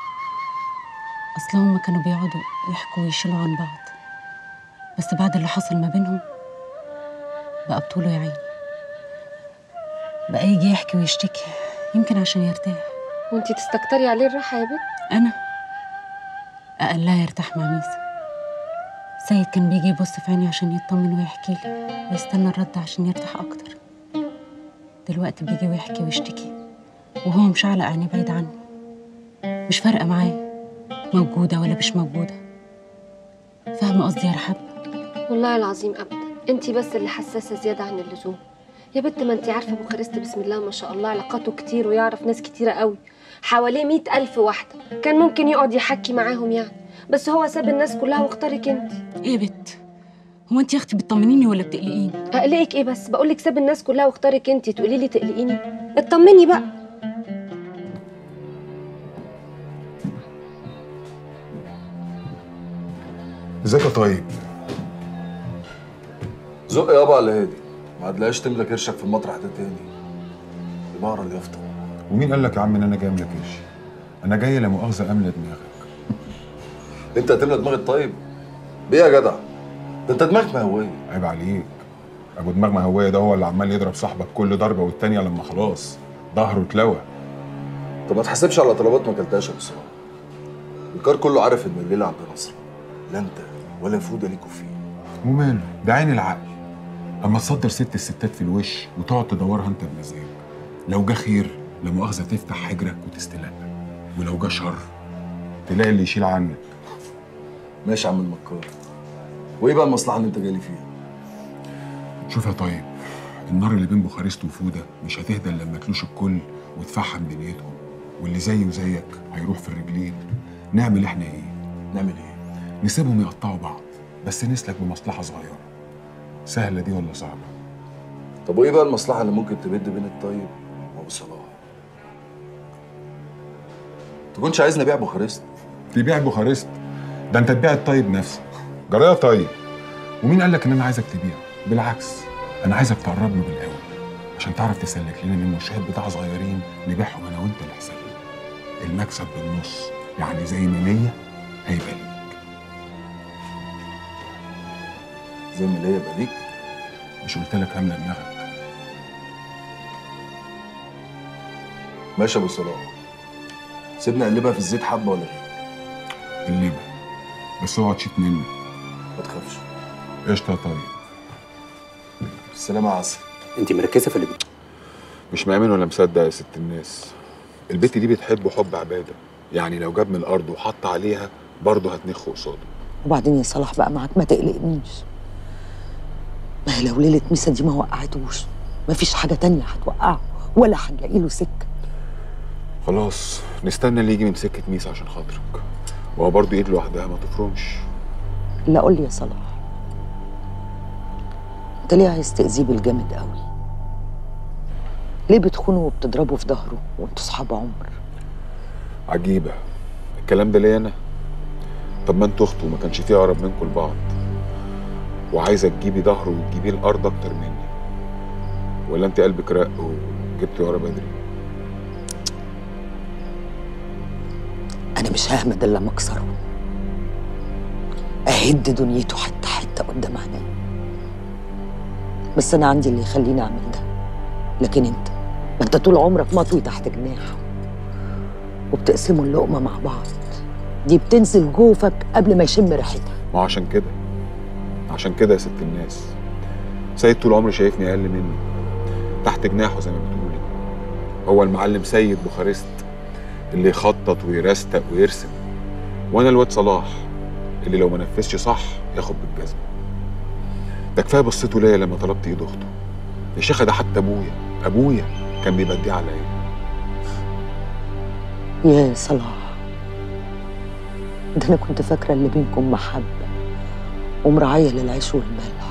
اصل هما كانوا بيقعدوا يحكوا ويشيلوا عن بعض بس بعد اللي حصل ما بينهم بقى بطوله يا عيني بقى يجي يحكي ويشتكي يمكن عشان يرتاح وانتي تستكتري عليه الراحة يا بنت انا اقلها يرتاح مع ميسا سيد كان بيجي يبص في عيني عشان يطمن ويحكي لي ويستنى الرد عشان يرتاح اكتر دلوقتي بيجي ويحكي ويشتكي وهو مش على عيني بعيد عني مش فارقه معايا موجوده ولا مش موجوده فاهمه قصدي يا رحاب والله العظيم ابدا انتي بس اللي حساسة زيادة عن اللزوم يا بنت ما انتي عارفة بوخارست بسم الله ما شاء الله علاقاته كتير ويعرف ناس كتيرة قوي حواليه مئة ألف واحدة كان ممكن يقعد يحكي معاهم يعني بس هو ساب الناس كلها واختارك انت ايه يا بت هو انت يا اختي بتطمنيني ولا بتقلقيني اقلقك ايه بس بقولك ساب الناس كلها واختارك انت تقولي لي تقلقيني اطمني بقى ازيك يا طيب زق يابا على هادي ما هتلاقيش تملى كرشك في المطرح ده تاني دي بقرا اليافطه ومين قال لك يا عم ان انا جاي املى كرش انا جاي لا مؤاخذه املى دماغك انت هتملى دماغ الطيب بيه يا جدع ده انت دماغك مهويه عيب عليك ابو دماغ مهويه ده هو اللي عمال يضرب صاحبك كل ضربه والتانيه لما خلاص ظهره اتلوى طب ما تحسبش على طلبات ما اكلتهاش يا ابو صلاح الكار كله عارف ان الليله عند نصر لا انت ولا فوده ليكوا فيه وماله ده عين العقل اما تصدر ست الستات في الوش وتقعد تدورها انت بمزاج لو جه خير لا مؤاخذه تفتح حجرك وتستلق ولو جه شر تلاقي اللي يشيل عنك ماشي يا عم المكار وايه بقى المصلحه اللي انت جاي لي فيها شوف يا طيب النار اللي بين بوخارست وفوده مش هتهدى إلا لما تلوش الكل وتفحم دنيتهم واللي زي وزيك هيروح في الرجلين نعمل احنا ايه؟ نعمل ايه؟ نسيبهم يقطعوا بعض بس نسلك بمصلحه صغيره سهله دي ولا صعبه؟ طب وايه بقى المصلحه اللي ممكن تبد بين الطيب وابو صلاح تكونش عايزني ابيع بوخارست تبيع بوخارست ده انت تبيع الطيب نفسه جرايه طيب ومين قال لك ان انا عايزك تبيع بالعكس انا عايزك تقرب له بالاول عشان تعرف تسلك لنا منه شويه بتاع صغيرين نبيعهم انا وانت لحسابنا المكسب بالنص يعني زي ما ليا هيبقى لي زي ما ليا يبقى ليك مش قلت لك هملى دماغك ماشي يا ابو صلاح سيبني اقلبها في الزيت حبه ولا ايه الليبه بس اوعى تشيت مني ما تخافش قشطه يا طيب السلامه يا عسل انت مركزه في اللي بت... مش مآمن ولا مصدق يا ست الناس البت دي بتحبه حب عباده يعني لو جاب من الارض وحط عليها برضه هتنخ قصاده وبعدين يا صلاح بقى معاك ما تقلقنيش ما هي لو ليلة ميسا دي ما وقعتوش ما فيش حاجة تانية هتوقعه ولا هنلاقي له سكة خلاص نستنى اللي يجي من سكه ميس عشان خاطرك وهو برضه ايد لوحدها ما تفرمش لا قول لي يا صلاح انت ليه عايز تأذيه بالجامد قوي ليه بتخونه وبتضربه في ظهره وانتوا صحاب عمر عجيبه الكلام ده ليا انا طب ما انتوا اخته وما كانش فيه اقرب منكم لبعض وعايزه تجيبي ظهره وتجيبيه الارض اكتر مني ولا انت قلبك رق وجبتي ورا بدري انا مش ههمد الا لما اكسره اهد دنيته حته حته قدام عينيا بس انا عندي اللي يخليني اعمل ده لكن انت ما انت طول عمرك مطوي تحت جناحه وبتقسموا اللقمه مع بعض دي بتنزل جوفك قبل ما يشم ريحتها ما هو عشان كده عشان كده يا ست الناس سيد طول عمري شايفني اقل منه تحت جناحه زي ما بتقولي هو المعلم سيد بوخارست اللي يخطط ويرستق ويرسم وانا الواد صلاح اللي لو ما نفذش صح ياخد بالجزمه ده كفايه بصيته ليا لما طلبت ايد اخته يا شيخه ده حتى ابويا ابويا كان بيبديه عليا يا صلاح ده انا كنت فاكره اللي بينكم محبه ومراعيه للعيش والملح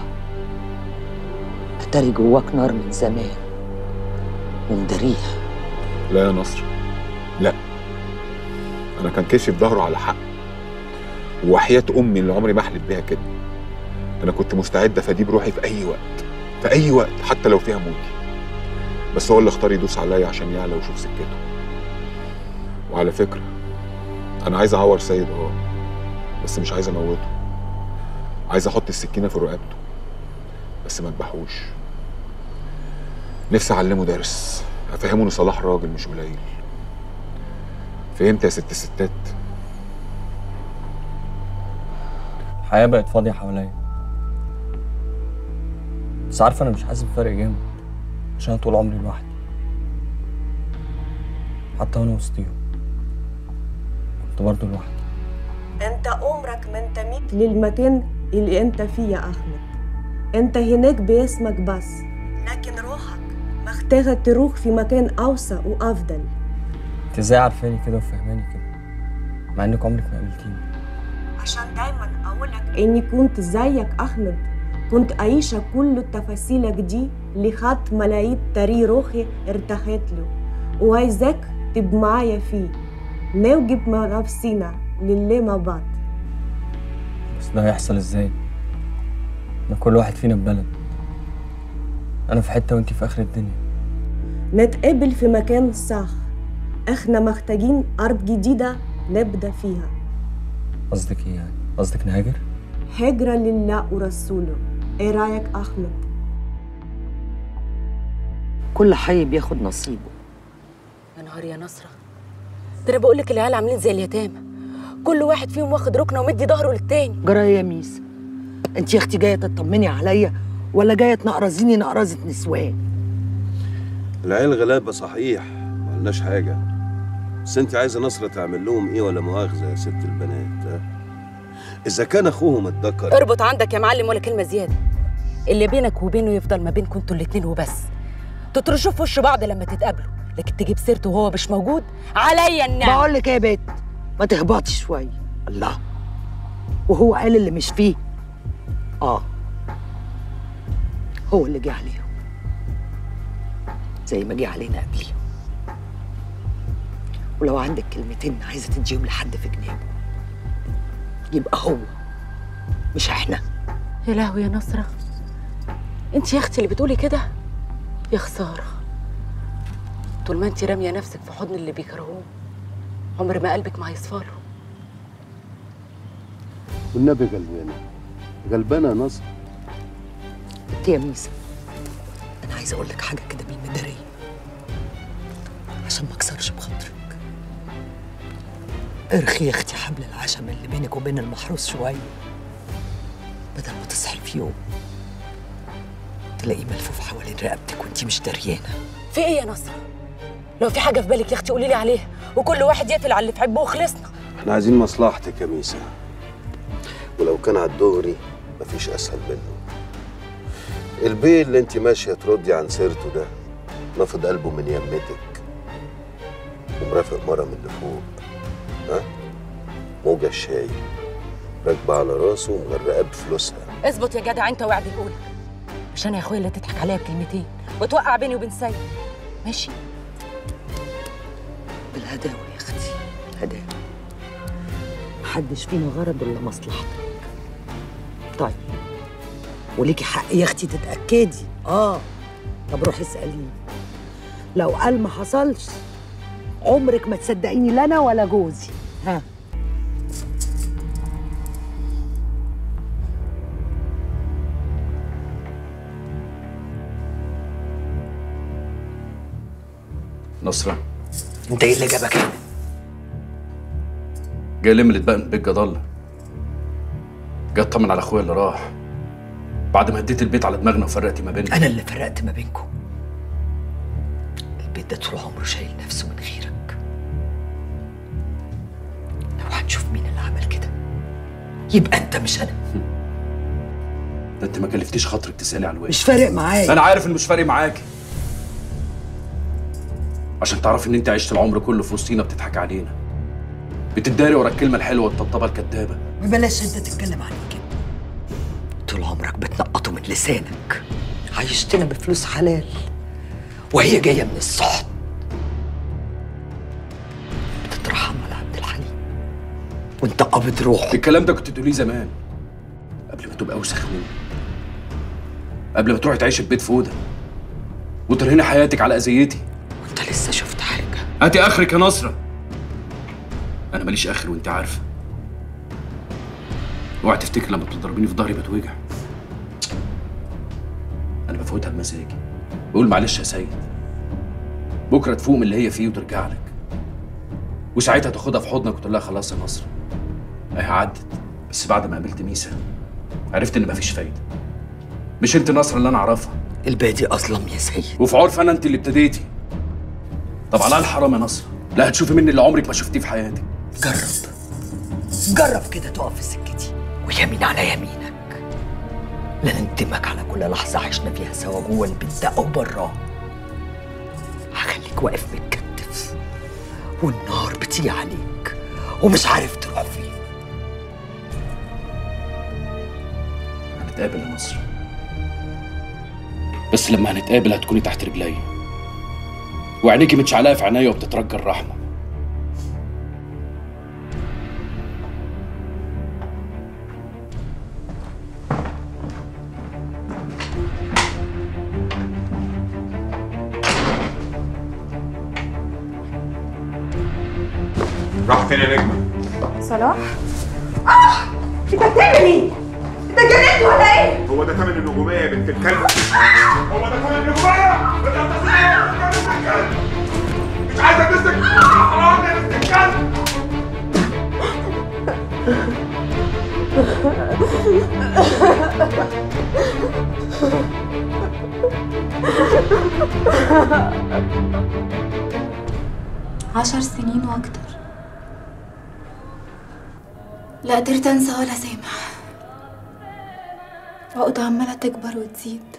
اتاري جواك نار من زمان ومداريها لا يا نصر لا انا كان كيسي في ظهره على حق وحياة امي اللي عمري ما احلف بيها كده انا كنت مستعد افاديه بروحي في اي وقت في اي وقت حتى لو فيها موتي بس هو اللي اختار يدوس عليا عشان يعلى ويشوف سكته وعلى فكره انا عايز اعور سيد اه بس مش عايز اموته عايز احط السكينه في رقبته بس ما اذبحوش نفسي اعلمه درس افهمه ان صلاح راجل مش قليل فهمت يا ست الستات الحياة بقت فاضية حواليا بس عارفة أنا مش حاسس بفرق جامد عشان أنا طول عمري لوحدي حتى وأنا وسطيهم كنت برضه لوحدي انت عمرك ما انتميت للمكان اللي انت فيه يا احمد انت هناك باسمك بس لكن روحك محتاجة تروح في مكان اوسع وافضل أنت إزاي عارفاني كده وفهماني كده مع إنك عمرك ما قابلتيني عشان دايما اقولك اني كنت زيك احمد كنت عايشة كل تفاصيلك دي لحد ما لقيت طريق روحي ارتحت له وعايزاك تبقى معايا فيه نوجب مع نفسنا للي مع بعض بس ده هيحصل إزاي؟ إن كل واحد فينا في بلد أنا في حتة وأنتي في آخر الدنيا نتقابل في مكان صح احنا محتاجين أرض جديدة نبدأ فيها قصدك إيه يعني؟ قصدك نهاجر؟ هجرة لله ورسوله ايه رأيك أحمد؟ كل حي بياخد نصيبه يا نهار يا نصرة ده انا بقول لك العيال عاملين زي اليتامى كل واحد فيهم واخد ركنه ومدي ظهره للتاني جرى يا ميس انت يا اختي جايه تطمني عليا ولا جايه تنقرزيني نقرزه نسوان العيال غلابه صحيح ما قلناش حاجه بس انت عايزه نصره تعمل لهم ايه ولا مؤاخذه يا ست البنات ها اذا كان اخوهم اتذكر اربط عندك يا معلم ولا كلمه زياده اللي بينك وبينه يفضل ما بينكم انتوا الاتنين وبس تطرشوا في وش بعض لما تتقابلوا لكن تجيب سيرته وهو مش موجود عليا النعم بقول لك ايه يا بت ما تهبطي شويه الله وهو قال اللي مش فيه اه هو اللي جه عليهم زي ما جه علينا قبليهم ولو عندك كلمتين عايزه تديهم لحد في جنابه يبقى هو مش احنا يا لهوي يا نصرة انت يا اختي اللي بتقولي كده يا خسارة طول ما انت رامية نفسك في حضن اللي بيكرهوه عمر ما قلبك ما هيصفاله والنبي غلبانه غلبانه يا نصر انت يا ميسا انا عايزه اقول لك حاجه كده بالمداريه عشان ما اكسرش بخاطرك ارخي يا اختي حبل العشم اللي بينك وبين المحروس شويه بدل ما تصحي في يوم تلاقيه ملفوف حوالين رقبتك وانت مش دريانه في ايه يا نصرة لو في حاجة في بالك يا اختي قولي لي عليها وكل واحد يقفل على اللي في عبه وخلصنا احنا عايزين مصلحتك يا ميسا ولو كان على الدغري مفيش اسهل منه البيه اللي انت ماشيه تردي عن سيرته ده نفض قلبه من يمتك ومرافق مره من اللي فوق ها موجة الشاي راكبة على راسه ومغرقاه بفلوسها اظبط يا جدع انت وعد الاولى مش انا يا اخويا اللي تضحك عليا بكلمتين وتوقع بيني وبين سيد ماشي بالهداوه يا اختي هداوه محدش فينا غرض الا مصلحتك طيب وليكي حق يا اختي تتاكدي اه طب روحي اساليه لو قال ما حصلش عمرك ما تصدقيني لا انا ولا جوزي ها نصرة انت ايه اللي جابك هنا جاي لم اللي اتبقى من بيت جد الله جاي اطمن على اخويا اللي راح بعد ما هديت البيت على دماغنا وفرقتي ما بيننا انا اللي فرقت ما بينكم البيت ده طول عمره شايل نفسه من غيرك لو هنشوف مين اللي عمل كده يبقى انت مش انا ده انت ما كلفتيش خاطرك تسالي على الواد مش فارق معايا انا عارف ان مش فارق معاكي عشان تعرفي ان انت عشت العمر كله في وسطينا بتضحك علينا بتداري ورا الكلمه الحلوه والطبطبه الكدابه ببلاش انت تتكلم عني كده طول عمرك بتنقطه من لسانك عيشتنا بفلوس حلال وهي جايه من السحت بتترحم على عبد الحليم وانت قابض روحه الكلام ده كنت تقوليه زمان قبل ما تبقى اوسخ مني قبل ما تروحي تعيشي في بيت فوده وترهني حياتك على اذيتي وانت لسه شفت حاجه هاتي اخرك يا نصره انا ماليش اخر وانت عارفه اوعي تفتكر لما بتضربيني في ظهري بتوجع انا بفوتها بمزاجي بقول معلش يا سيد بكره تفوق من اللي هي فيه وترجع لك وساعتها تاخدها في حضنك وتقول لها خلاص يا نصر اهي عدت بس بعد ما قابلت ميسا عرفت ان مفيش فايده مش انت نصر اللي انا اعرفها البادي اظلم يا سيد وفي عرف انا انت اللي ابتديتي طب على الحرام يا نصر لا هتشوفي مني اللي عمرك ما شفتيه في حياتك جرب جرب كده تقف في سكتي ويمين على يمينك لا نندمك على كل لحظة عشنا فيها سوا جوه البيت ده أو براه هخليك واقف متكتف والنار بتيجي عليك ومش عارف تروح فين هنتقابل يا نصر بس لما هنتقابل هتكوني تحت رجلي وعينيكي متشعلقه في عينيا وبتترجى الرحمه راح فين يا نجمه صلاح اه انت بتعمل ايه؟ انت جننت ولا ايه؟ هو ده ثمن النجوميه يا بنت الكلب هو ده ثمن النجوميه انت هتصل يا بنت الكلب مش عايزه تسلك حرام يا بنت الكلب عشر سنين واكتر لا قدرت انسى ولا سامح عقدة عمالة تكبر وتزيد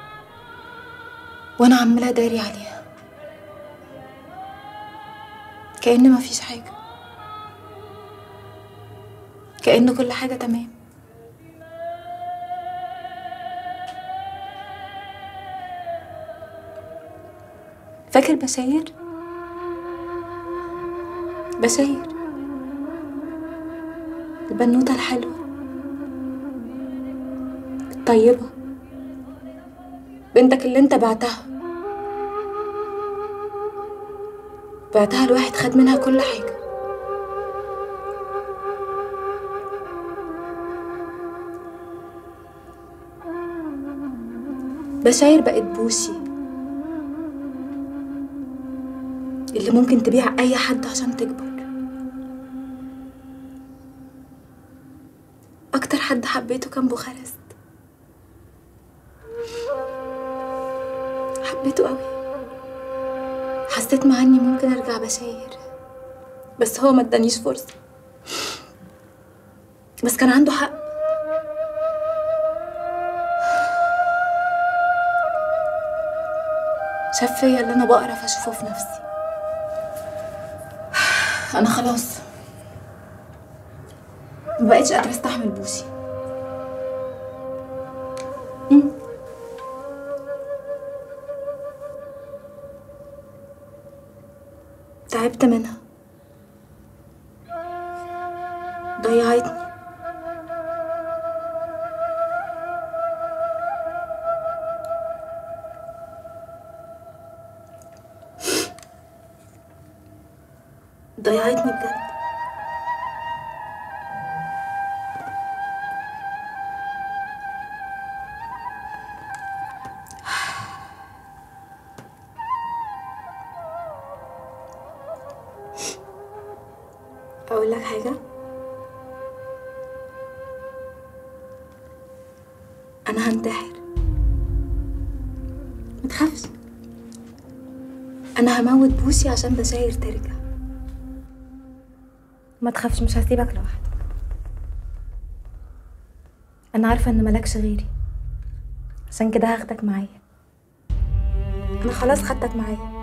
وانا عمالة داري عليها كأن مفيش حاجة كأن كل حاجة تمام فاكر بشاير؟ بشاير البنوتة الحلوة الطيبة بنتك اللي انت بعتها بعتها لواحد خد منها كل حاجة بشاير بقت بوشي اللي ممكن تبيع أي حد عشان تكبر أكتر حد حبيته كان بوخارست حبيته قوي حسيت مع إني ممكن أرجع بشاير بس هو ما ادانيش فرصة بس كان عنده حق شاف فيا اللي أنا بقرف أشوفه في نفسي أنا خلاص مبقتش قادرة أستحمل بوسي مم. تعبت منها ضيعتني ضيعتني بجد أقول لك حاجة أنا هنتحر متخافش أنا هموت بوسي عشان بشاير ترجع ما تخافش مش هسيبك لوحدك أنا عارفة إن ملكش غيري عشان كده هاخدك معايا أنا خلاص خدتك معايا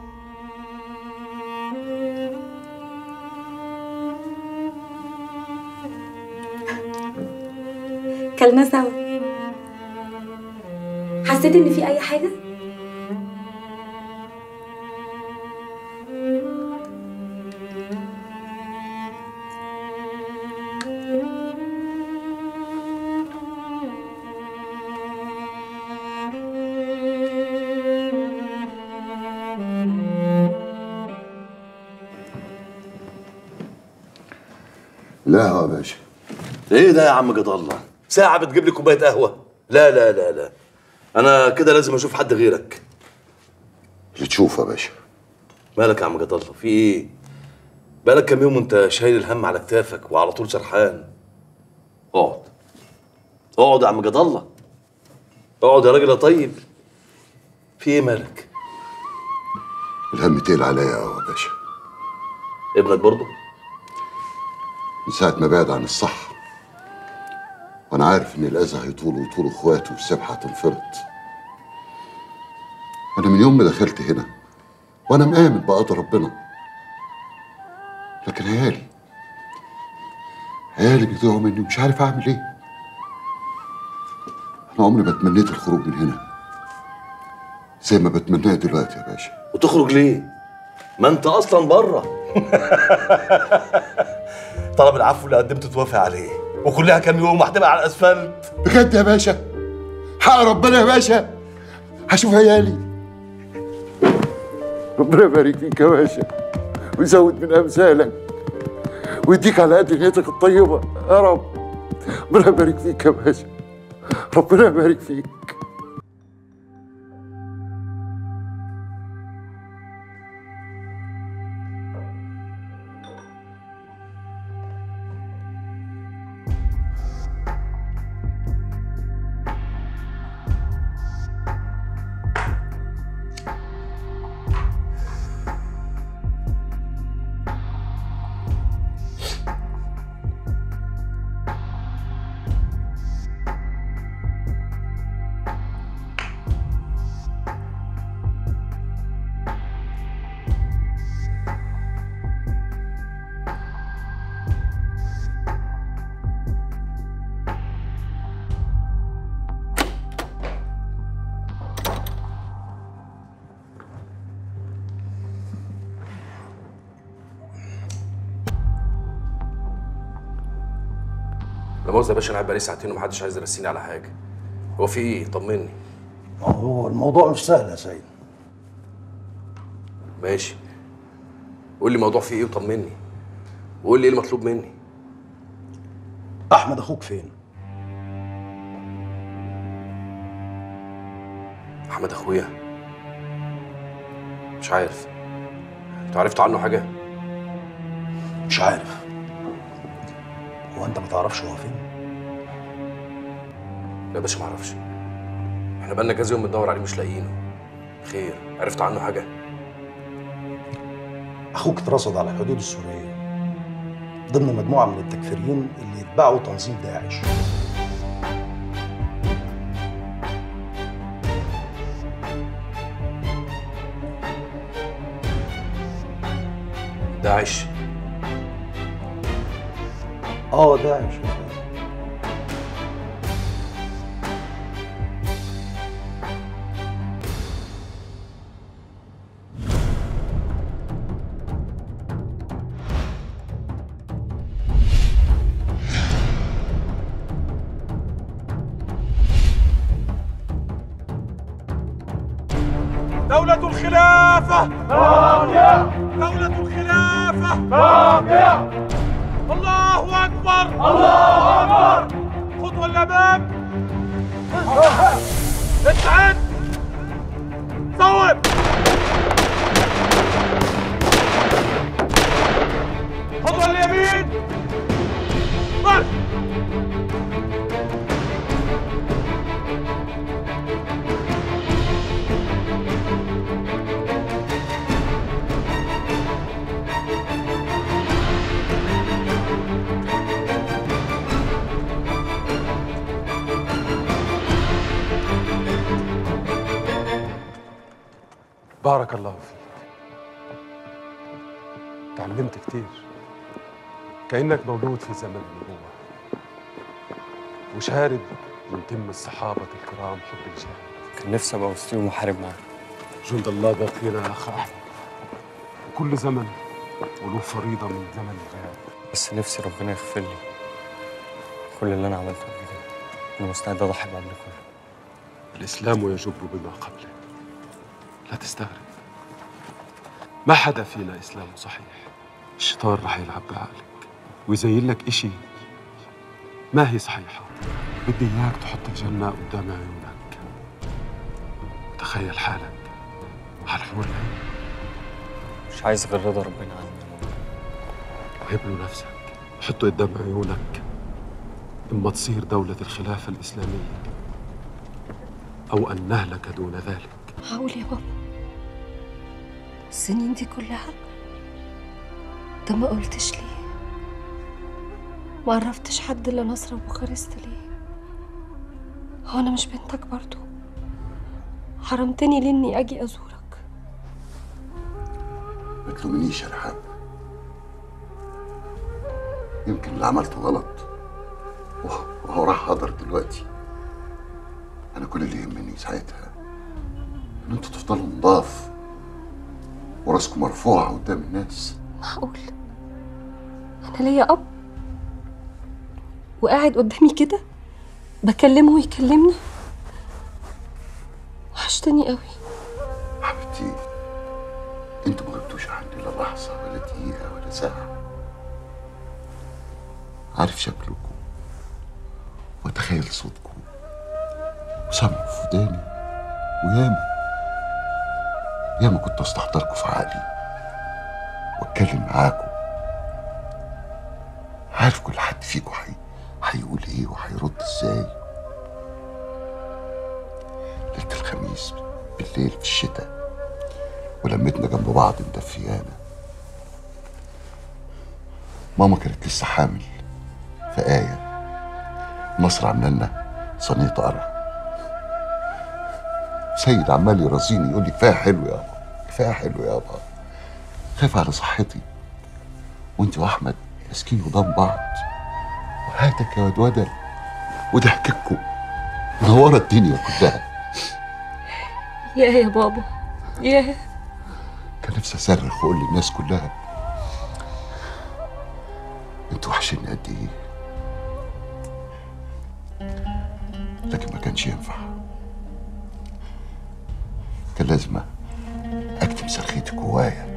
كلنا سوا حسيت ان في اي حاجه لا يا باشا ايه ده يا عم جد الله ساعة بتجيب لي كوباية قهوة لا لا لا لا انا كده لازم اشوف حد غيرك اللي تشوفه يا باشا مالك يا عم جد الله في ايه بقالك كام يوم وانت شايل الهم على كتافك وعلى طول سرحان اقعد اقعد يا عم جد الله اقعد يا راجل يا طيب في ايه مالك الهم تقل عليا قوي يا باشا ابنك برضه من ساعة ما بعد عن الصح وأنا عارف إن الأذى هيطول ويطول إخواته والسبحة هتنفرط أنا من يوم ما دخلت هنا وأنا مآمن بقدر ربنا لكن عيالي عيالي بيضيعوا مني ومش عارف أعمل إيه أنا عمري ما تمنيت الخروج من هنا زي ما بتمناه دلوقتي يا باشا وتخرج ليه ما انت اصلا بره طلب العفو اللي قدمته توافق عليه وكلها كام يوم وهتبقى على الاسفلت بجد يا باشا حق ربنا يا باشا هشوف عيالي ربنا يبارك فيك يا باشا ويزود من امثالك ويديك على قد نيتك الطيبه يا رب ربنا يبارك فيك يا باشا ربنا يبارك فيك لا مؤاخذة يا باشا انا قاعد بقالي ساعتين ومحدش عايز يرسيني على حاجه هو في ايه طمني هو الموضوع مش سهل يا سيد ماشي قول لي الموضوع فيه ايه وطمني وقول لي ايه المطلوب مني احمد اخوك فين احمد اخويا مش عارف انت عرفت عنه حاجه مش عارف هو انت ما تعرفش هو فين لا يا باشا ما اعرفش احنا بقالنا كذا يوم بندور عليه مش لاقيينه خير عرفت عنه حاجه اخوك اترصد على الحدود السوريه ضمن مجموعه من التكفيريين اللي يتبعوا تنظيم داعش داعش اه داعش دولة الخلافة باقية دولة الخلافة باقية الله أكبر الله أكبر خطوة للأمام استعد صوب خطوة لليمين مارش بارك الله فيك تعلمت كتير كأنك مولود في زمن النبوة وشارد من تم الصحابة الكرام حب الجهاد كان نفسي ابقى وسطيهم وحارب معاهم جند الله باقينا يا أخ أحمد وكل زمن وله فريضة من زمن الجهاد بس نفسي ربنا يغفر لي كل اللي انا عملته قبل كده انا مستعد اضحي بعمل كله الإسلام يجب بما قبله لا تستغرب ما حدا فينا إسلامه صحيح الشيطان رح يلعب بعقلك ويزين لك إشي ما هي صحيحة بدي إياك تحط الجنة قدام عيونك تخيل حالك على الحور العين مش عايز غير رضا ربنا عني وهب له نفسك حطه قدام عيونك إما تصير دولة الخلافة الإسلامية أو أن نهلك دون ذلك معقول يا بابا السنين دي كلها انت ما قلتش ليه ما عرفتش حد الا نصر وبوخارست ليه هو انا مش بنتك برضو حرمتني ليه اني اجي ازورك ما تلومنيش يا رحاب يمكن اللي عملته غلط وهو راح حضر دلوقتي انا كل اللي يهمني ساعتها ان انتوا تفضلوا نضاف وراسكم مرفوعه قدام الناس معقول انا ليا اب وقاعد قدامي كده بكلمه ويكلمني وحشتني قوي حبيبتي انتوا ما غبتوش عني لا لحظه ولا دقيقه ولا ساعه عارف شكلكم واتخيل صوتكم وسامعوا في وداني وياما ياما كنت استحضركم في عقلي واتكلم معاكم عارف كل حد فيكم حي... هيقول ايه وهيرد ازاي ليلة الخميس بالليل في الشتاء ولمتنا جنب بعض مدفيانا ماما كانت لسه حامل في آية مصر عامله لنا صينية قرع سيد عمال يرازيني يقول لي كفايه حلو يابا كفايه حلو يابا خايف على صحتي وانت واحمد ماسكين قدام بعض وهاتك يا واد ودل وضحكتكم منوره الدنيا كلها يا يا بابا يا كان نفسي اصرخ واقول للناس كلها انتوا وحشني قد ايه لكن ما كانش ينفع كان لازم اكتم صرخيتي جوايا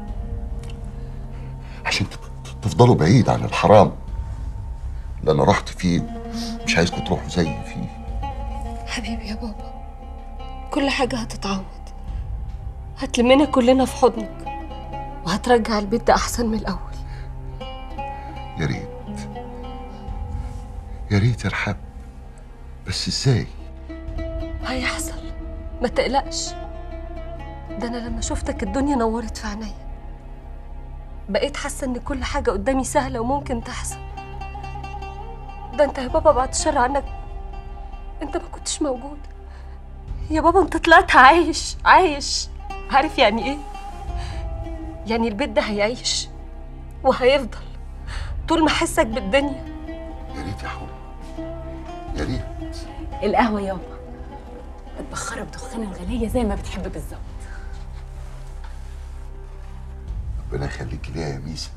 عشان تف- تفضلوا بعيد عن الحرام اللي انا رحت فيه مش عايزكم تروحوا زيي فيه حبيبي يا بابا كل حاجة هتتعوض هتلمنا كلنا في حضنك وهترجع البيت ده أحسن من الأول يا ريت يا ريت يا رحاب بس ازاي هيحصل ما تقلقش ده أنا لما شفتك الدنيا نورت في عينيا بقيت حاسة إن كل حاجة قدامي سهلة وممكن تحصل ده أنت يا بابا بعد الشر عنك أنت ما كنتش موجود يا بابا أنت طلعت عايش عايش عارف يعني إيه؟ يعني البيت ده هيعيش وهيفضل طول ما أحسك بالدنيا يا ريت يا حب يا ريت القهوة يابا متبخرة بدخان الغلية زي ما بتحب بالظبط ربنا يخليك ليا يا ميسا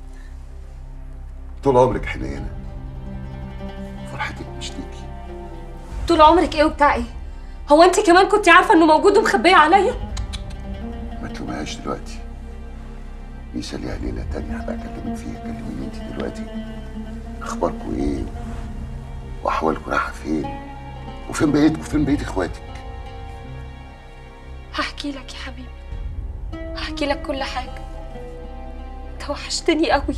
طول عمرك حنينه فرحتك مش ليكي طول عمرك إيه وبتاع إيه؟ هو أنت كمان كنت عارفة إنه موجود ومخبية عليا؟ ما تلومهاش دلوقتي ميسا ليها ليله تانية هبقى اكلمك فيها كلميني انت دلوقتي اخباركم ايه واحوالكم رايحه فين وفين بقيتكم وفين بقيت اخواتك هحكي لك يا حبيبي هحكي لك كل حاجة انت وحشتني قوي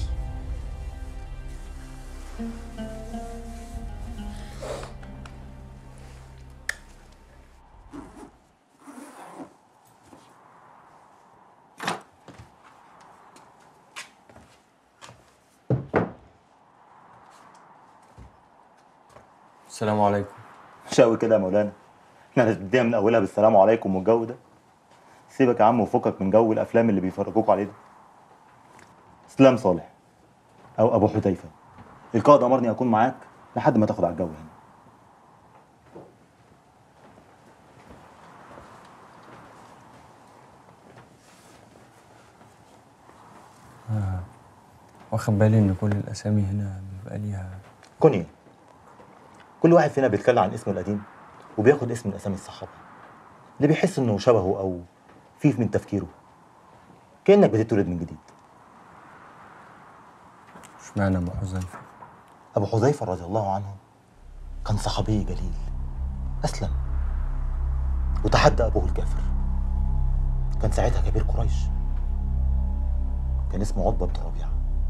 السلام عليكم مش قوي كده يا مولانا احنا هنبدأ من اولها بالسلام عليكم والجو ده سيبك يا عم وفكك من جو الافلام اللي بيفرجوك عليه ده اسلام صالح او ابو حذيفه القائد امرني اكون معاك لحد ما تاخد على الجو هنا آه. واخد بالي ان كل الاسامي هنا بيبقى ليها كوني كل واحد فينا بيتكلم عن اسمه القديم وبياخد اسم من اسامي الصحابه اللي بيحس انه شبهه او فيه من تفكيره كانك بتتولد من جديد اشمعنى ابو حذيفه ابو حذيفه رضي الله عنه كان صحابي جليل اسلم وتحدى ابوه الكافر كان ساعتها كبير قريش كان اسمه عتبه بن ربيعه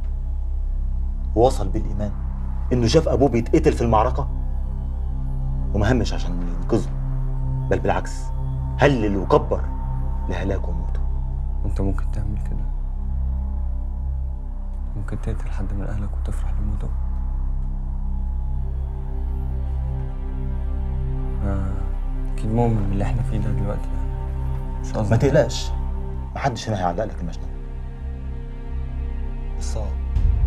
ووصل بالايمان انه شاف ابوه بيتقتل في المعركه وما همش عشان ينقذه بل بالعكس هلل وكبر لهلاكه وموته انت ممكن تعمل كده ممكن تقتل حد من اهلك وتفرح بموته آه. اكيد مؤمن باللي احنا فيه ده دلوقتي مش قصدي ما تقلقش محدش هنا هيعلق لك المجنون بس اه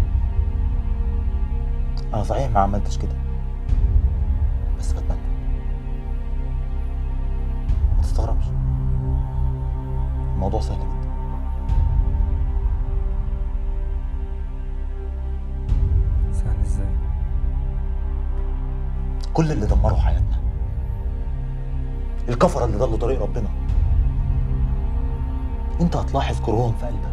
انا صحيح ما عملتش كده بس بتمنى ما تستغربش الموضوع سهل جدا سهل ازاي كل اللي دمروا حياتنا الكفرة اللي ضلوا طريق ربنا انت هتلاحظ كرههم في قلبك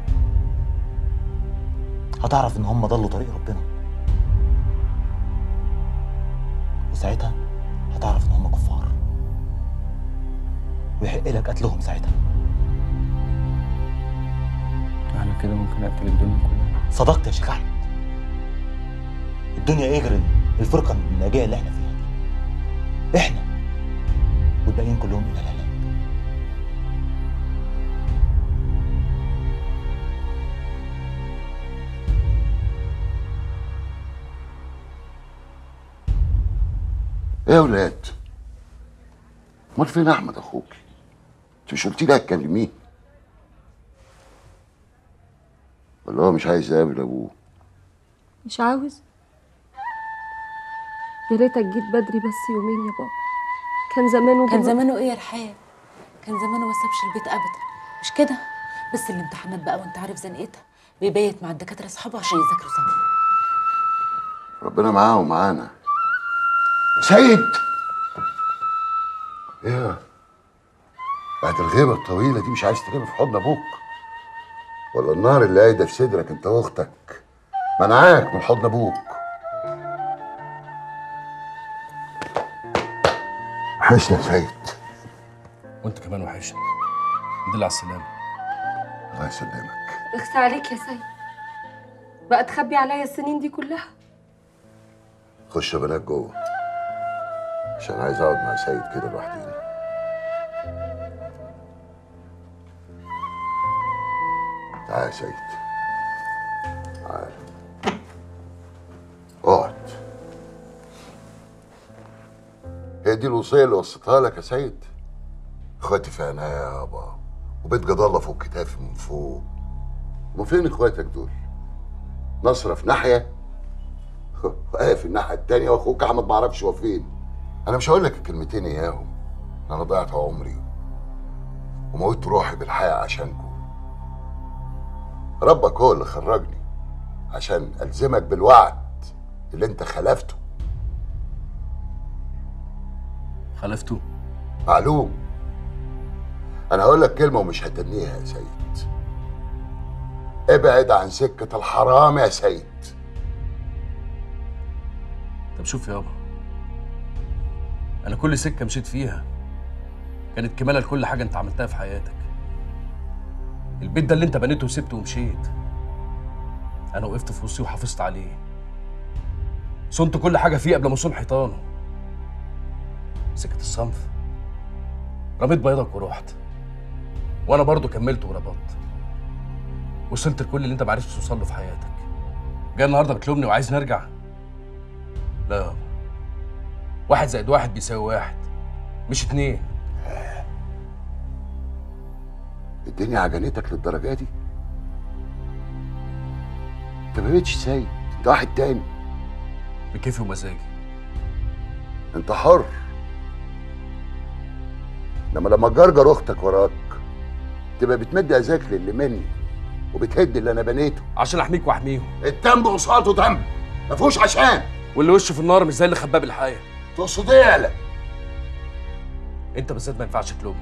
هتعرف ان هم ضلوا طريق ربنا وساعتها هتعرف ان هم كفار يحق لك قتلهم ساعتها على كده ممكن اقتل الدنيا كلها صدقت يا شيخ احمد الدنيا ايه غير الفرقه الناجيه اللي احنا فيها دي احنا والباقيين كلهم الى الهلاك ايه يا ولاد امال فين احمد اخوك انت مش قلتي لي هتكلميه ولا هو مش عايز يقابل ابوه مش عاوز يا ريتك جيت بدري بس يومين يا بابا كان زمانه كان دلوقتي- زمانه ايه يا رحاب كان زمانه ما سابش البيت ابدا مش كده بس الامتحانات بقى وانت عارف زنقتها بيبيت مع الدكاتره اصحابه عشان يذاكروا سوا ربنا معاه ومعانا سيد ايه بعد الغيبة الطويلة دي مش عايز تغيب في حضن ابوك ولا النار اللي قايدة في صدرك انت واختك منعاك من حضن ابوك وحشنا يا سيد وانت كمان وحشني الحمد لله على السلامه الله يسلمك اخسى عليك يا سيد بقى تخبي عليا السنين دي كلها خش يا بنات جوه عشان عايز اقعد مع سيد كده لوحدينا تعال يا سيد تعال اقعد هي دي الوصيه اللي وصيتها لك يا سيد اخواتي في عناية يابا وبيت جد الله فوق كتافي من فوق ما فين اخواتك دول نصرة في ناحيه واقف الناحيه التانيه واخوك احمد ما اعرفش هو فين انا مش هقول لك الكلمتين اياهم انا ضيعت عمري وموت روحي بالحياه عشانكم ربك هو اللي خرجني عشان الزمك بالوعد اللي انت خلفته خلفته معلوم انا هقول لك كلمه ومش هتنيها يا سيد ابعد عن سكه الحرام يا سيد طب شوف يابا انا كل سكه مشيت فيها كانت كماله لكل حاجه انت عملتها في حياتك البيت ده اللي انت بنيته وسبته ومشيت انا وقفت في وسطي وحافظت عليه صنت كل حاجه فيه قبل ما اصون حيطانه سكت الصنف رميت بيضك ورحت وانا برضو كملت وربطت وصلت لكل اللي انت معرفتش توصل له في حياتك جاي النهارده بتلومني وعايز نرجع لا يابا واحد زائد واحد بيساوي واحد مش اتنين الدنيا عجنتك للدرجه دي انت ما بقتش سيد انت واحد تاني بكيفي ومزاجي انت حر انما لما جرجر اختك وراك تبقى بتمد اذاك للي مني وبتهد اللي انا بنيته عشان احميك واحميهم الذنب قصاده ذنب ما فيهوش عشان واللي وشه في النار مش زي اللي خباه بالحياه تقصد ايه يالا انت بالذات ما ينفعش تلومني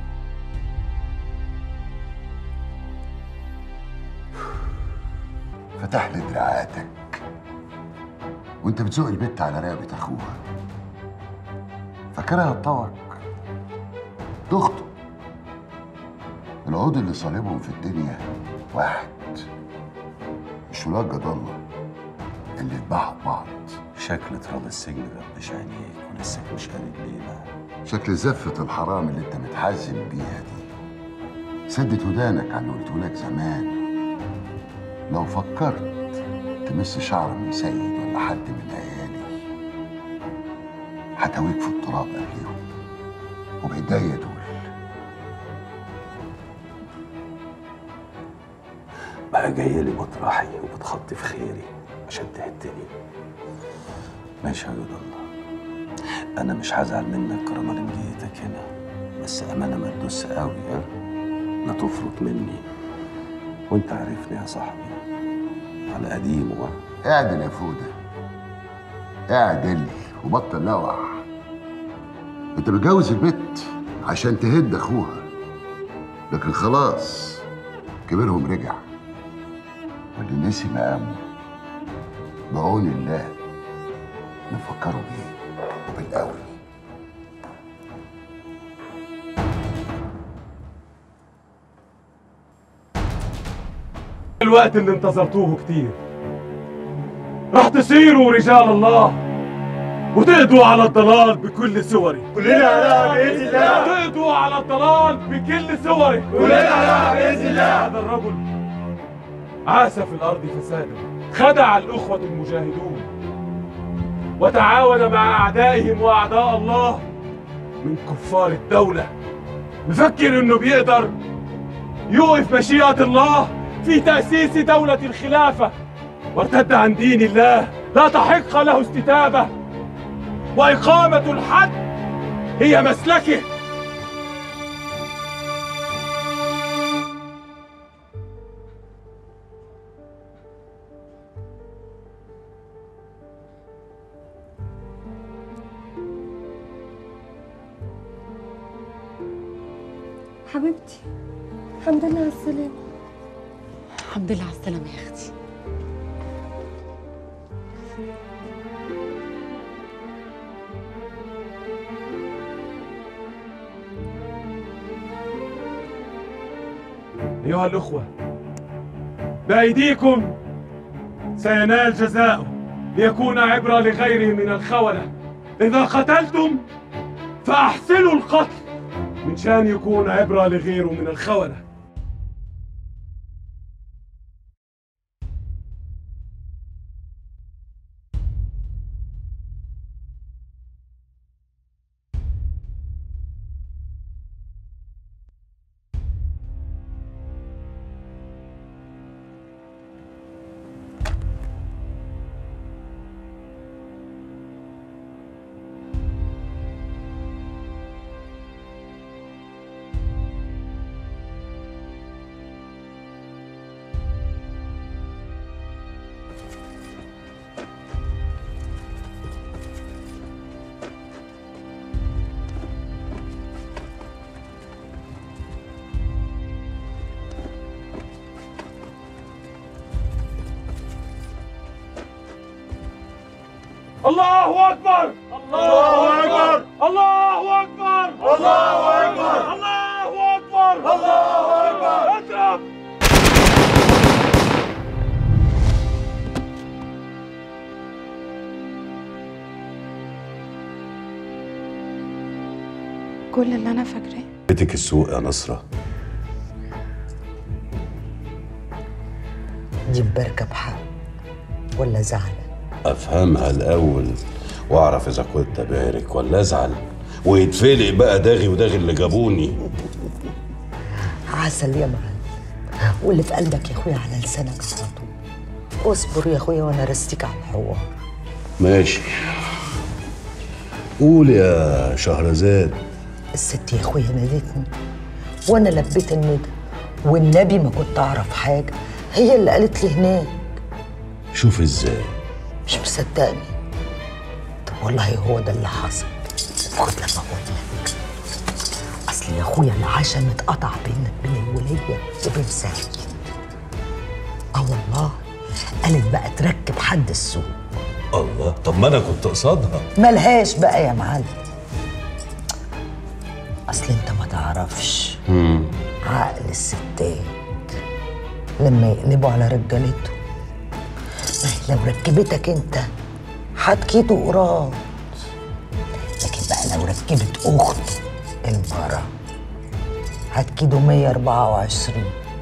فتح لي دراعاتك وانت بتزق البت على رقبه اخوها فاكرها هتطوعك ده اخته العود اللي صالبهم في الدنيا واحد مش ولاد جد الله اللي اتباعوا بعض شكل تراب السجن غبش عينيك ولسه مش قال الليله شكل زفة الحرام اللي انت متحزم بيها دي سدت ودانك على اللي قلته لك زمان لو فكرت تمس شعر من سيد ولا حد من عيالي هتويك في التراب قبليهم وبايديا دول بقى جاي لي مطرحي وبتخطي في خيري عشان تهدني ماشي يا جد الله انا مش هزعل منك كرما لمجيتك هنا بس امانه ما تدوس قوي ها لا تفرط مني وانت عارفني يا صاحبي على قديم ها اعدل يا فودة اعدل وبطل لوع انت متجوز البت عشان تهد اخوها لكن خلاص كبرهم رجع واللي نسي مقامه بعون الله نفكروا بيه وبالقوي الوقت اللي انتظرتوه كتير راح تصيروا رجال الله وتقضوا على الضلال بكل صوره كلنا على بإذن الله. تقضوا على الضلال بكل صوره كلنا على بإذن الله. هذا الرجل عاش في الأرض فسادا خدع الأخوة المجاهدون وتعاون مع أعدائهم وأعداء الله من كفار الدولة مفكر إنه بيقدر يوقف مشيئة الله في تأسيس دولة الخلافة وارتد عن دين الله لا تحق له استتابة وإقامة الحد هي مسلكه حبيبتي الحمد لله على السلامة الحمد لله على السلامة يا أختي أيها الأخوة بأيديكم سينال جزاؤه ليكون عبرة لغيره من الخونة إذا قتلتم فأحسنوا القتل من شان يكون عبرة لغيره من الخونة الله أكبر الله أكبر الله أكبر الله أكبر الله أكبر الله أكبر اضرب كل اللي أنا فاكراه بيتك السوق يا نصرة دي بركب حق ولا زعل افهمها الاول واعرف اذا كنت ابارك ولا ازعل ويتفلق بقى داغي وداغي اللي جابوني عسل يا معلم واللي في قلبك يا اخويا على لسانك على طول اصبر يا اخويا وانا رستيك على الحوار ماشي قول يا شهرزاد الست يا اخويا نادتني وانا لبيت الندى والنبي ما كنت اعرف حاجه هي اللي قالت لي هناك شوف ازاي مش مصدقني طب والله هو ده اللي حصل خد لما اقول لك اصل يا اخويا العشم اتقطع بينك بين الوليه وبين سعيد اه والله قالت بقى تركب حد السوق الله طب ما انا كنت قصادها ملهاش بقى يا معلم اصل انت ما تعرفش مم. عقل الستات لما يقلبوا على رجالته ما هي لو ركبتك انت هتكيدوا قراد لكن بقى لو ركبت اخته المرة هتكيدوا 124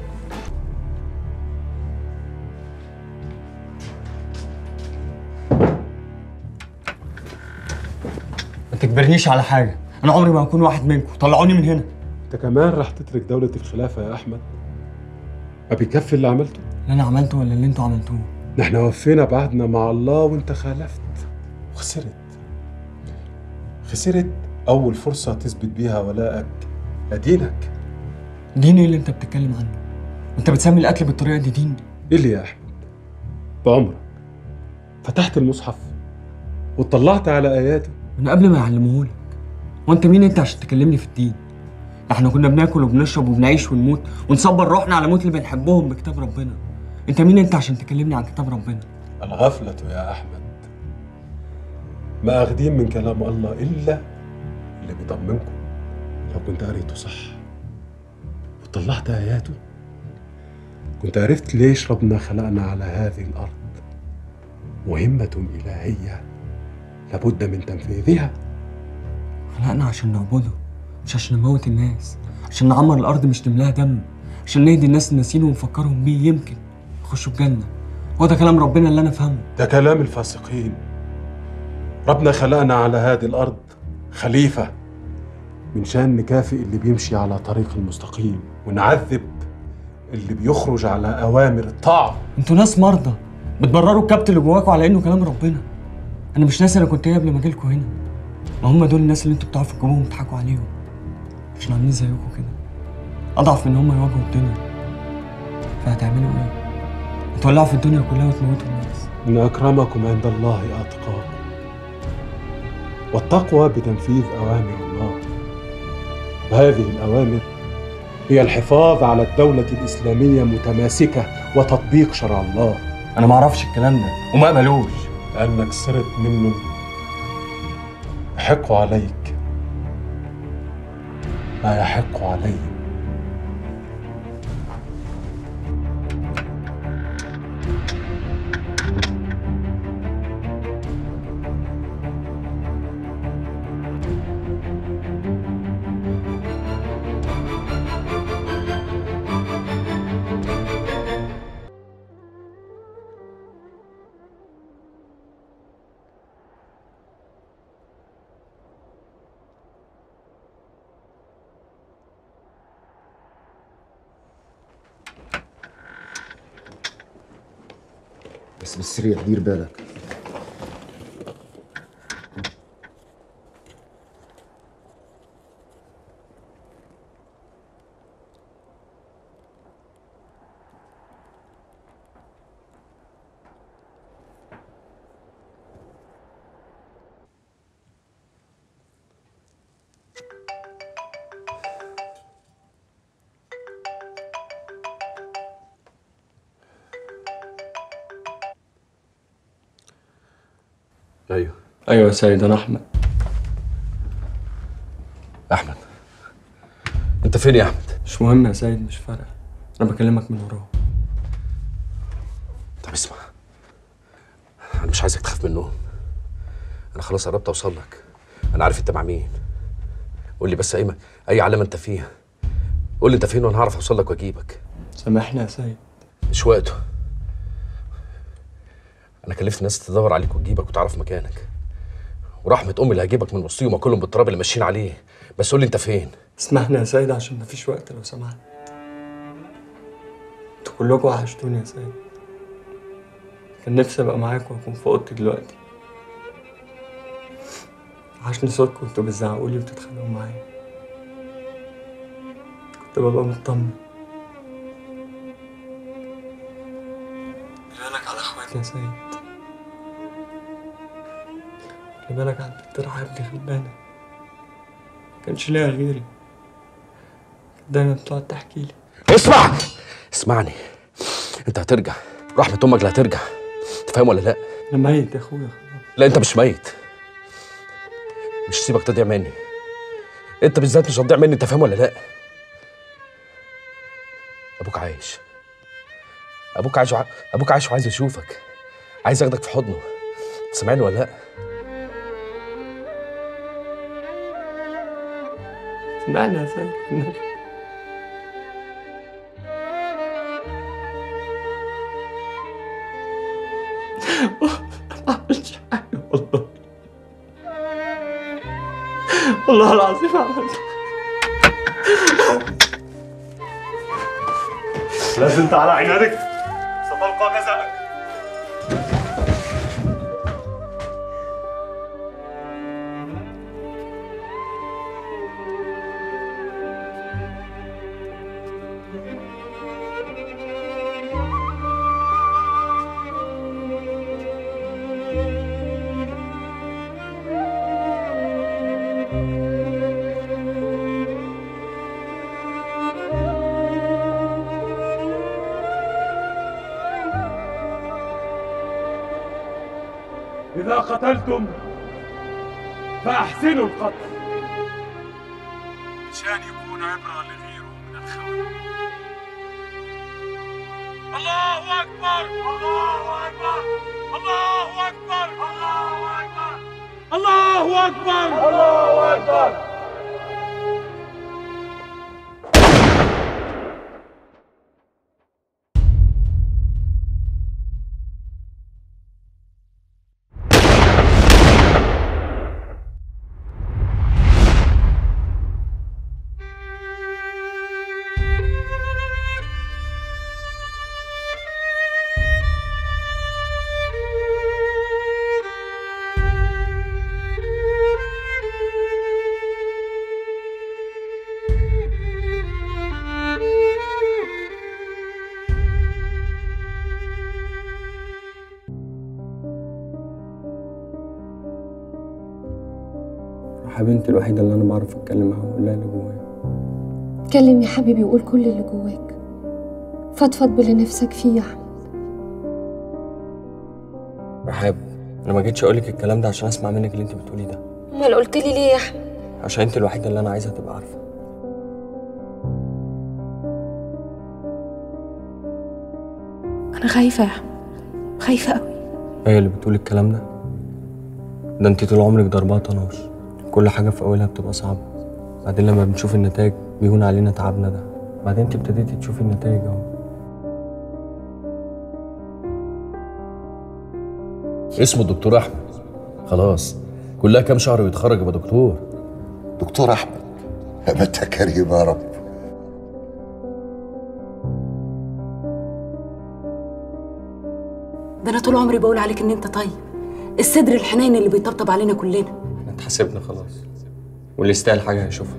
ما تجبرنيش على حاجه انا عمري ما هكون واحد منكم طلعوني من هنا انت كمان راح تترك دولة الخلافة يا أحمد ما بيكفي اللي عملته اللي انا عملته ولا اللي انتوا عملتوه نحن وفينا بعهدنا مع الله وانت خالفت وخسرت خسرت أول فرصة تثبت بيها ولائك لدينك دين ايه اللي انت بتتكلم عنه انت بتسمي القتل بالطريقه دي دين إيه اللي يا أحمد بعمرك فتحت المصحف وطلعت على آياته من قبل ما يعلموهولك وانت مين انت عشان تكلمني في الدين احنا كنا بناكل وبنشرب وبنعيش ونموت ونصبر روحنا على موت اللي بنحبهم بكتاب ربنا انت مين انت عشان تكلمني عن كتاب ربنا الغفلة يا أحمد ما أخدين من كلام الله إلا اللي بيطمنكم لو كنت قريته صح وطلعت آياته كنت عرفت ليش ربنا خلقنا على هذه الأرض مهمة إلهية لابد من تنفيذها خلقنا عشان نعبده مش عشان نموت الناس عشان نعمر الأرض مش نملاها دم عشان نهدي الناس الناسين ونفكرهم بيه يمكن يخشوا الجنة هو ده كلام ربنا اللي أنا فاهمه ده كلام الفاسقين ربنا خلقنا على هذه الأرض خليفة من شان نكافئ اللي بيمشي على طريق المستقيم ونعذب اللي بيخرج على أوامر الطاعة انتوا ناس مرضى بتبرروا الكبت اللي جواكوا على انه كلام ربنا انا مش ناسي انا كنت ايه قبل ما اجيلكوا هنا ما هم دول الناس اللي انتوا بتعرفوا تجيبوهم وتضحكوا عليهم عشان عاملين زيكم كده اضعف من ان هم يواجهوا الدنيا فهتعملوا ايه؟ هتولعوا في الدنيا كلها وتموتوا الناس إن أكرمكم عند الله أتقاكم والتقوى بتنفيذ أوامر الله وهذه الأوامر هي الحفاظ على الدولة الإسلامية متماسكة وتطبيق شرع الله أنا ما أعرفش الكلام ده وما أقبلوش لأنك صرت منه يحق عليك ما يحق عليه بس بالسريع دير بالك ايوه ايوه يا سيد انا احمد احمد انت فين يا احمد مش مهم يا سيد مش فارقه انا بكلمك من وراه طب اسمع انا مش عايزك تخاف من النوم انا خلاص قربت اوصل لك انا عارف انت مع مين قول لي بس اي م- اي علامه انت فيها قول لي انت فين وانا هعرف اوصل لك واجيبك سامحني يا سيد مش وقته انا كلفت ناس تدور عليك وتجيبك وتعرف مكانك ورحمة أمي اللي هجيبك من وسطيهم وكلهم بالتراب اللي ماشيين عليه بس قول لي أنت فين؟ اسمحني يا سيد عشان مفيش وقت لو سمحت انتوا كلكم وحشتوني يا سيد كان نفسي ابقى معاكم واكون في اوضتي دلوقتي وحشني صوتكم وانتوا بتزعقوا لي وتتخانقوا معايا كنت ببقى مطمن خلي بالك على اخواتي يا سيد خلي بالك على البنت رحاب دي غلبانة كانش ليها غيري كانت دايما بتقعد تحكي لي اسمع اسمعني أنت هترجع رحمة أمك اللي هترجع أنت فاهم ولا لأ؟ انا ميت يا اخويا لا أنت مش ميت مش سيبك تضيع مني أنت بالذات مش هتضيع مني أنت فاهم ولا لأ؟ أبوك عايش أبوك عايش وع... أبوك عايش وعايز يشوفك عايز ياخدك في حضنه سامعني ولا لأ؟ سمعنا يا سيد النبي. ما عملتش حاجة والله والله العظيم ما عملت لازم على عنادك ستلقى جزاءك إذا قتلتم فأحسنوا القتل عشان يكون عبرة لغيره من الخونة الله أكبر الله أكبر الله أكبر الله أكبر الله أكبر الله أكبر راح بنتي الوحيدة اللي أنا بعرف أتكلم معاها وأقول لها اللي جوايا اتكلم يا حبيبي وقول كل اللي جواك فضفض باللي نفسك فيه يا احمد رحاب أنا ما جيتش أقولك الكلام ده عشان أسمع منك اللي أنت بتقوليه ده امال قلت لي ليه يا احمد عشان أنت الوحيدة اللي أنا عايزها تبقى عارفة انا خايفه يا احمد خايفه قوي هي اللي بتقول الكلام ده ده أنت طول عمرك ضربها طناش كل حاجة في أولها بتبقى صعبة بعدين لما بنشوف النتائج بيهون علينا تعبنا ده بعدين أنت ابتديتي تشوفي النتائج أهو اسمه الدكتور احمد خلاص كلها كام شهر ويتخرج يبقى دكتور دكتور احمد يا متى كريم يا رب ده انا طول عمري بقول عليك ان انت طيب الصدر الحنين اللي بيطبطب علينا كلنا احنا اتحاسبنا خلاص واللي يستاهل حاجة هيشوفها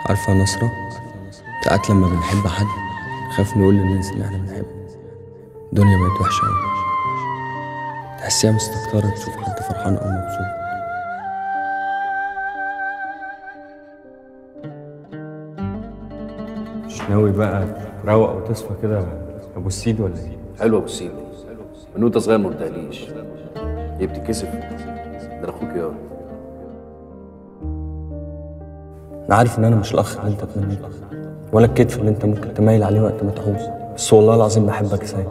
عارفة يا نصرة ساعات لما بنحب حد نخاف نقول للناس اللي احنا بنحبه الدنيا بقت وحشة أوي تحسيها مستكترة تشوف حد فرحان أو مبسوط مش ناوي بقى تروق وتصفى كده أبو السيد ولا إيه؟ حلو ابو السيد من وانت صغير ما قلتهاليش ايه بتتكسف ده اخوك يا أنا عارف إن أنا مش الأخ اللي أنت تمنيته ولا الكتف اللي أنت ممكن تميل عليه وقت ما تعوز بس والله العظيم بحبك يا سيد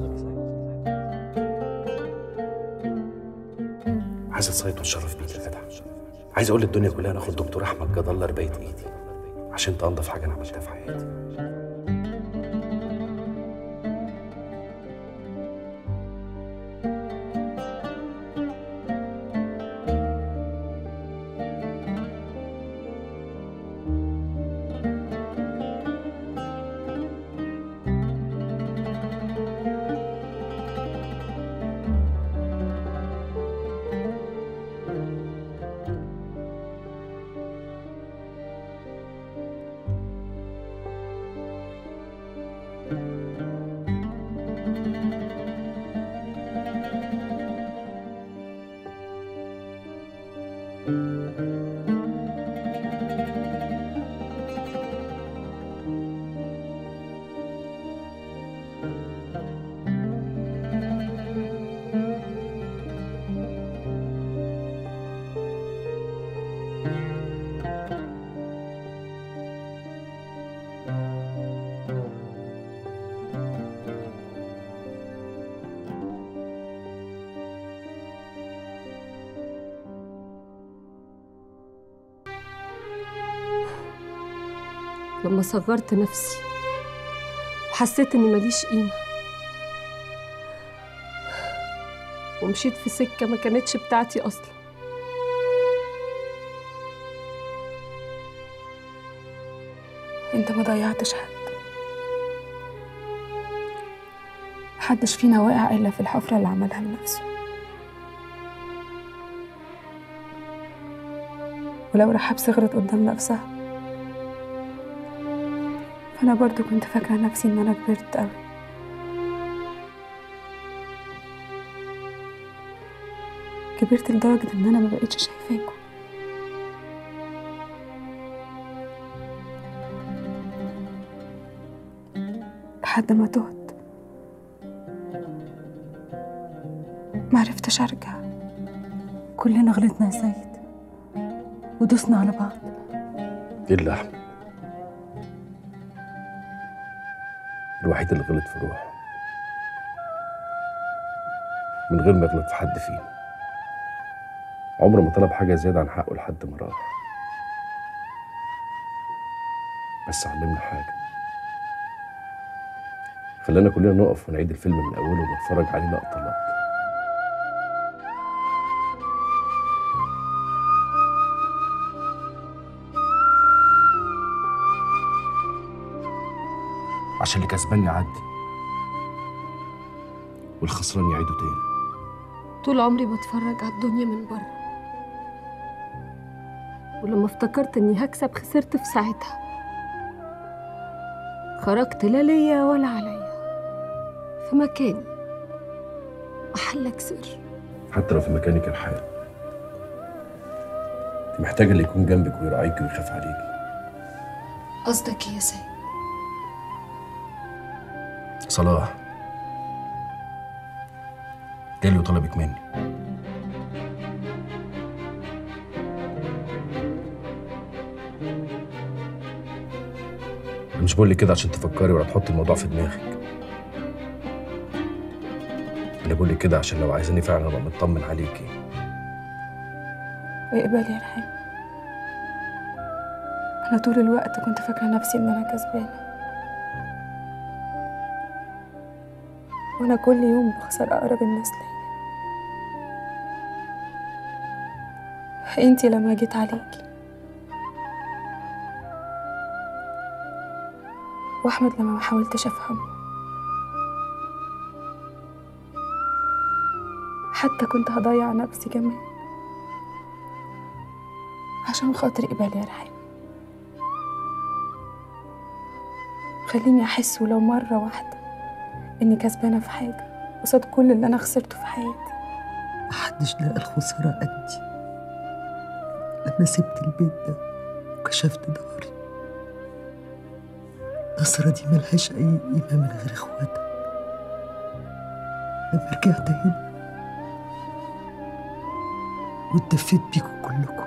عايز اتصيد واتشرف بيك يا جدع عايز اقول للدنيا كلها ناخد دكتور احمد جد الله ربايه ايدي عشان تنضف حاجه انا عملتها في حياتي لما صغرت نفسي وحسيت اني ماليش قيمة ومشيت في سكة ما كانتش بتاعتي أصلا انت ما ضيعتش حد محدش فينا واقع الا في الحفرة اللي عملها لنفسه ولو رحاب صغرت قدام نفسها فانا برضو كنت فاكرة نفسي ان انا كبرت اوي كبرت لدرجة ان انا ما بقتش شايفاكم لحد ما تهت معرفتش ارجع كلنا غلطنا يا سيد ودوسنا على بعض الا احمد الوحيد اللي غلط في روحه من غير ما يغلط في حد فينا عمره ما طلب حاجة زيادة عن حقه لحد ما راح بس علمنا حاجة خلانا كلنا نقف ونعيد الفيلم من أوله ونتفرج عليه لقطة لقطة عشان اللي كسبان يعدي والخسران يعيده تاني طول عمري بتفرج على الدنيا من بره ولما افتكرت اني هكسب خسرت في ساعتها خرجت لا ليا ولا عليا في مكاني محلك سر حتى لو في مكانك الحال انت محتاجة اللي يكون جنبك ويراعيك ويخاف عليك قصدك ايه يا سيد صلاح جالي وطلبك مني أنا مش بقول لك كده عشان تفكري ولا تحطي الموضوع في دماغك انا بقول لك كده عشان لو عايزاني فعلا ابقى مطمن عليكي اقبلي يا رحيم انا طول الوقت كنت فاكره نفسي ان انا كسبانه وانا كل يوم بخسر اقرب الناس ليا انتي لما جيت عليكي واحمد لما ما حاولتش افهمه حتى كنت هضيع نفسي كمان عشان خاطر قبالي يا رحيم خليني أحس ولو مرة واحدة إني كسبانة في حاجة قصاد كل اللي أنا خسرته في حياتي محدش لقى الخسارة قدي لما سبت البيت ده وكشفت ظهري نصرة دي ملهاش أي قيمة من غير إخواتها لما رجعت هنا واتدفيت بيكوا كلكم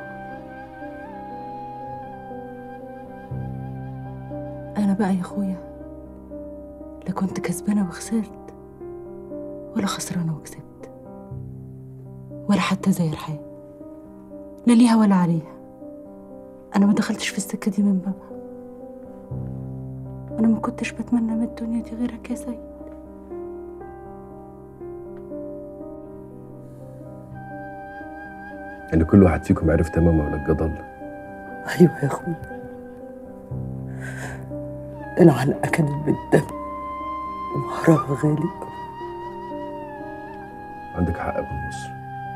أنا بقى يا أخويا لا كنت كسبانة وخسرت ولا خسرانة وكسبت ولا حتى زي الحياة لا ليها ولا عليها أنا ما دخلتش في السكة دي من بابها أنا ما كنتش بتمنى من الدنيا دي غيرك يا سيد ان كل واحد فيكم عرف تمام ولا الجدل أيوة يا أخويا العلقة كانت بالدم ومهرها غالي عندك حق يا ابو مصر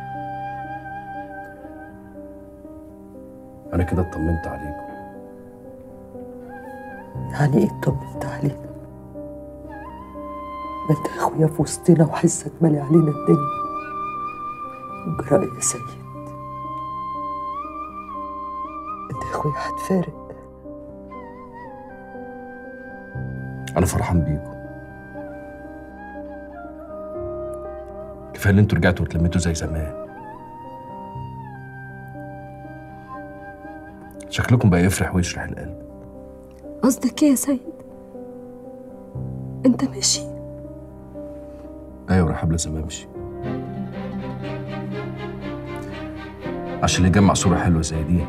انا كده اطمنت عليكم يعني إيه اطمنت عليك ما أنت يا أخويا في وسطنا وحسك مالي علينا الدنيا وجراء يا سيد أنت يا أخويا هتفارق انا فرحان بيكم كفايه ان انتوا رجعتوا واتلميتوا زي زمان شكلكم بقى يفرح ويشرح القلب قصدك إيه يا سيد؟ أنت ماشي؟ ايوه يا رحاب لازم امشي عشان اللي يجمع صوره حلوه زي دي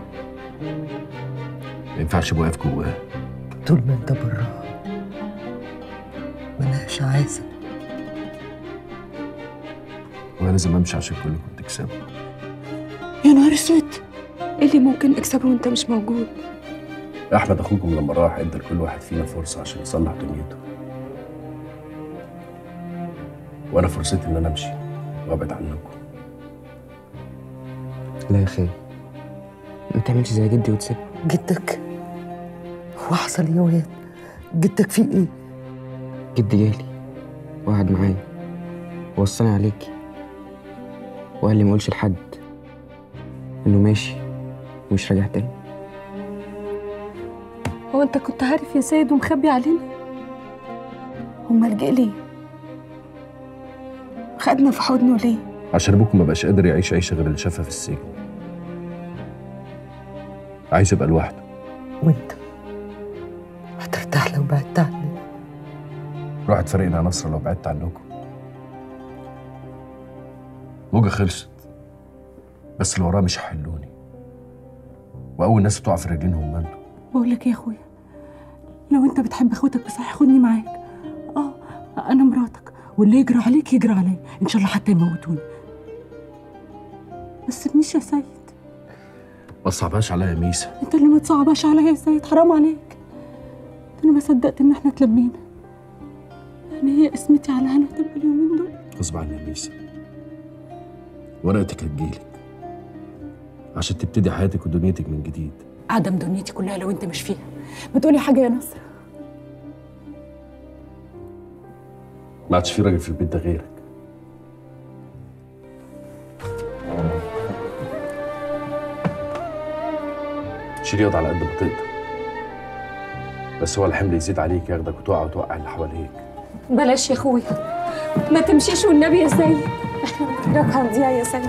ما ينفعش يبقى واقف جواها طول ما أنت براها ملهاش عايزة وانا لازم امشي عشان كلكم تكسبوا يا نهار اسود ايه اللي ممكن نكسبه وانت مش موجود احمد اخوكم لما راح ادى لكل واحد فينا فرصه عشان يصلح دنيته وانا فرصتي ان انا امشي وابعد عنكم لا يا خالد ما تعملش زي جدي وتسيبني جدك هو حصل إيه يا واد جدك فيه إيه جدي جالي وقعد معايا ووصاني عليكي وقال لي ما اقولش لحد انه ماشي ومش راجع تاني هو انت كنت عارف يا سيد ومخبي علينا امال جه ليه خدنا في حضنه ليه عشان ابوكم ما بقاش قادر يعيش عيشه غير اللي شافها في السجن عايز يبقى لوحده وانت هترتاح لو بعدت عني راحت فريقنا يا نصر لو بعدت عنكم موجة خلصت بس اللي وراه مش هيحلوني واول ناس تقع في رجلين هم انتوا بقول لك ايه يا اخويا لو انت بتحب اخوتك بصح خدني معاك اه انا مراتك واللي يجرى عليك يجرى عليا ان شاء الله حتى يموتوني بس تسيبنيش يا سيد ما تصعبهاش عليا يا ميسا انت اللي ما تصعباش عليا يا سيد حرام عليك ده انا ما صدقت ان احنا اتلمينا يعني هي اسمتي على هنا تبقى اليومين دول غصب عني يا ميسا ورقتك هتجيلك عشان تبتدي حياتك ودنيتك من جديد عدم دنيتي كلها لو انت مش فيها ما تقولي حاجه يا نصر ما عادش في راجل في البيت ده غيرك شيل ياض على قد ما تقدر بس هو الحمل يزيد عليك ياخدك وتقع وتوقع اللي حواليك بلاش يا اخويا ما تمشيش والنبي يا سيد احنا محتاجك هنضيع يا سيد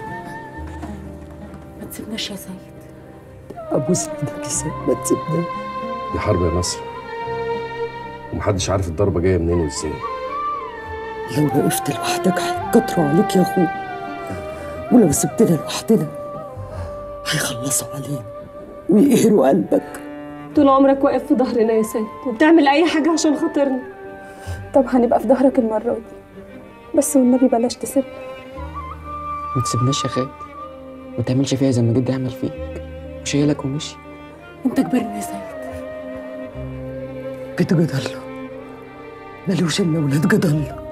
ما تسيبناش يا سيد ابوس ايدك يا سيد ما تسيبناش دي حرب يا نصر ومحدش عارف الضربة جاية منين وازاي لو وقفت لوحدك هيتكتروا عليك يا اخويا ولو سبتنا لوحدنا هيخلصوا علينا ويقهروا قلبك طول عمرك واقف في ظهرنا يا سيد وبتعمل اي حاجه عشان خاطرنا طب هنبقى في ظهرك المره دي بس والنبي بلاش تسيبنا ما تسيبناش يا خالد ما تعملش فيها زي ما جدي عمل فيك وشايلك ومشي انت كبرنا يا سيد بيت جدله ملوش الا ولاد جدله